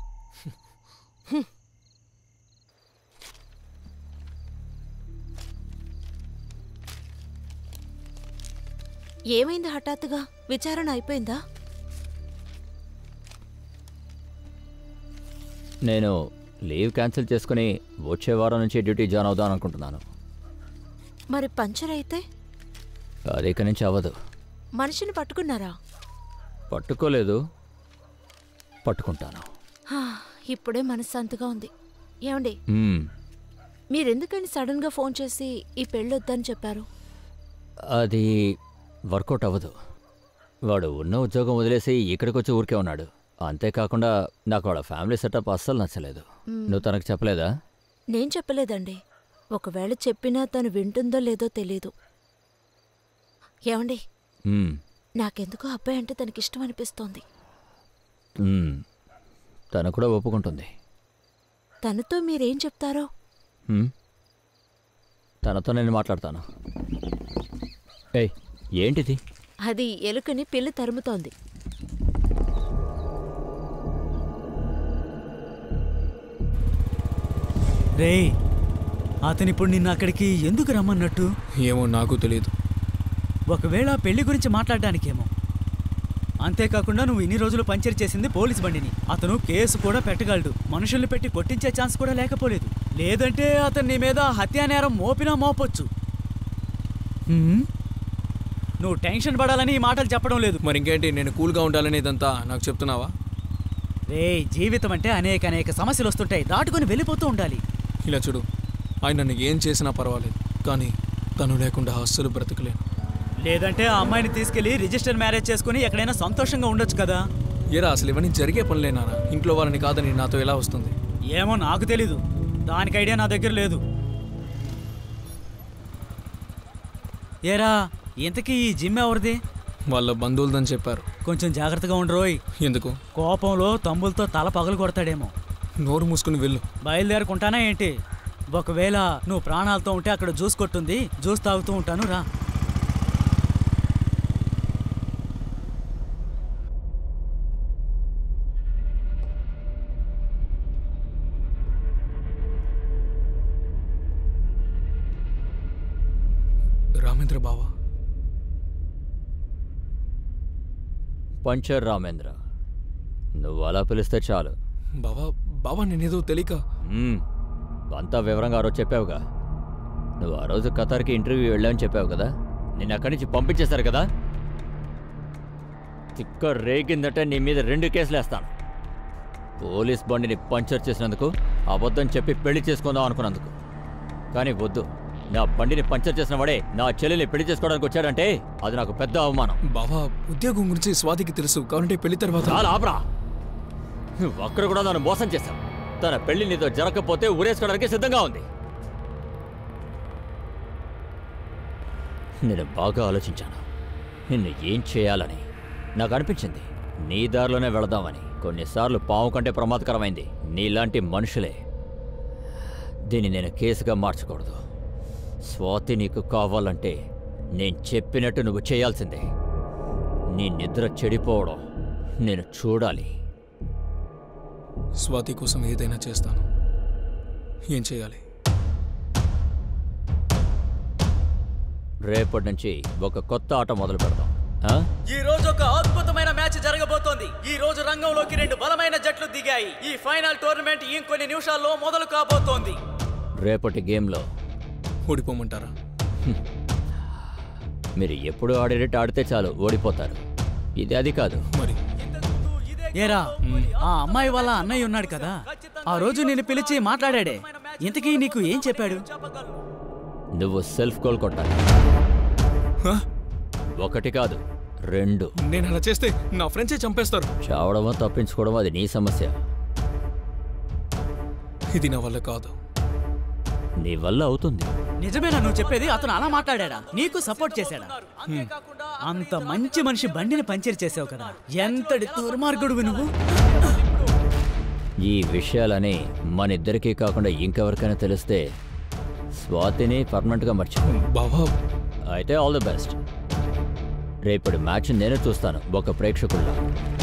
ఏమైంది హఠాత్తుగా విచారణ అయిపోయిందా నేను లీవ్ క్యాన్సిల్ చేసుకుని వచ్చే వారం నుంచి డ్యూటీ జాయిన్ అవుదాం అనుకుంటున్నాను మరి పంచర్ అయితే అది ఇక నుంచి అవ్వదు మనిషిని పట్టుకున్నారా పట్టుకోలేదు పట్టుకుంటాను హా, ఇప్పుడే మనశ్శాంతిగా ఉంది ఏమండి మ్మ్. మీరెందుకని సడన్ గా ఫోన్ చేసి ఈ పెళ్ళొద్దని చెప్పారు అది వర్కౌట్ అవ్వదు వాడు ఉన్న ఉద్యోగం వదిలేసి ఇక్కడికి వచ్చి ఊరికే ఉన్నాడు అంతేకాకుండా నాకు వాళ్ళ ఫ్యామిలీ సెటప్ అస్సలు నచ్చలేదు మ్మ్. నువ్వు తనకు చెప్పలేదా నేను చెప్పలేదండి ఒకవేళ చెప్పినా తను వింటుందో లేదో తెలీదు ఏమండి మ్మ్. నాకెందుకో అబ్బాయి అంటే తనకిష్టం అనిపిస్తోంది మ్మ్. తను కూడా ఒప్పుకుంటుంది తనతో మీరేం చెప్తారో మ్మ్. తనతో నేను మాట్లాడతాను ఏయ్ ఏంటిది అది ఎలుకని పిల్లి తరుముతోంది రేయ్ అతనిప్పుడు నిన్ను అక్కడికి ఎందుకు రమ్మన్నట్టు ఏమో నాకు తెలియదు ఒకవేళ పెళ్లి గురించి మాట్లాడడానికేమో అంతేకాకుండా నువ్వు ఇన్ని రోజులు పంచర్ చేసింది పోలీస్ బండిని అతను కేసు కూడా పెట్టగలడు మనుషుల్ని పెట్టి కొట్టించే ఛాన్స్ కూడా లేకపోలేదు లేదంటే అతను నీ మీద హత్యా నేరం మోపినా మోపొచ్చు హ్మ్? నువ్వు టెన్షన్ పడాలని ఈ మాటలు చెప్పడం లేదు మరి ఇంకేంటి నేను కూల్గా ఉండాలని ఇదంతా నాకు చెప్తున్నావా రే జీవితం అంటే అనేక అనేక సమస్యలు వస్తుంటాయి దాటుకొని వెళ్ళిపోతూ ఉండాలి ఇలా చూడు ఆయన నన్ను ఏం చేసినా పర్వాలేదు కానీ తను లేకుండా అస్సలు బ్రతకలేను లేదంటే ఆ అమ్మాయిని తీసుకెళ్లి రిజిస్టర్ మ్యారేజ్ చేసుకుని ఎక్కడైనా సంతోషంగా ఉండొచ్చు కదా ఏరా అసలు ఇవన్నీ జరిగే పనులేనారా ఇంట్లో వాళ్ళని కాదని నాతో ఎలా వస్తుంది ఏమో నాకు తెలీదు దానికి ఐడియా నా దగ్గర లేదు ఏరా ఇంతకీ ఈ జిమ్ ఎవరిది వాళ్ళ బంధువులదని చెప్పారు కొంచెం జాగ్రత్తగా ఉండరోయ్ ఎందుకు కోపంలో తమ్ములతో తల పగలు కొడతాడేమో నోరు మూసుకుని వెళ్ళు బయలుదేరుకుంటానా ఏంటి ఒకవేళ నువ్వు ప్రాణాలతో ఉంటే అక్కడ జ్యూస్ కొట్టుంది జ్యూస్ తాగుతూ ఉంటాను రా రామేంద్ర బావా పంచర్ రామేంద్ర నువ్వు అలా పిలిస్తే చాలు బావా బావా నేనేదో తెలియక మ్మ్. అంతా వివరంగా ఆ రోజు చెప్పావుగా నువ్వు ఆ రోజు ఖతార్కి ఇంటర్వ్యూ వెళ్ళావని చెప్పావు కదా నిన్ను అక్కడి నుంచి పంపించేశారు కదా తిక్క రేగిందంటే నీ మీద రెండు కేసులు వేస్తాను పోలీస్ బండిని పంచర్ చేసినందుకు అబద్ధం చెప్పి పెళ్లి చేసుకుందాం అనుకున్నందుకు కానీ వద్దు నా బండిని పంచర్ చేసిన వాడే నా చెల్లెల్ని పెళ్లి చేసుకోవడానికి వచ్చాడంటే అది నాకు పెద్ద అవమానం బావా ఉద్యోగం గురించి స్వాతికి తెలుసు కావాలంటే పెళ్లి తర్వాత చాలా ఆపరా నువ్వు అక్కడ కూడా నన్ను మోసం చేశావు తన పెళ్లి నీతో జరగకపోతే ఊరేసుకోవడానికి సిద్ధంగా ఉంది నేను బాగా ఆలోచించాను నిన్ను ఏం చేయాలని నాకు అనిపించింది నీ దారిలోనే వెళదామని కొన్నిసార్లు పాము కంటే ప్రమాదకరమైంది నీలాంటి మనుషులే దీన్ని నేను కేసుగా మార్చకూడదు స్వాతి నీకు కావాలంటే నేను చెప్పినట్టు నువ్వు చేయాల్సిందే నీ నిద్ర చెడిపోవడం నేను చూడాలి స్వాతి కోసం ఏదైనా చేస్తాను ఏం చేయాలి రేపటి నుంచి ఒక కొత్త ఆట మొదలు పెడదాం ఆ? ఈ రోజు ఒక అద్భుతమైన మ్యాచ్ జరగబోతోంది ఈ రోజు రంగంలోకి రెండు బలమైన జట్లు దిగాయి ఈ ఫైనల్ టోర్నమెంట్ ఇంకొన్ని నిమిషాల్లో మొదలు కాబోతోంది రేపటి గేమ్లో ఓడిపోమంటారా మీరు ఎప్పుడు ఆడేటట్టు ఆడితే చాలు ఓడిపోతారు ఇది అది కాదు మరి ఏరా ఆ అమ్మాయి వాళ్ళ అన్నయ్య ఉన్నాడు కదా ఆ రోజు నేను పిలిచి మాట్లాడాడే ఇంతకీ నీకు ఏం చెప్పాడు నువ్వు సెల్ఫ్ గోల్ కొట్టాలి ఒకటి కాదు రెండు నేను అలా చేస్తే నా ఫ్రెండ్సే చంపేస్తారు చావడమో తప్పించుకోవడమో అది నీ సమస్య ఇది నా వల్ల కాదు నీ వల్ల అవుతుంది నిజమేనా నువ్వు చెప్పేది అతను అలా మాట్లాడా నీకు సపోర్ట్ చేశాడా అంత మంచి మనిషి బండిని పంచర్ చేసావు కదా ఎంతటి దుర్మార్గుడు నువ్వు ఈ విషయాలని మన ఇద్దరికీ కాకుండా ఇంకెవరికైనా తెలిస్తే స్వాతిని పర్మనెంట్గా మర్చిపో బావా అయితే ఆల్ ది బెస్ట్ రేపటి మ్యాచ్ నేనే చూస్తాను ఒక ప్రేక్షకుల్లా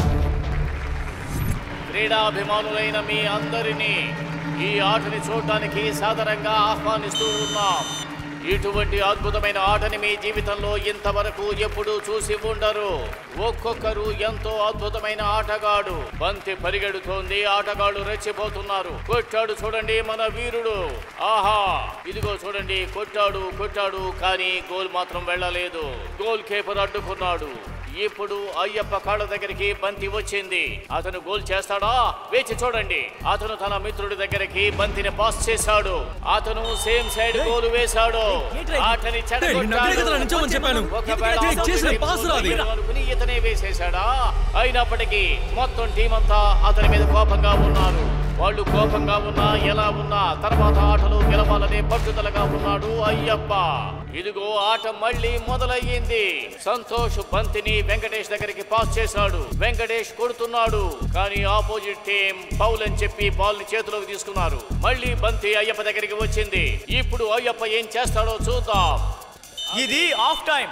క్రీడాభిమానులైన మీ అందరినీ ఈ ఆటని చూడటానికి సాదరంగా ఆహ్వానిస్తూ ఉన్నాం ఇటువంటి అద్భుతమైన ఆటని మీ జీవితంలో ఇంతవరకు ఎప్పుడూ చూసి ఉండరు ఒక్కొక్కరు ఎంతో అద్భుతమైన ఆటగాడు బంతి పరిగెడుతోంది ఆటగాడు రెచ్చిపోతున్నారు కొట్టాడు చూడండి మన వీరుడు ఆహా ఇదిగో చూడండి కొట్టాడు కొట్టాడు కానీ గోల్ మాత్రం వెళ్ళలేదు గోల్ కీపర్ అడ్డుకున్నాడు ఇప్పుడు అయ్యప్ప కాళ్ళ దగ్గరికి బంతి వచ్చింది అతను గోల్ చేస్తాడా వేచి చూడండి అతను తన మిత్రుడి దగ్గరికి బంతిని పాస్ చేశాడు అతను సేమ్ సైడ్ గోల్ వేశాడు ఆటని నవ్వులే కదరా నిల్చోమని చెప్పాను. ఇది చేసిన పాస్ రా అది. అనుకుని ఇతనే వేసేశాడా అయినప్పటికీ మొత్తం టీం అంతా అతని మీద కోపంగా ఉన్నారు వాళ్ళు కోపంగా ఉన్నా ఎలా ఉన్నా తర్వాత ఆటలో గెలవాలనే పట్టుదలగా ఉన్నాడు అయ్యప్ప ఇదిగో ఆట మళ్ళీ మొదలయ్యింది సంతోష్ బంతిని వెంకటేష్ దగ్గరికి పాస్ చేశాడు వెంకటేష్ కొడుతున్నాడు కానీ ఆపోజిట్ టీం బౌల్ అని చెప్పి బాల్ ని చేతిలోకి తీసుకున్నారు మళ్ళీ బంతి అయ్యప్ప దగ్గరికి వచ్చింది ఇప్పుడు అయ్యప్ప ఏం చేస్తాడో చూద్దాం ఇది ఆఫ్ టైం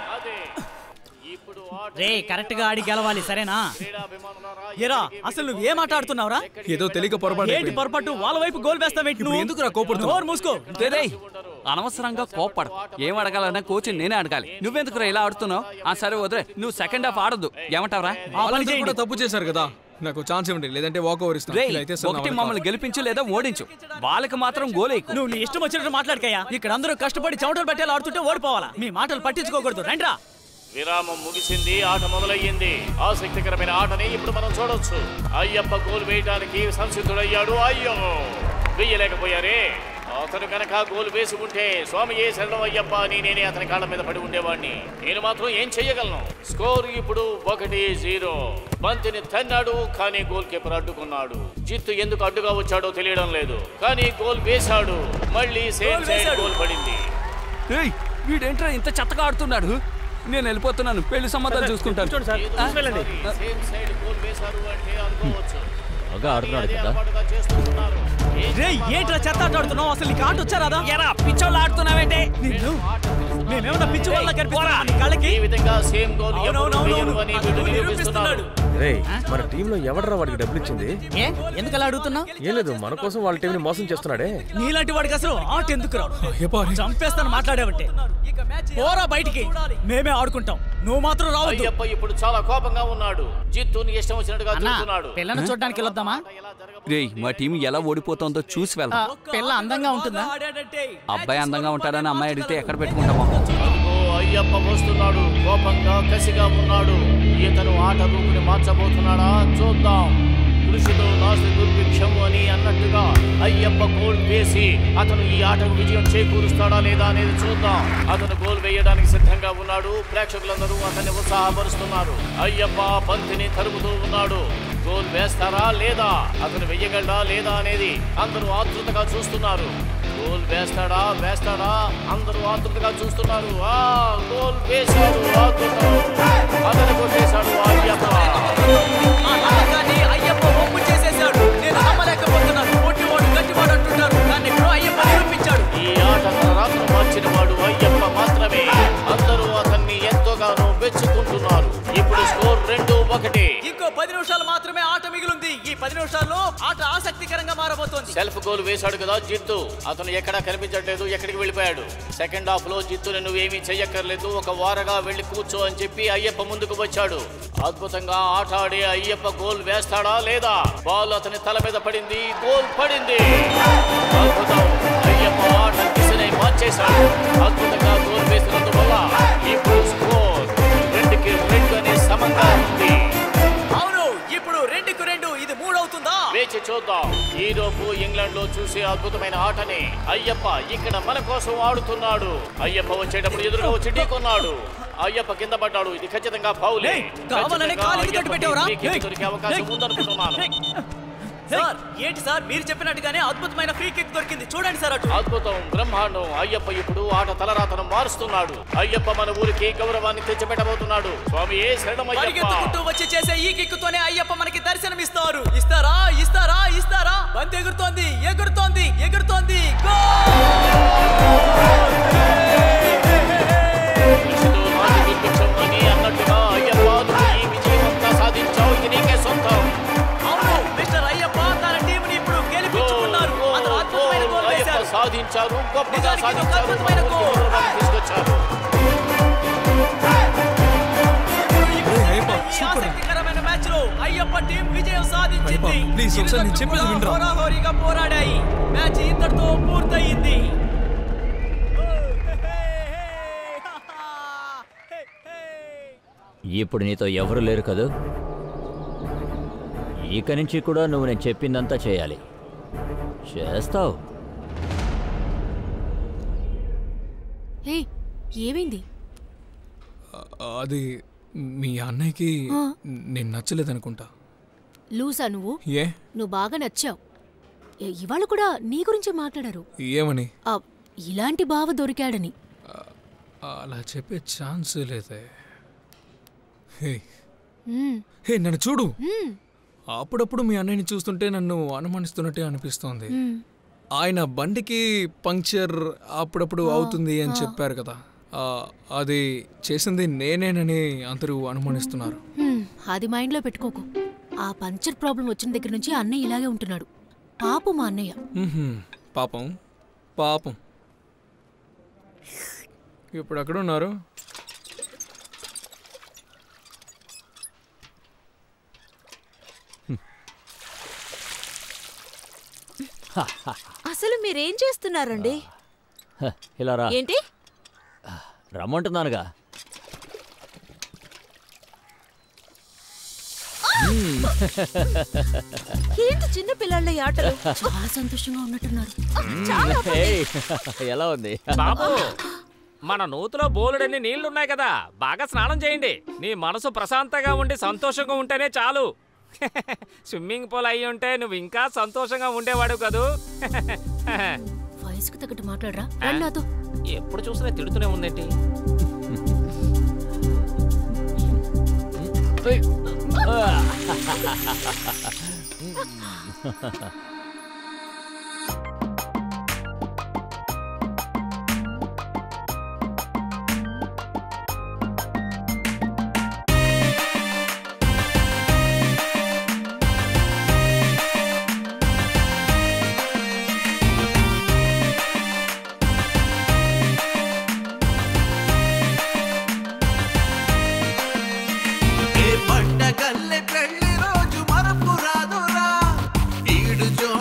రే కరెక్ట్ గా ఆడి గెలవాలి సరేనా ఎరా అసలు నువ్వు ఏం మాట్లాడుతున్నావురా ఏదో తెలియక పొరపాటు ఏంటి పొరపాటు వాళ్ళ వైపు గోల్ వేస్తావేంటి ఇప్పుడు ఎందుకురా కోపడుతున్నావు? నోరు మూసుకో రేయ్, అనవసరంగా కోప్పడు ఏం అడగాలన్నా కోచ్ నేనే అడగాలి నువ్వెందుకు ఇలా ఆడుతున్నావు ఆ సరే వదిలే నువ్వు సెకండ్ హాఫ్ ఆడొద్దు ఏమంటావరా వాళ్ళందరూ కూడా తప్పు చేశారు కదా నాకు ఛాన్స్ ఇవ్వండి లేదంటే వాక్ ఓవర్ ఇస్తాను రేయ్, ఇలా అయితే అసలు నా ఒకటి వల్ల మమ్మల్ని గెలిపించు లేదా ఓడించు వాళ్ళకి మాత్రం గోలేకు నువ్వు నీ ఇష్టం వచ్చినట్టు మాట్లాడకయ్యా ఇక్కడ అందరూ కష్టపడి చెమటలు పెట్టేలా ఆడుతుంటే ఓడిపోవాలా మీ మాటలు పట్టించుకోకూడదు రండ్రా విరామం ముగిసింది ఆట మొదలయ్యింది ఆసక్తికరమైన ఆటని ఇప్పుడు మనం చూడొచ్చు అయ్యప్ప గోల్ వేయడానికి సంసిద్ధుడయ్యాడు అయ్యో వెయ్యలేకపోయారే అతను కనుక గోల్ వేసి ఉంటే స్వామి ఏ శరణం అయ్యప్ప అని నేనే అతని కాళ్ళ మీద పడి ఉండేవాడిని నేను మాత్రం ఏం చెయ్యగలను స్కోర్ ఇప్పుడు ఒకటి జీరో బంతిని తన్నాడు కానీ గోల్ కీపర్ అడ్డుకున్నాడు జిత్తు ఎందుకు అడ్డుగా వచ్చాడో తెలియడం లేదు కానీ గోల్ వేశాడు మళ్ళీ సేమ్ గోల్ సైడ్ వేశాడు. గోల్ పడింది ఏయ్, వీడేంట్రా ఇంత చెత్తగా ఆడుతున్నాడు నేను వెళ్ళిపోతున్నాను పెళ్లి సంబంధాలు చూసుకుంటాను ఆ? సేమ్ సైడ్ గోల్ వేశారు అంటే అనుకోవచ్చు బాగా ఆడుతున్నాడు కదా రే ఏంట్రా చెత్త ఆట ఆడుతున్నావు అసలు నీకు ఆట వచ్చారాదా ఎరా పిచ్చోళ్ళు ఆడుతున్నావేంటే నిన్ను మేమేమన్నా పిచ్చి వాళ్ళ కనిపిస్తున్నా నీ కళ్ళకి ఈ విధంగా సేమ్ గోల్ ఎవరు అవునవునవును. వేయరు అని వీళ్ళు అతను నిరూపిస్తున్నారు రే మన టీంలో ఎవడరా వాడికి డబ్బులు ఇచ్చింది ఏ ఎందుకు అలా అడుగుతున్నావు ఏం లేదు మన కోసం వాళ్ళ టీంని మోసం చేస్తున్నాడే నీలాంటి వాడికి అసలు ఆట ఎందుకు రావు చంపేస్తాను మాట్లాడావంటే పోరా బయటికి మేమే ఆడుకుంటాం నువ్వు మాత్రం రావద్దు అయ్యప్ప ఇప్పుడు చాలా కోపంగా ఉన్నాడు జిత్తుని ఇష్టం వచ్చినట్టుగా అన్నా, తిరుగుతున్నాడు పిల్లను చూడడానికి వెళ్ళొద్దామా రేయ్ మా టీం ఎలా ఓడిపోతుందో చూసి ఆ, వెళ్దాం పిల్ల అందంగా ఉంటుందా అబ్బాయి అందంగా ఉంటాడని అమ్మాయి అడిగితే ఎక్కడ పెట్టుకుంటామో అదిగో అయ్యప్ప వస్తున్నాడు కోపంగా కసిగా ఉన్నాడు ఇతను ఆట రూపుని మార్చబోతున్నాడా చూద్దాం కృషితో నాస్తి దుర్భిక్షం అని అన్నట్టుగా అయ్యప్ప గోల్ వేసి అతను ఈ ఆటకు విజయం చేకూరుస్తాడా లేదా అనేది చూద్దాం అతను గోల్ వేయడానికి సిద్ధంగా ఉన్నాడు ప్రేక్షకులందరూ అతన్ని ఉత్సాహపరుస్తున్నారు అయ్యప్ప బంతిని తరుముతూ ఉన్నాడు గోల్ వేస్తారా లేదా అతను వెయ్యగలడా లేదా అనేది అందరూ ఆతృతగా చూస్తున్నారు గోల్ వేస్తాడా వేస్తాడా అందరూ ఆతృతగా చూస్తున్నారు ఆ గోల్ వేశాడు అద్భుతం అతను కొట్టేశాడు అయ్యప్ప ఆ నమ్మకాన్ని అయ్యప్ప ఒప్పు చేసేశాడు నేను నమ్మలేకపోతున్నాను పొట్టివాడు గట్టివాడు అంటున్నారు కానీ ఇప్పుడు అయ్యప్ప నిరూపించాడు ఈ ఆట తన రాత్రి మార్చిన వాడు అయ్యప్ప మాత్రమే అందరూ అతన్ని ఎంతోగానో మెచ్చుకుంటున్నారు ఇప్పుడు స్కోర్ రెండు ఒకటి ఇంకో పది నిమిషాలు మాత్రమే ఆట మిగిలింది ఈ పది నిమిషాల్లో ఆట ఆసక్తికరంగా మారబోతోంది సెల్ఫ్ గోల్ వేశాడు కదా జిత్తు అతను ఎక్కడా కనిపించట్లేదు ఎక్కడికి వెళ్ళిపోయాడు సెకండ్ హాఫ్ లో జిత్తుని నువ్వేమీ చెయ్యక్కర్లేదు ఒక వారగా వెళ్ళి కూర్చో అని చెప్పి అయ్యప్ప ముందుకు వచ్చాడు అద్భుతంగా ఆట ఆడి అయ్యప్ప గోల్ వేస్తాడా లేదా బాల్ అతని తల మీద పడింది గోల్ పడింది అద్భుతం అయ్యప్ప ఆట దిశని మార్చేశాడు అద్భుతంగా గోల్ వేసినందువల్ల ఇప్పుడు స్కోర్ రెండుకి రెండు అనే సమంగా ఉంది అవును ఇప్పుడు రెండుకు రెండు ఇది మూడవుతుందా వేచి చూద్దాం ఈ రోజు ఇంగ్లాండ్ లో చూసే అద్భుతమైన ఆటని అయ్యప్ప ఇక్కడ మన కోసం ఆడుతున్నాడు అయ్యప్ప వచ్చేటప్పుడు ఎదురుగా వచ్చి ఢీకొన్నాడు అయ్యప్ప కింద పడ్డాడు ఇది ఖచ్చితంగా ఫౌలే కావాలనే ఖచ్చితంగా కాలికి అయ్యప్పకి తట్టు పెట్టావురా? free kick ఏయ్, దొరికే అవకాశం ఏయ్, ఉందనుకుంటున్నాను సార్ ఏంటి సార్ మీరు చెప్పినట్టుగానే అద్భుతమైన ఫ్రీ కిక్ దొరికింది చూడండి సార్ అటు అద్భుతం బ్రహ్మాండం అయ్యప్ప ఇప్పుడు ఆట తలరాతను మారుస్తున్నాడు అయ్యప్ప మన ఊరికి గౌరవాన్ని తెచ్చిపెట్టబోతున్నాడు స్వామి ఏ శరణమయ్యప్ప పరిగెత్తుకుంటూ వచ్చి చేసే ఈ కిక్కుతోనే అయ్యప్ప మనకి దర్శనం ఇస్తారు ఇస్తారా ఇస్తారా ఇస్తారా బంతి ఎగురుతోంది ఎగురుతోంది ఎగురుతోంది కృషితో నాటి దుర్భిక్షం అని అన్నట్టుగా అయ్యప్ప నువ్వు ఈ విజయం అంతా సాధించావు ఇది నీకే సొంతం అవును మిస్టర్ అయ్యప్ప తన టీంని ఇప్పుడు గెలిపించుకున్నారు అతను అద్భుతమైన గోల్ అయ్యప్ప వేశారు సాధించారు గొప్పగా నిజానికి ఇది ఒక సాధించారు అద్భుతమైన మన ఊరికి గోల్. గౌరవాన్ని తీసుకొచ్చారు ఈ ఆసక్తికరమైన మ్యాచ్ లో అయ్యప్ప టీం విజయం సాధించింది అయ్యప్ప, please ఒకసారి నేను ఇరు చెప్పేది జట్లు వినరా? కూడా హోరాహోరీగా పోరాడాయి మ్యాచ్ ఇంతటితో పూర్తయింది ఇప్పుడు నీతో ఎవరు లేరు కదూ ఇక నుంచి కూడా నువ్వు నేను చెప్పిందంతా చేయాలి చేస్తావు హే ఏమైంది అది మీ అన్నయ్యకి ఆ. నేను నచ్చలేదనుకుంటా లూసా నువ్వు ఏ నువ్వు బాగా నచ్చావు ఏ- ఇవాళ కూడా నీ గురించి మాట్లాడారు ఏమని ఆ, ఇలాంటి బావ దొరికాడని అలా చెప్పే ఛాన్స్ లేదే హే మ్మ్. హే నన్ను చూడు మ్మ్. అప్పుడప్పుడు మీ అన్నయ్యని చూస్తుంటే నన్ను అనుమానిస్తున్నట్టే అనిపిస్తోంది మ్మ్. ఆయన బండికి పంక్చర్ అప్పుడప్పుడు అవుతుంది అని చెప్పారు కదా ఆ, అది చేసింది నేనేనని అందరూ అనుమానిస్తున్నారు హ్మ్, అది మైండ్లో పెట్టుకోకు ఆ పంచర్ ప్రాబ్లం వచ్చిన దగ్గర నుంచి అన్నయ్య ఇలాగే ఉంటున్నాడు పాపు మా అన్నయ్య మ్మ్హ్మ్. పాపం పాపం ఇప్పుడు ఎక్కడ ఉన్నారు అసలు మీరేం చేస్తున్నారండి హ, ఇలా రా ఏంటి రమ్మంటున్నానుగా ఏంటి చిన్న పిల్లల ఈ ఆటలు చాలా సంతోషంగా ఉన్నట్టున్నారు చాలా ఏయ్, ఎలా ఉంది బాబు మన నూతిలో బోలెడన్ని నీళ్లున్నాయి కదా బాగా స్నానం చేయండి నీ మనసు ప్రశాంతంగా ఉండి సంతోషంగా ఉంటేనే చాలు స్విమ్మింగ్ పూల్ అయి ఉంటే నువ్వు ఇంకా సంతోషంగా ఉండేవాడు కదూ వయసుకు తగ్గట్టు మాట్లాడరా రండి నాతో ఎప్పుడు చూసినా తిడుతూనే ఉందేంటి ఏ పండగల్లె పెళ్లి రోజు మరపు రాదురా ఈడు జో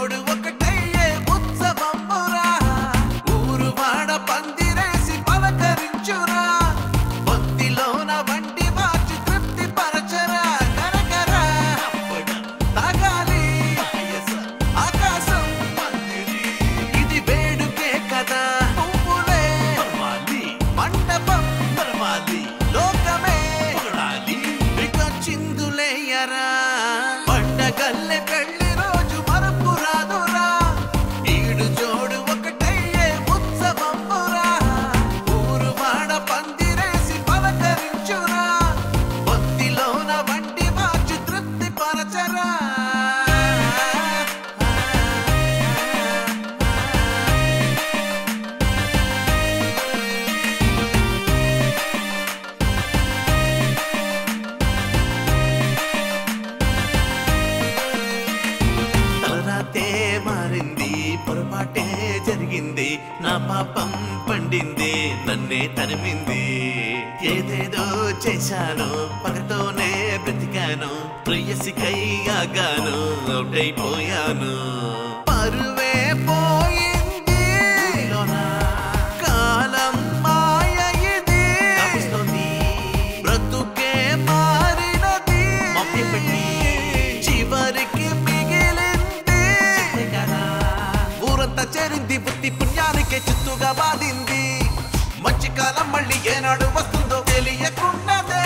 నన్నే తరిమింది ఏదేదో చేశాను పగతోనే బ్రతికాను ప్రియసికై ఆగాను అవుట్ అయిపోయాను పరువే పోయింది కాలం మాయ ఇది కలుస్తోంది బ్రతుకే మారినది మభ్యపెట్టి చివరికి మిగిలింది ఊరంతా చేరింది బుద్ధి పుణ్యానికే చిత్తుగా బాధింది మంచి కాలం మళ్ళీ ఏనాడు వస్తుందో తెలియకున్నదే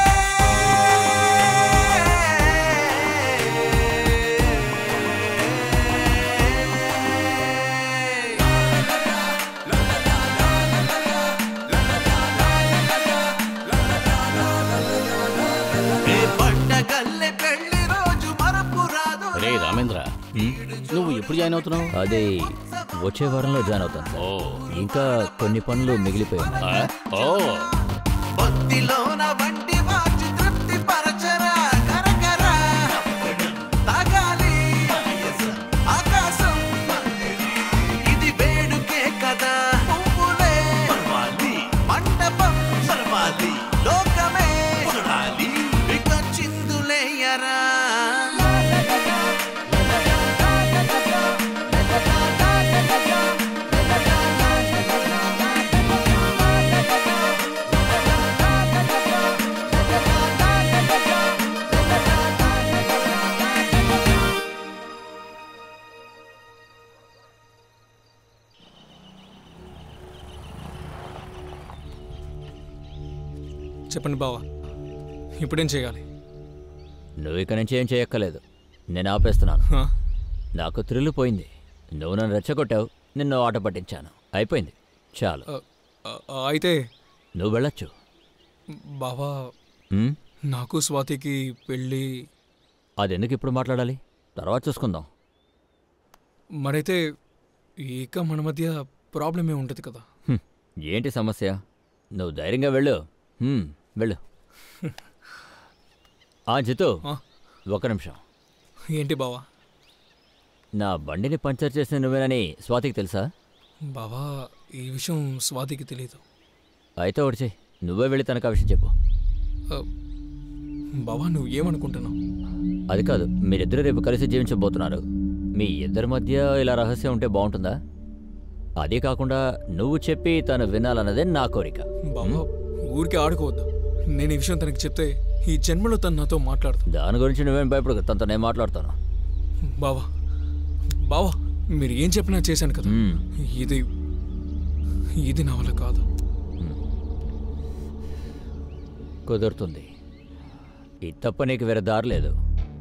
ఏ పండగల్లే పెళ్లి రోజు మరపు రాదు రే రామేంద్ర నువ్వు ఎప్పుడు జాయిన్ అవుతున్నావు అది వచ్చే వారంలో జాయిన్ అవుతాను ఓ ఇంకా కొన్ని పనులు మిగిలిపోయాయి ఓ భక్తిలోన వంటి వాచి తృప్తి పరచరా కరకర తాగాలి ఆకాశం ఇది వేడుకే కదా పువ్వులే మండపం లోకమే ఇక చిందులేయరా చెప్పండి బావా ఇప్పుడేం చేయాలి నువ్వు ఇక నుంచి ఏం చేయక్కర్లేదు నేను ఆపేస్తున్నాను హా? నాకు థ్రిల్ పోయింది నువ్వు నన్ను రెచ్చగొట్టావు నిన్ను ఆట పట్టించాను అయిపోయింది చాలు ఆ, ఆ, అయితే నువ్వు వెళ్ళొచ్చు బావా ఉమ్? నాకు స్వాతికి పెళ్ళి అదెందుకు ఇప్పుడు మాట్లాడాలి తర్వాత చూసుకుందాం మరైతే ఇక మన మధ్య ప్రాబ్లమే ఉంటుంది కదా హ్మ్. ఏంటి సమస్య నువ్వు ధైర్యంగా వెళ్ళు హ్మ్, వెళ్ళు ఆ జితు ఒక నిమిషం ఏంటి బావా నా బండిని పంచర్ చేసిన నువ్వేనని స్వాతికి తెలుసా బావా ఈ విషయం స్వాతికి తెలియదు అయితే ఒకటి చెయ్యి నువ్వే వెళ్ళి తనకు ఆ విషయం చెప్పు ఆ, బావా నువ్వు ఏమనుకుంటున్నావు అది కాదు మీరిద్దరు రేపు కలిసి జీవించబోతున్నారు మీ ఇద్దరి మధ్య ఇలా రహస్యం ఉంటే బాగుంటుందా అదే కాకుండా నువ్వు చెప్పి తను వినాలన్నదే నా కోరిక బావా ఊరికే ఆడుకోవద్దు నేను ఈ విషయం తనకి చెప్తే ఈ జన్మలో తను నాతో మాట్లాడుతుంది దాని గురించి నువ్వేం భయపడకు తనతో నేను మాట్లాడతాను బావా బావా మీరు ఏం చెప్పినా చేశాను కదా ఇది ఇది నా వల్ల కాదు కుదురుతుంది ఇది తప్ప నీకు వేరే దారి లేదు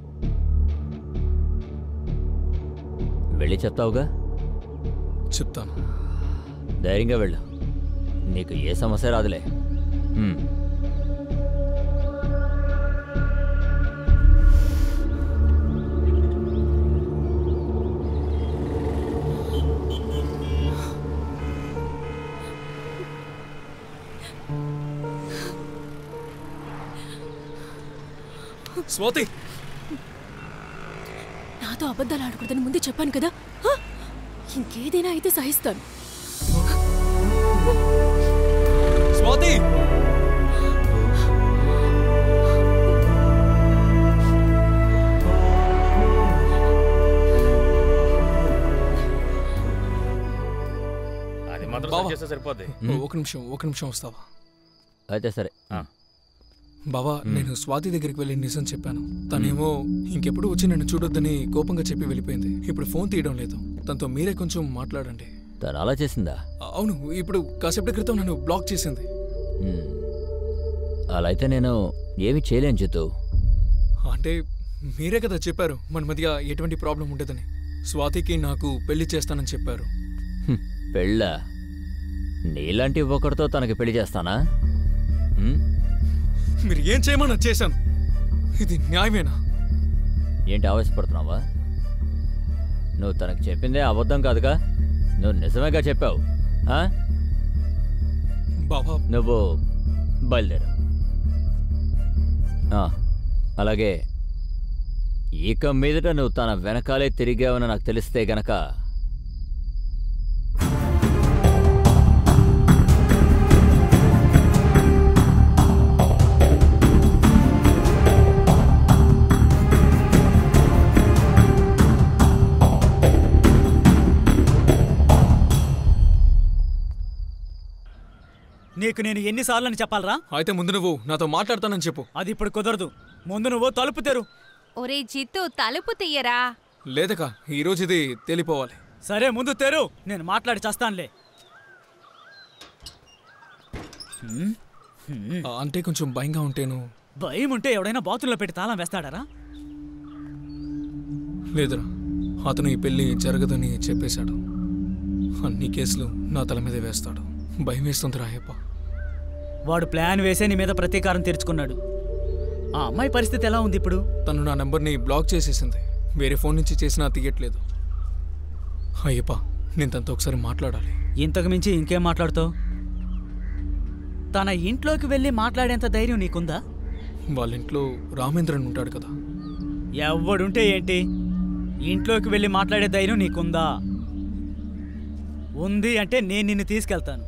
వెళ్ళి చెప్తావుగా చెప్తాను ధైర్యంగా వెళ్ళు నీకు ఏ సమస్య రాదులే హ్మ్. స్వాతి నాతో అబద్ధాలు ఆడకూడదని ముందే చెప్పాను కదా హ? ఇంకేదైనా అయితే సహిస్తాను స్వాతి అది మాత్రం బావా. సెట్ చేస్తే సరిపోద్ది ఒక నిమిషం ఒక నిమిషం వస్తావా అయితే సరే బావా నేను స్వాతి దగ్గరికి వెళ్ళి నిజం చెప్పాను తనేమో ఇంకెప్పుడు వచ్చి నన్ను చూడొద్దని కోపంగా చెప్పి వెళ్ళిపోయింది ఇప్పుడు ఫోన్ తీయడం లేదు తనతో మీరే కొంచెం మాట్లాడండి తను అలా చేసిందా అవును ఇప్పుడు కాసేపటి క్రితం నన్ను బ్లాక్ చేసింది హ్మ్. అలా అయితే నేను ఏమీ చేయలేను జితు అంటే మీరే కదా చెప్పారు మన మధ్య ఎటువంటి ప్రాబ్లం ఉండదని స్వాతికి నాకు పెళ్లి చేస్తానని చెప్పారు హ్మ్. పెళ్ళా నీలాంటి ఒకరితో తనకి పెళ్లి చేస్తానా హ్మ్? మీరు ఏం చేయమన్నా చేశాను ఇది న్యాయమేనా ఏంటి ఆవేశపడుతున్నావా నువ్వు తనకు చెప్పిందే అబద్ధం కాదుగా నువ్వు నిజమేగా చెప్పావు ఆ? బాబా నువ్వు బయలుదేరు ఆ, అలాగే ఇక మీదట నువ్వు తన వెనకాలే తిరిగావని నాకు తెలిస్తే గనక నీకు నేను ఎన్నిసార్లు అని చెప్పాలరా అయితే ముందు నువ్వు నాతో మాట్లాడతానని చెప్పు అది ఇప్పుడు కుదరదు ముందు నువ్వు తలుపు తెరు ఒరే జిత్తు తలుపు తీయరా లేదక ఈరోజు ఇది తేలిపోవాలి సరే ముందు తెరు నేను మాట్లాడి చేస్తానులే ఆ, అంటే కొంచెం భయంగా ఉంటేను భయం ఉంటే ఎవడైనా బాతుల్లో పెట్టి తాళం వేస్తాడారా లేదురా అతను ఈ పెళ్లి జరగదని చెప్పేశాడు అన్ని కేసులు నా తల మీదే వేస్తాడు భయం వేస్తుంది రాయప్ప వాడు ప్లాన్ వేసే నీ మీద ప్రతీకారం తీర్చుకున్నాడు ఆ అమ్మాయి పరిస్థితి ఎలా ఉంది ఇప్పుడు తను నా నెంబర్ని బ్లాక్ చేసేసింది వేరే ఫోన్ నుంచి చేసినా తీయట్లేదు అయ్యప్ప నేను తనతో ఒకసారి మాట్లాడాలి ఇంతకు మించి ఇంకేం మాట్లాడుతావు తన ఇంట్లోకి వెళ్ళి మాట్లాడేంత ధైర్యం నీకుందా వాళ్ళ ఇంట్లో రామేంద్రన్ ఉంటాడు కదా ఎవడుంటే ఏంటి ఇంట్లోకి వెళ్ళి మాట్లాడే ధైర్యం నీకుందా ఉంది అంటే నేను నిన్ను తీసుకెళ్తాను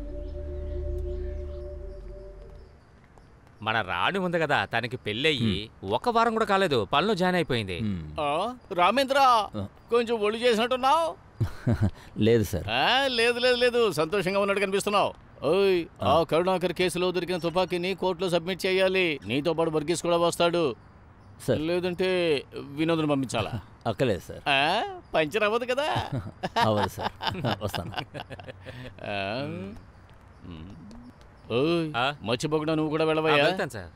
మన రాణి ఉంది కదా తనకి పెళ్ళయ్యి ఒక వారం కూడా కాలేదు పనిలో జాయిన్ అయిపోయింది ఆ, రామేంద్ర కొంచెం ఒళ్ళు చేసినట్టున్నావు లేదు సార్ ఆ, లేదు లేదు లేదు సంతోషంగా ఉన్నట్టు కనిపిస్తున్నావు ఓయ్ ఆ కరుణాకర్ కేసులో దొరికిన తుపాకీని కోర్టులో సబ్మిట్ చేయాలి నీతో పాటు వర్గీస్ కూడా వస్తాడు సార్. లేదంటే వినోద్ను పంపించాలా అక్కలేదు సార్ ఆ, పంచర్ అవ్వదు కదా అవ్వదు సార్ వస్తాను ఆ, మ్. ఓయ్ మర్చిపోకుండా నువ్వు కూడా వెళ్ళవయ్యా వెళ్తాను సార్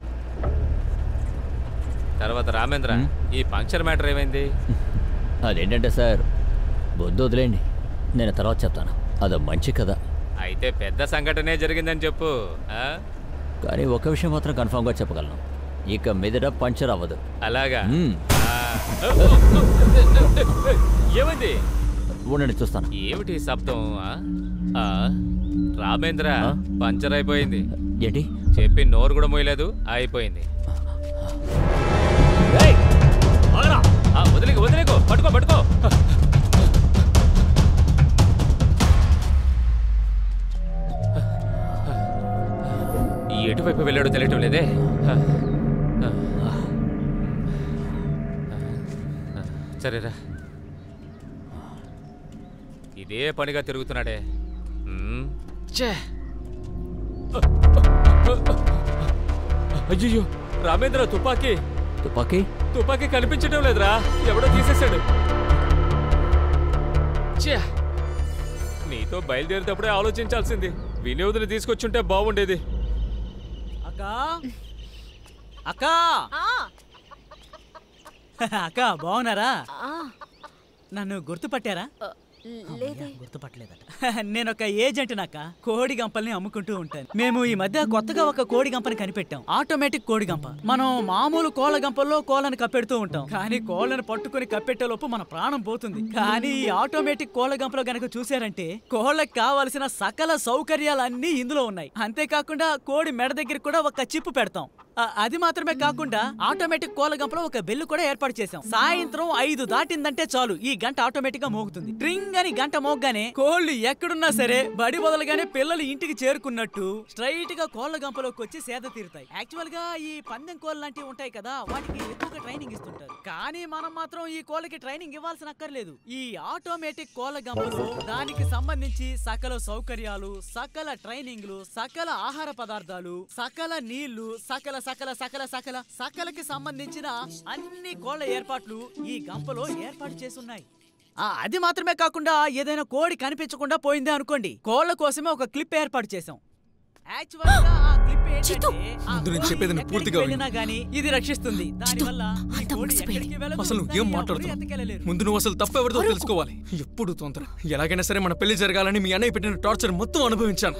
తర్వాత రామేంద్ర ఈ పంక్చర్ మ్యాటర్ ఏమైంది అదేంటంటే సార్ బొద్దు వదిలేండి నేను తర్వాత చెప్తాను అదో మంచి కథ అయితే పెద్ద సంఘటనే జరిగిందని చెప్పు ఆ? కానీ ఒక విషయం మాత్రం కన్ఫామ్గా చెప్పగలను ఇక మీదట పంచర్ అవ్వదు అలాగా మ్మ్. ఆ. ఏమైంది ఉండండి చూస్తాను ఏమిటి ఈ శబ్దం ఆ? ఆ, రామేంద్ర పంచర్ అయిపోయింది ఏంటి చెప్పి నోరు కూడా మోయలేదు అయిపోయింది ఆ, వదిలేకు వదిలేకు పట్టుకో పట్టుకో ఈ ఎటువైపు వెళ్ళాడో తెలియటం లేదే సరేరా ఇదే పనిగా తిరుగుతున్నాడే మ్మ్. ఛే అయ్యో రామేంద్ర తుపాకీ తుపాకీ తుపాకీ కనిపించడం లేదురా ఎవడో తీసేశాడు ఛే! నీతో బయలుదేరేటప్పుడే ఆలోచించాల్సింది వినోద్ని తీసుకొచ్చుంటే బాగుండేది అక్క అక్క అక్క బాగున్నారా నన్ను గుర్తుపట్టారా లేదే గుర్తుపట్టలేదట నేను ఒక ఏజెంట్ నాక కోడి గంపల్ని అమ్ముకుంటూ ఉంటాను మేము ఈ మధ్య కొత్తగా ఒక కోడి గంపని కనిపెట్టాం ఆటోమేటిక్ కోడి గంప మనం మామూలు కోళ్ళ గంపల్లో కోళ్ళని కప్పెడుతూ ఉంటాం కానీ కోళ్ళని పట్టుకుని కప్పెట్టే లోపు మన ప్రాణం పోతుంది కానీ ఈ ఆటోమేటిక్ కోళ్ళ గంపలో గనక చూసారంటే కోళ్ళకి కావలసిన సకల సౌకర్యాలన్నీ ఇందులో ఉన్నాయి అంతేకాకుండా కోడి మెడ దగ్గర కూడా ఒక చిప్పు పెడతాం ఆ, అది మాత్రమే కాకుండా ఆటోమేటిక్ కోళ్ళ గంపలో ఒక బెల్లు కూడా ఏర్పాటు చేశాం సాయంత్రం ఐదు దాటిందంటే చాలు ఈ గంట ఆటోమేటిక్ గా మోగుతుంది ట్రింగ్ అని గంట మోగ్గానే కోళ్ళు ఎక్కడున్నా సరే బడి బదలగానే పిల్లలు ఇంటికి చేరుకున్నట్టు స్ట్రైట్ గా కోళ్ళ గంపలోకి వచ్చి సేద తీరుతాయి యాక్చువల్ గా ఈ పందెం కోళ్ళు లాంటివి ఉంటాయి కదా వాటికి ఎక్కువగా ట్రైనింగ్ ఇస్తుంటారు కానీ మనం మాత్రం ఈ కోళ్ళకి ట్రైనింగ్ ఇవ్వాల్సిన అక్కర్లేదు ఈ ఆటోమేటిక్ కోళ్ళ గంపలో దానికి సంబంధించి సకల సౌకర్యాలు సకల ట్రైనింగ్లు సకల ఆహార పదార్థాలు సకల నీళ్లు సకల సకల సకల సకల సకలకి సంబంధించిన అన్ని కోళ్ళ ఏర్పాట్లు ఈ గంపలో ఏర్పాటు చేసున్నాయి ఆ, అది మాత్రమే కాకుండా ఏదైనా కోడి కనిపించకుండా పోయిందే అనుకోండి కోళ్ళ కోసమే ఒక క్లిప్ ఏర్పాటు చేసాం యాక్చువల్ గా ఆ క్లిప్ ఏంటంటే ఆ ముందు నేను కోడి చెప్పేది నువ్వు ఎక్కడికి పూర్తిగా విను. వెళ్ళినా గానీ ఇది రక్షిస్తుంది దానివల్ల ఈ కోడి ఎక్కడికి వెళ్ళదు, అసలు నువ్వు ఏం దాన్ని ఎవరూ మాట్లాడుతున్నావు ఎత్తుకెళ్ళలేరు. ముందు నువ్వు అసలు తప్పెవరిదో తెలుసుకోవాలి ఎప్పుడు తొందర ఎలాగైనా సరే మన పెళ్లి జరగాలని మీ అన్నయ్య పెట్టిన టార్చర్ మొత్తం అనుభవించాను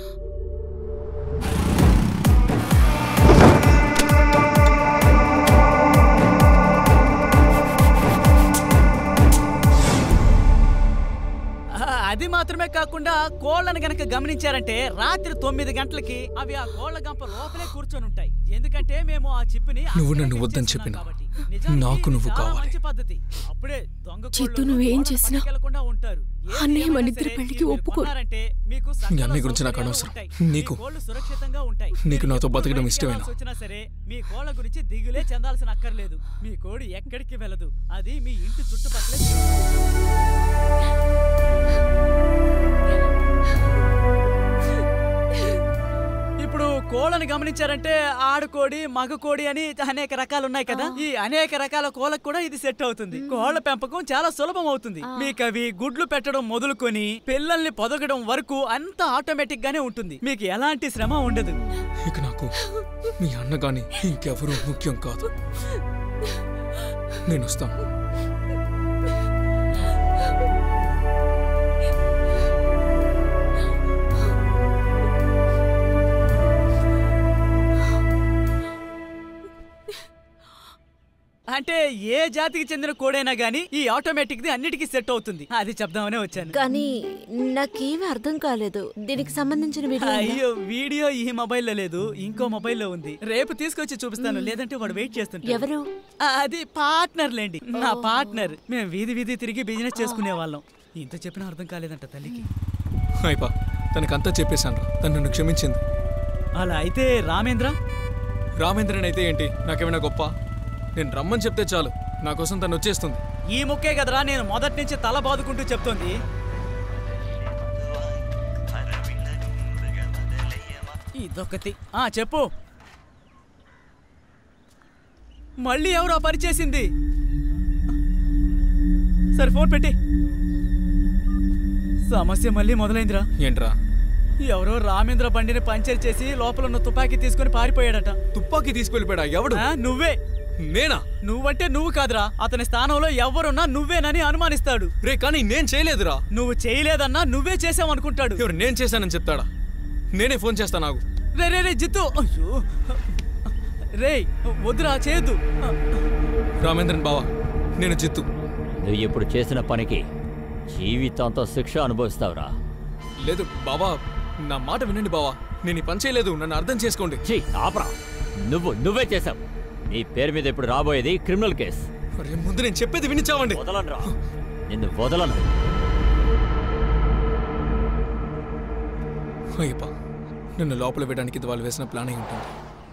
ఆ, అది మాత్రమే కాకుండా కోళ్ళని గనక గమనించారంటే రాత్రి తొమ్మిది గంటలకి అవి ఆ కోళ్ళ గంప లోపలే కూర్చొని ఉంటాయి ఎందుకంటే మేము ఆ చిప్పుని నువ్వు నన్ను వద్దని చెప్పిన నాకు నువ్వు కావాలి మంచి పద్ధతి అప్పుడే దొంగ చిత్తు నువ్వేం చేసినా వెళ్ళకుండా ఉంటారు అన్నయ్య మన ఇద్దరి పెళ్లికి ఒప్పుకో కొన్నారంటే మీకు మీ అన్నయ్య గురించి నాకు అనవసరం నీకు కోళ్ళు సురక్షితంగా ఉంటాయి నీకు నాతో బతకడం బయటికి ఇష్టమేనా వెళ్ళాల్సి వచ్చినా సరే మీ కోళ్ళ గురించి దిగులే చెందాల్సిన అక్కర్లేదు మీ కోడి ఎక్కడికి వెళ్ళదు అది మీ ఇంటి చుట్టుపక్కలే తిరుగుతుంది. కోళ్ళని గమనించారంటే ఆడకోడి మగ కోడి అని అనేక రకాలు ఉన్నాయి కదా ఈ అనేక రకాల కోళ్ళకు కూడా ఇది సెట్ అవుతుంది కోళ్ళ పెంపకం చాలా సులభం అవుతుంది మీకు అవి గుడ్లు పెట్టడం మొదలుకొని పిల్లల్ని పొదగడం వరకు అంతా ఆటోమేటిక్ గానే ఉంటుంది మీకు ఎలాంటి శ్రమ ఉండదు ఇక నాకు మీ అన్న కానీ ఇంకెవరూ ముఖ్యం కాదు నేను వస్తాను అంటే ఏ జాతికి చెందిన కోడైనా గానీ ఈ ఆటోమేటిక్ ది అన్నిటికీ సెట్ అవుతుంది అది చెప్దామనే వచ్చాను కానీ నాకేమీ అర్థం కాలేదు దీనికి సంబంధించిన వీడియో ఉందా? అయ్యో వీడియో ఈ మొబైల్లో లేదు ఇంకో మొబైల్లో ఉంది రేపు తీసుకొచ్చి చూపిస్తాను లేదంటే వాడు వెయిట్ చేస్తుంటాడు ఎవరు? ఆ, అది పార్ట్నర్ లేండి నా పార్ట్నర్ మేము వీధి వీధి తిరిగి బిజినెస్ చేసుకునే వాళ్ళం ఇంత చెప్పినా అర్థం కాలేదంట తల్లికి అయిపా తనకంతా చెప్పేశాను తను నన్ను క్షమించింది అలా అయితే రామేంద్ర రామేంద్రన్ అయితే ఏంటి నాకేమైనా గొప్ప నేను రమ్మని చెప్తే చాలు నా కోసం తను వచ్చేస్తుంది ఈ ముక్కే కదరా నేను మొదటి నుంచి తల బాదుకుంటూ చెప్తోంది ఇదొకటి ఆ చెప్పు మళ్ళీ ఎవరు ఆ పని చేసింది సరే ఫోన్ పెట్టి సమస్య మళ్ళీ మొదలైందిరా ఏంట్రా ఎవరో రామేంద్ర బండిని పంచర్ చేసి లోపల ఉన్న తుపాకీ తీసుకొని పారిపోయాడట తుపాకీ తీసుకెళ్ళిపోయాడా ఎవడు ఆ, నువ్వే నేనా నువ్వంటే నువ్వు కాదురా అతని స్థానంలో ఎవరున్నా నువ్వేనని అనుమానిస్తాడు రే కానీ నేను చేయలేదురా నువ్వు చేయలేదన్నా నువ్వే చేసావనుకుంటాడు ఎవరు నేను చేశానని చెప్తాడా నేనే ఫోన్ చేస్తాను నాకు రే రే రే జిత్తు అయ్యో రే వద్దురా చేయొద్దు రామేంద్రన్ బావా నేను జిత్తు నువ్వు ఇప్పుడు చేసిన పనికి జీవితాంతం శిక్ష అనుభవిస్తావురా లేదు బావా నా మాట వినండి బావా నేను ఈ పని చేయలేదు నన్ను అర్థం చేసుకోండి ఛీ ఆపరా నువ్వు నువ్వే చేశావు నీ పేరు మీద ఇప్పుడు రాబోయేది క్రిమినల్ కేస్ అరే ముందు నేను చెప్పేది వినిచావండి వదలనురా నిన్ను వదలను అయ్యప్ప నన్ను లోపల వేయడానికి ఇది వాళ్ళు వేసిన ప్లాన్ అయి ఉంటుంది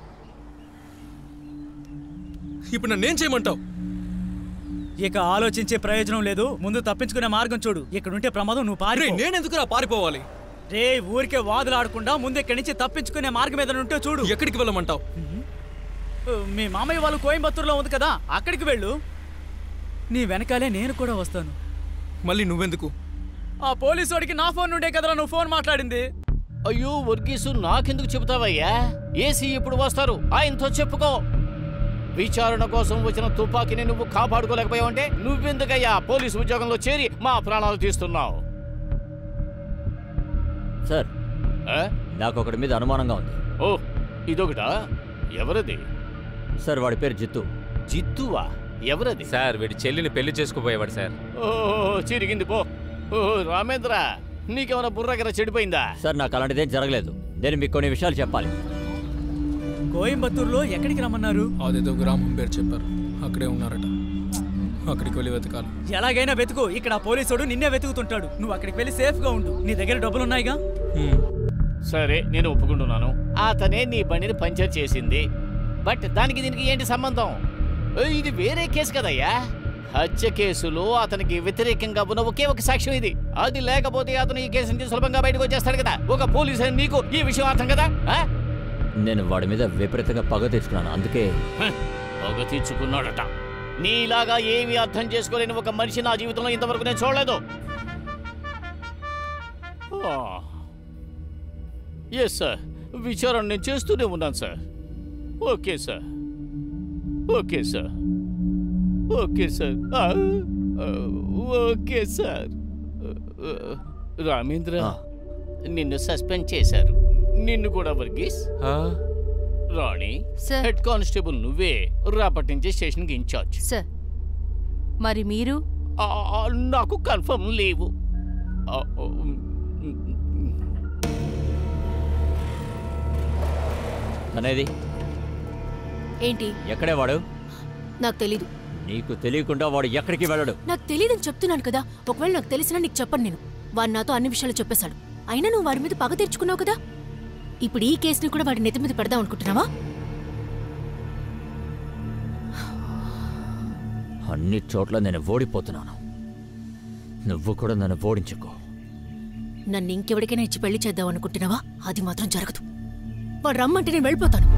ఇప్పుడు నన్ను ఏం చేయమంటావు ఇక ఆలోచించే ప్రయోజనం లేదు ముందు తప్పించుకునే మార్గం చూడు ఇక్కడుంటే ప్రమాదం నువ్వు పారి నేనెందుకురా పారిపోవాలి రే ఊరికే వాదులాడకుండా ముందు ఇక్కడి నుంచి తప్పించుకునే మార్గం ఏదైనా ఉంటే చూడు ఎక్కడికి వెళ్ళమంటావు మీ మామయ్య వాళ్ళు కోయంబత్తూరులో ఉంది కదా అక్కడికి వెళ్ళు నీ వెనకాలే నేను కూడా వస్తాను మళ్ళీ నువ్వెందుకు ఆ పోలీసు వాడికి నా ఫోన్ నుండే కదరా నువ్వు ఫోన్ మాట్లాడింది అయ్యో వర్గీసు నాకెందుకు చెబుతావయ్యా ఏసీ ఇప్పుడు వస్తారు ఆయనతో చెప్పుకో విచారణ కోసం వచ్చిన తుపాకీని నువ్వు కాపాడుకోలేకపోయావంటే నువ్వెందుకయ్యా పోలీసు ఉద్యోగంలో చేరి మా ప్రాణాలు తీస్తున్నావు సార్ నాకు ఒకటి మీద అనుమానంగా ఉంది ఓ ఇదొకటా ఎవరది సార్ వాడి పేరు జిత్తు జిత్తువా ఎవరది సార్ వీడి చెల్లిని పెళ్లి చేసుకుపోయేవాడు సార్ ఓ చిరిగింది పో ఓ రామేంద్ర నీకేమైనా బుర్రగర చెడిపోయిందా సార్ నాకు అలాంటిదేం జరగలేదు నేను మీకు కొన్ని విషయాలు చెప్పాలి కోయంబత్తూరులో ఎక్కడికి రమ్మన్నారు అదేదో గ్రామం పేరు చెప్పారు అక్కడే ఉన్నారట అక్కడికి వెళ్ళి వెతకాలి ఎలాగైనా వెతుకు ఇక్కడ ఆ పోలీసుడు నిన్నే వెతుకుతుంటాడు నువ్వు అక్కడికి వెళ్ళి సేఫ్ గా ఉండు నీ దగ్గర డబ్బులున్నాయిగా సరే నేను ఒప్పుకుంటున్నాను అతనే నీ బండిని పంచర్ చేసింది బట్ దానికి దీనికి ఏంటి సంబంధం ఏ, ఇది వేరే కేసు కదయ్యా హత్య కేసులో అతనికి వ్యతిరేకంగా ఉన్న ఒకే ఒక సాక్ష్యం ఇది అది లేకపోతే అతను ఈ కేసు నుంచి సులభంగా బయటకు వచ్చేస్తాడు కదా ఒక పోలీస్ అని నీకు ఈ విషయం అర్థం కదా ఆ? నేను వాడి మీద విపరీతంగా పగ తెచ్చుకున్నాను అందుకే హ, పగ తీర్చుకున్నాడట నీలాగా ఏమీ అర్థం చేసుకోలేని ఒక మనిషి నా జీవితంలో ఇంతవరకు నేను చూడలేదు ఎస్ సార్ విచారణ నేను చేస్తూనే ఉన్నాను sir okay sir okay sir okay sir ఆ, ఆ, ఓకే సార్ ఆ, రామేంద్ర నిన్ను సస్పెండ్ చేశారు నిన్ను కూడా వర్గీస్ రాణి హెడ్ కానిస్టేబుల్ నువ్వే రేపటి నుంచి స్టేషన్కి ఇన్ఛార్జ్ సార్ మరి మీరు ఆ, ఆ, నాకు కన్ఫర్మ్ లేవు ఆ, ఆ, అనేది ఏంటి ఎక్కడే వాడు నాకు తెలీదు నీకు తెలియకుండా వాడు ఎక్కడికి వెళ్ళడు నాకు తెలియదని చెప్తున్నాను కదా ఒకవేళ నాకు తెలిసినా నీకు చెప్పను నేను వాడు నాతో అన్ని విషయాలు చెప్పేశాడు అయినా నువ్వు వాడి మీద పగ తెచ్చుకున్నావు కదా ఇప్పుడు ఈ కేసుని కూడా వాడి నెత్తి మీద పెడదాం అనుకుంటున్నావా అన్ని చోట్ల నేను ఓడిపోతున్నాను నువ్వు కూడా నన్ను ఓడించుకో నన్ను ఇంకెవరికైనా ఇచ్చి పెళ్లి చేద్దాం అనుకుంటున్నావా అది మాత్రం జరగదు వాడు రమ్మంటే నేను వెళ్ళిపోతాను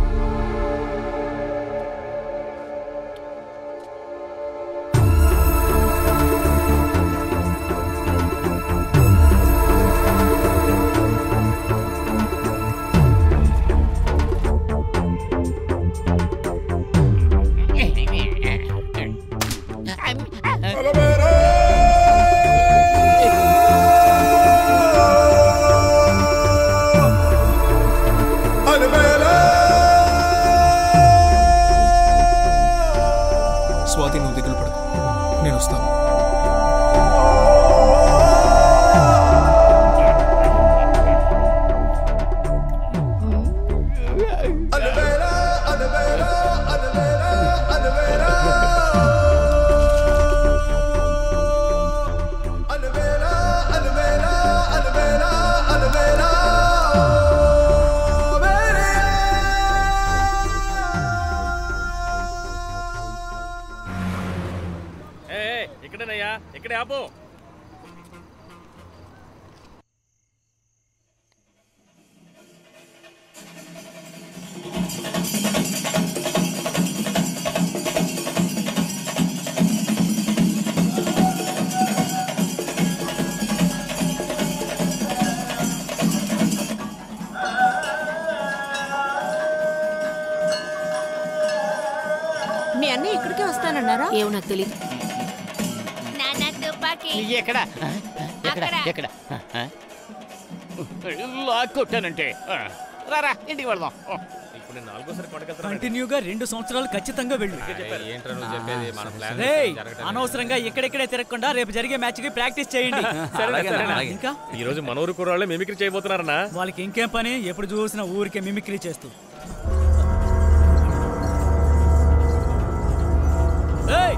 స్వాతి నువ్వు దిగులు పడకు నేను వస్తాను ఏ ఏ, ఇక్కడేనయ్యా ఇక్కడే ఆపు మీ అన్నయ్య ఇక్కడికే వస్తానన్నారా ఏమో నాకు తెలియదు నాన్న తుపాకీ ఎక్కడ ఎక్కడ ఎక్కడ లాక్కొట్టానంటే ఆ, రారా ఇంటికి వెళ్దాం ఇప్పుడు నేను నాలుగోసారి కొండకెళ్తాను కంటిన్యూగా రెండు సంవత్సరాలు ఖచ్చితంగా వెళ్ళు ఏంట్రా నువ్వు చెప్పేది మన ప్లాన్ రేయ్ అనవసరంగా ఇక్కడిక్కడే తిరగకుండా రేపు జరిగే మ్యాచ్ కి ప్రాక్టీస్ చేయండి ఇంకా ఈ రోజు మనూరు కుర్రాళ్ళే మిమిక్రీ చేయబోతున్నారన్నా వాళ్ళకి ఇంకేం పని ఎప్పుడు చూసినా ఊరికే మిమిక్రీ చేస్తూ ఏయ్!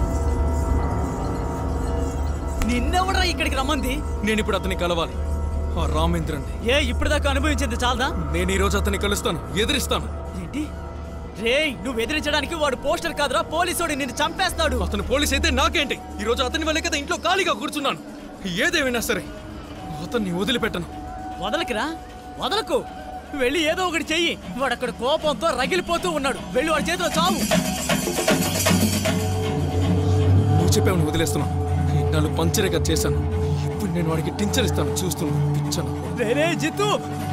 నిన్నెవడ్రా ఇక్కడికి రమ్మంది నేను ఇప్పుడు అతన్ని కలవాలి ఆ రామేంద్రన్ ఏ ఇప్పటిదాకా అనుభవించింది చాలదా నేను ఈ రోజు అతన్ని కలుస్తాను ఎదిరిస్తాను ఏంటి రేయ్ నువ్వు ఎదిరించడానికి వాడు పోస్టర్ కాదురా పోలీసోడు నిన్ను చంపేస్తాడు అతను పోలీస్ అయితే నాకేంటి ఈ రోజు అతని వల్లే కదా ఇంట్లో ఖాళీగా కూర్చున్నాను ఏదేమైనా సరే అతన్ని వదిలిపెట్టను వదలకిరా వదలకు వెళ్ళి ఏదో ఒకటి చెయ్యి వాడు అక్కడ కోపంతో రగిలిపోతూ ఉన్నాడు వెళ్ళి వాడి చేతిలో చావు నువ్వు చెప్పావు వదిలేస్తున్నాను ఇన్నాళ్ళు పంచరేగా చేశాను ఇప్పుడు నేను వాడికి టించర్ ఇస్తాను చూస్తున్నాను పిచ్చను రే రే జిత్తు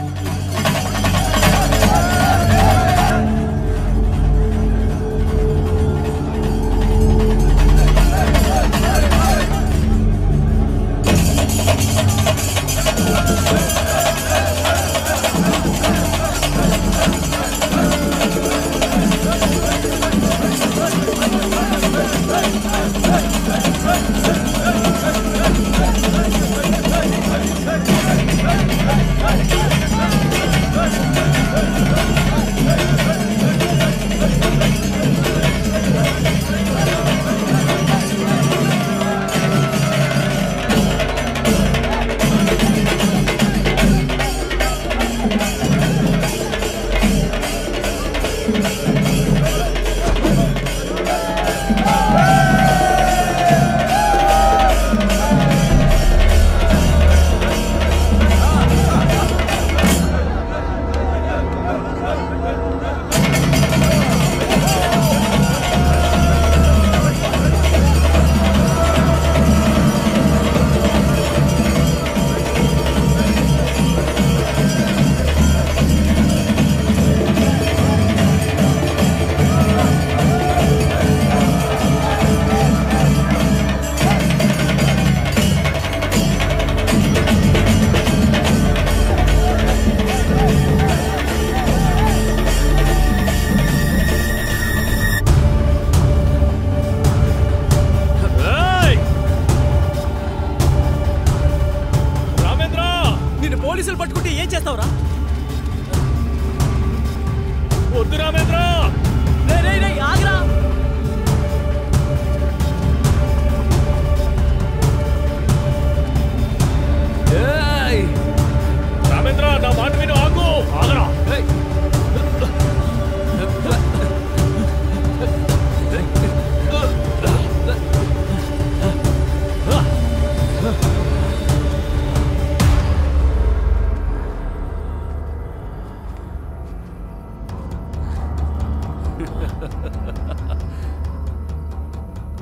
రామేంద్ర నిన్ను పోలీసులు పట్టుకుంటే ఏం చేస్తావురా వద్దు రామేంద్ర రే రే రే ఆగ్రా రామేంద్ర నా మాట విను ఆగు ఆగరా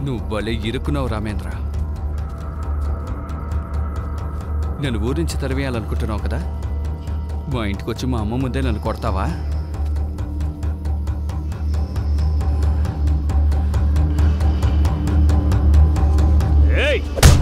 నువ్వు భలే ఇరుక్కున్నావు రామేంద్ర నన్ను ఊరి నుంచి తరివేయాలనుకుంటున్నావు కదా మా ఇంటికి వచ్చి మా అమ్మ ముందే నన్ను కొడతావా ఏయ్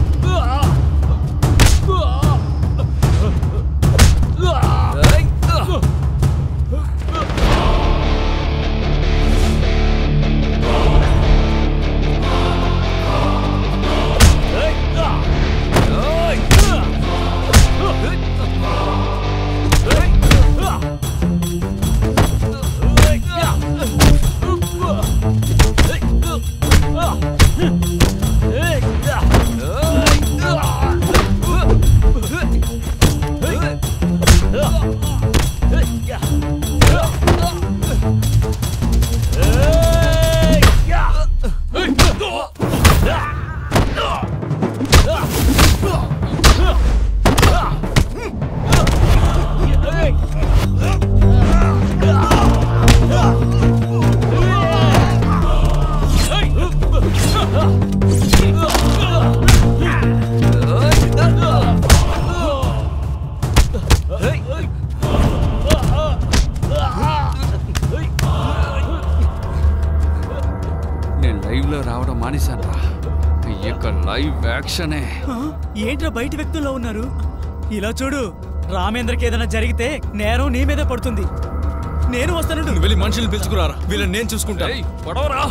నేను లైవ్లో రావడం మానేశాను రా ఈ యొక్క లైవ్ యాక్షనే ఆ, ఏంట్రా బయట వ్యక్తుల్లో ఉన్నారు ఇలా చూడు రామేంద్రకి ఏదైనా జరిగితే నేరం నీ మీదే పడుతుంది నేను వస్తాను వెళ్ళి మనుషుల్ని పిలుచుకురారా వీళ్ళని నేను చూసుకుంటా పడవరా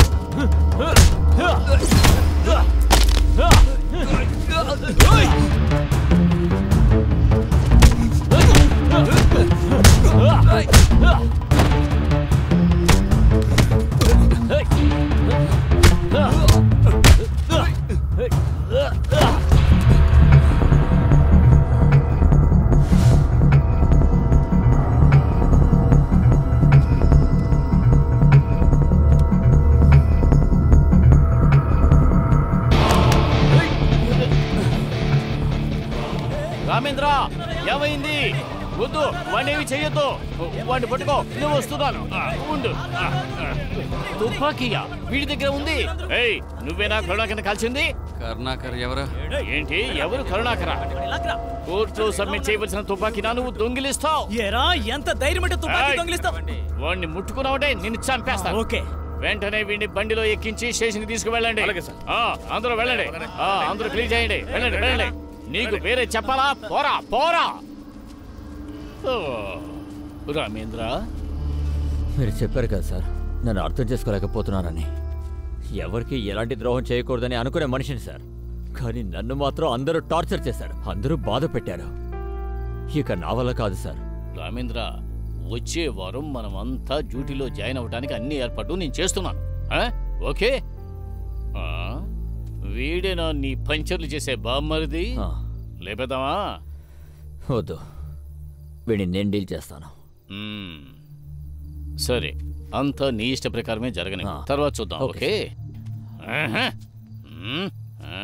రామేంద్ర ఏమైంది వద్దు వాడిని చెయ్యొద్దు వాడిని పట్టుకో నేను వస్తున్నాను ఆ, ఉండు ఆ, ఆ. తుపాకీయా వీడి దగ్గర ఉంది ఏయ్ నువ్వేనా కరుణాకర్ కలిసింది కరుణాకర్ ఎవరు ఏంటి ఎవరు కరుణాకర కోర్టు సబ్మిట్ చేయవలసిన తుపాకీ నువ్వు దొంగిలిస్తావు ఏరా ఎంత ధైర్యం అంటే తుపాకీ ఏయ్! దొంగిలిస్తావు వాడిని ముట్టుకున్నావంటే నిన్ను చంపేస్తాను ఓకే వెంటనే వీడిని బండిలో ఎక్కించి స్టేషన్ తీసుకువెళ్ళండి ఆ, అందరూ వెళ్ళండి ఆ, అందరూ క్లీన్ చేయండి వెళ్ళండి వెళ్ళండి నీకు వేరే చెప్పాలా పోరా పోరా ఓ, రామేంద్ర మీరు చెప్పారు కదా సార్ నన్ను అర్థం చేసుకోలేకపోతున్నానని ఎవరికి ఎలాంటి ద్రోహం చేయకూడదని అనుకునే మనిషిని సార్ కానీ నన్ను మాత్రం అందరూ టార్చర్ చేశారు అందరూ బాధ పెట్టారు ఇక నా వల్ల కాదు సార్ రామేంద్ర వచ్చే వారం మనం అంతా డ్యూటీలో జాయిన్ అవ్వడానికి అన్ని ఏర్పాట్లు నేను చేస్తున్నాను ఆ? ఓకే ఆ? వీడేనా నీ పంచర్లు చేసే బామ్మరిది లేపేద్దామా వద్దు వీడిని నేను డీల్ చేస్తాను మ్మ్. సరే అంతా నీ ఇష్ట ప్రకారమే జరగని తర్వాత చూద్దాం ఓకే. ఓకే ఆహా. మ్మ్. ఆ.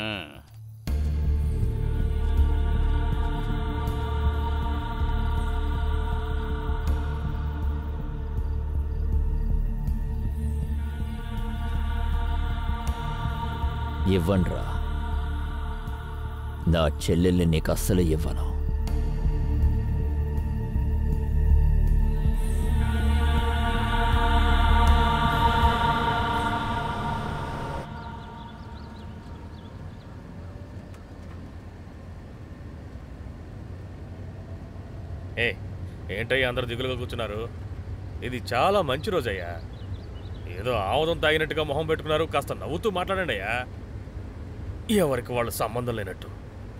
ఇవ్వనురా నా చెల్లెల్ని నీకు అస్సలు ఇవ్వను ఏ ఏంటయ్యా అందరు దిగులుగా కూర్చున్నారు ఇది చాలా మంచి రోజయ్యా ఏదో ఆముదం తాగినట్టుగా మొహం పెట్టుకున్నారు కాస్త నవ్వుతూ మాట్లాడండి అయ్యా ఎవరికి వాళ్ళ సంబంధం లేనట్టు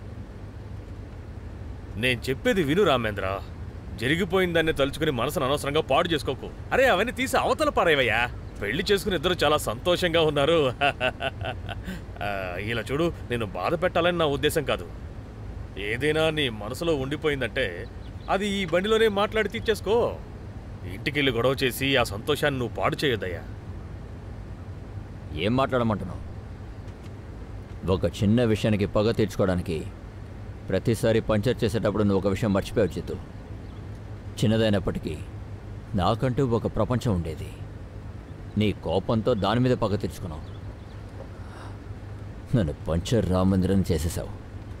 నేను చెప్పేది విను రామేంద్ర జరిగిపోయిందాన్ని తలుచుకుని మనసును అనవసరంగా పాడు చేసుకోకు అరే అవన్నీ తీసి అవతల పారేవయ్యా పెళ్లి చేసుకుని ఇద్దరు చాలా సంతోషంగా ఉన్నారు ఆ, ఇలా చూడు నేను బాధ పెట్టాలని నా ఉద్దేశం కాదు ఏదైనా నీ మనసులో ఉండిపోయిందంటే అది ఈ బండిలోనే మాట్లాడి తీర్చేసుకో ఇంటికెళ్ళి గొడవ చేసి ఆ సంతోషాన్ని నువ్వు పాడు చేయొద్దయ్యా ఏం మాట్లాడమంటున్నావు ఒక చిన్న విషయానికి పగ తీర్చుకోవడానికి ప్రతిసారి పంచర్ చేసేటప్పుడు నువ్వు ఒక విషయం మర్చిపోయావు చిత్తు చిన్నదైనప్పటికీ నాకంటూ ఒక ప్రపంచం ఉండేది నీ కోపంతో దాని మీద పగ తీర్చుకున్నావు నన్ను పంచర్ రామందిరం చేసేసావు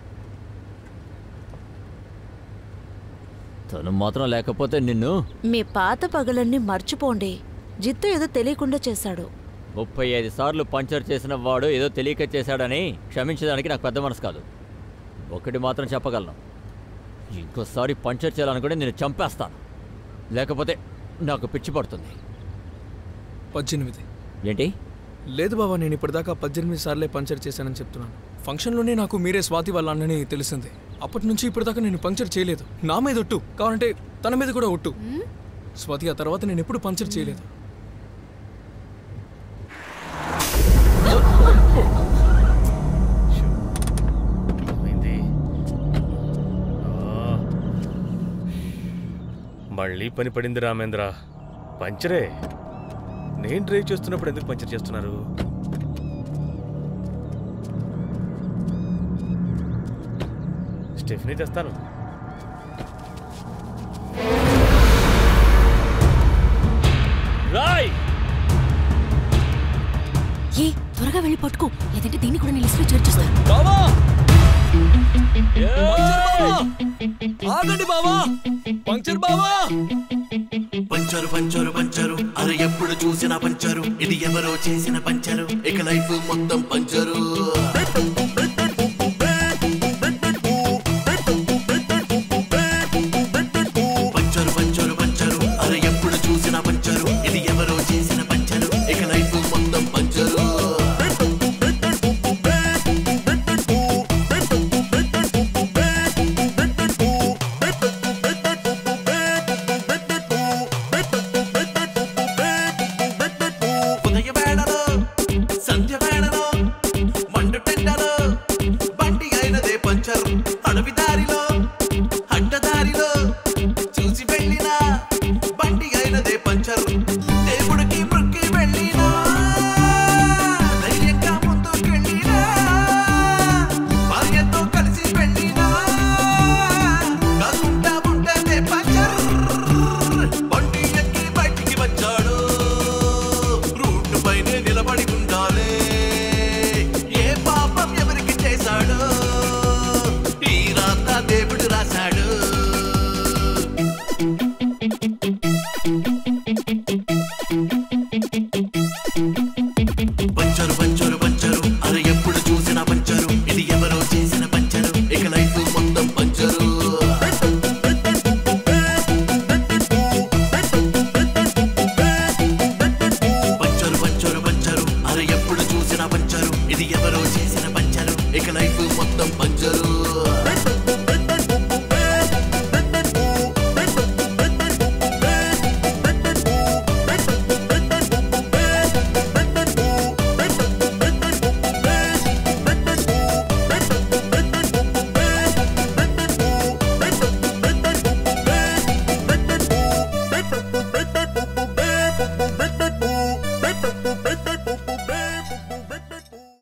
తను మాత్రం లేకపోతే నిన్ను మీ పాత పగలన్నీ మర్చిపోండి జిత్తు ఏదో తెలియకుండా చేశాడు ముప్పై ఐదు సార్లు పంచర్ చేసిన వాడు ఏదో తెలియక చేశాడని క్షమించడానికి నాకు పెద్ద మనసు కాదు ఒకటి మాత్రం చెప్పగలను ఇంకోసారి పంచర్ చేయాలనుకుంటే నేను చంపేస్తాను లేకపోతే నాకు పిచ్చి పడుతుంది పద్దెనిమిది ఏంటి లేదు బాబా నేను ఇప్పటిదాకా పద్దెనిమిది సార్లే పంచర్ చేశానని చెప్తున్నాను ఫంక్షన్లోనే నాకు మీరే స్వాతి వాళ్ళ అన్నని తెలిసింది అప్పటి నుంచి ఇప్పటిదాకా నేను పంచర్ చేయలేదు నా మీద ఒట్టు కావాలంటే తన మీద కూడా ఒట్టు స్వాతి ఆ తర్వాత నేను ఎప్పుడు పంచర్ చేయలేదు ఏమైంది? ఆ. మళ్ళీ పని పడింది రామేంద్ర పంచరే నేను డ్రైవ్ చేస్తున్నప్పుడు ఎందుకు పంచర్ చేస్తున్నారు స్టెఫ్నీ తెస్తాను రాయ్ ఏ త్వరగా వెళ్ళి పట్టుకో లేదంటే దీన్ని కూడా నేను లిస్ట్లో చేర్చేస్తాను ఆగండి బావా పంచర్ బావా పంచరు పంచరు పంచరు అరే ఎప్పుడు చూసిన పంచరు ఇది ఎవరో చేసిన పంచరు ఇక లైఫ్ మొత్తం పంచరు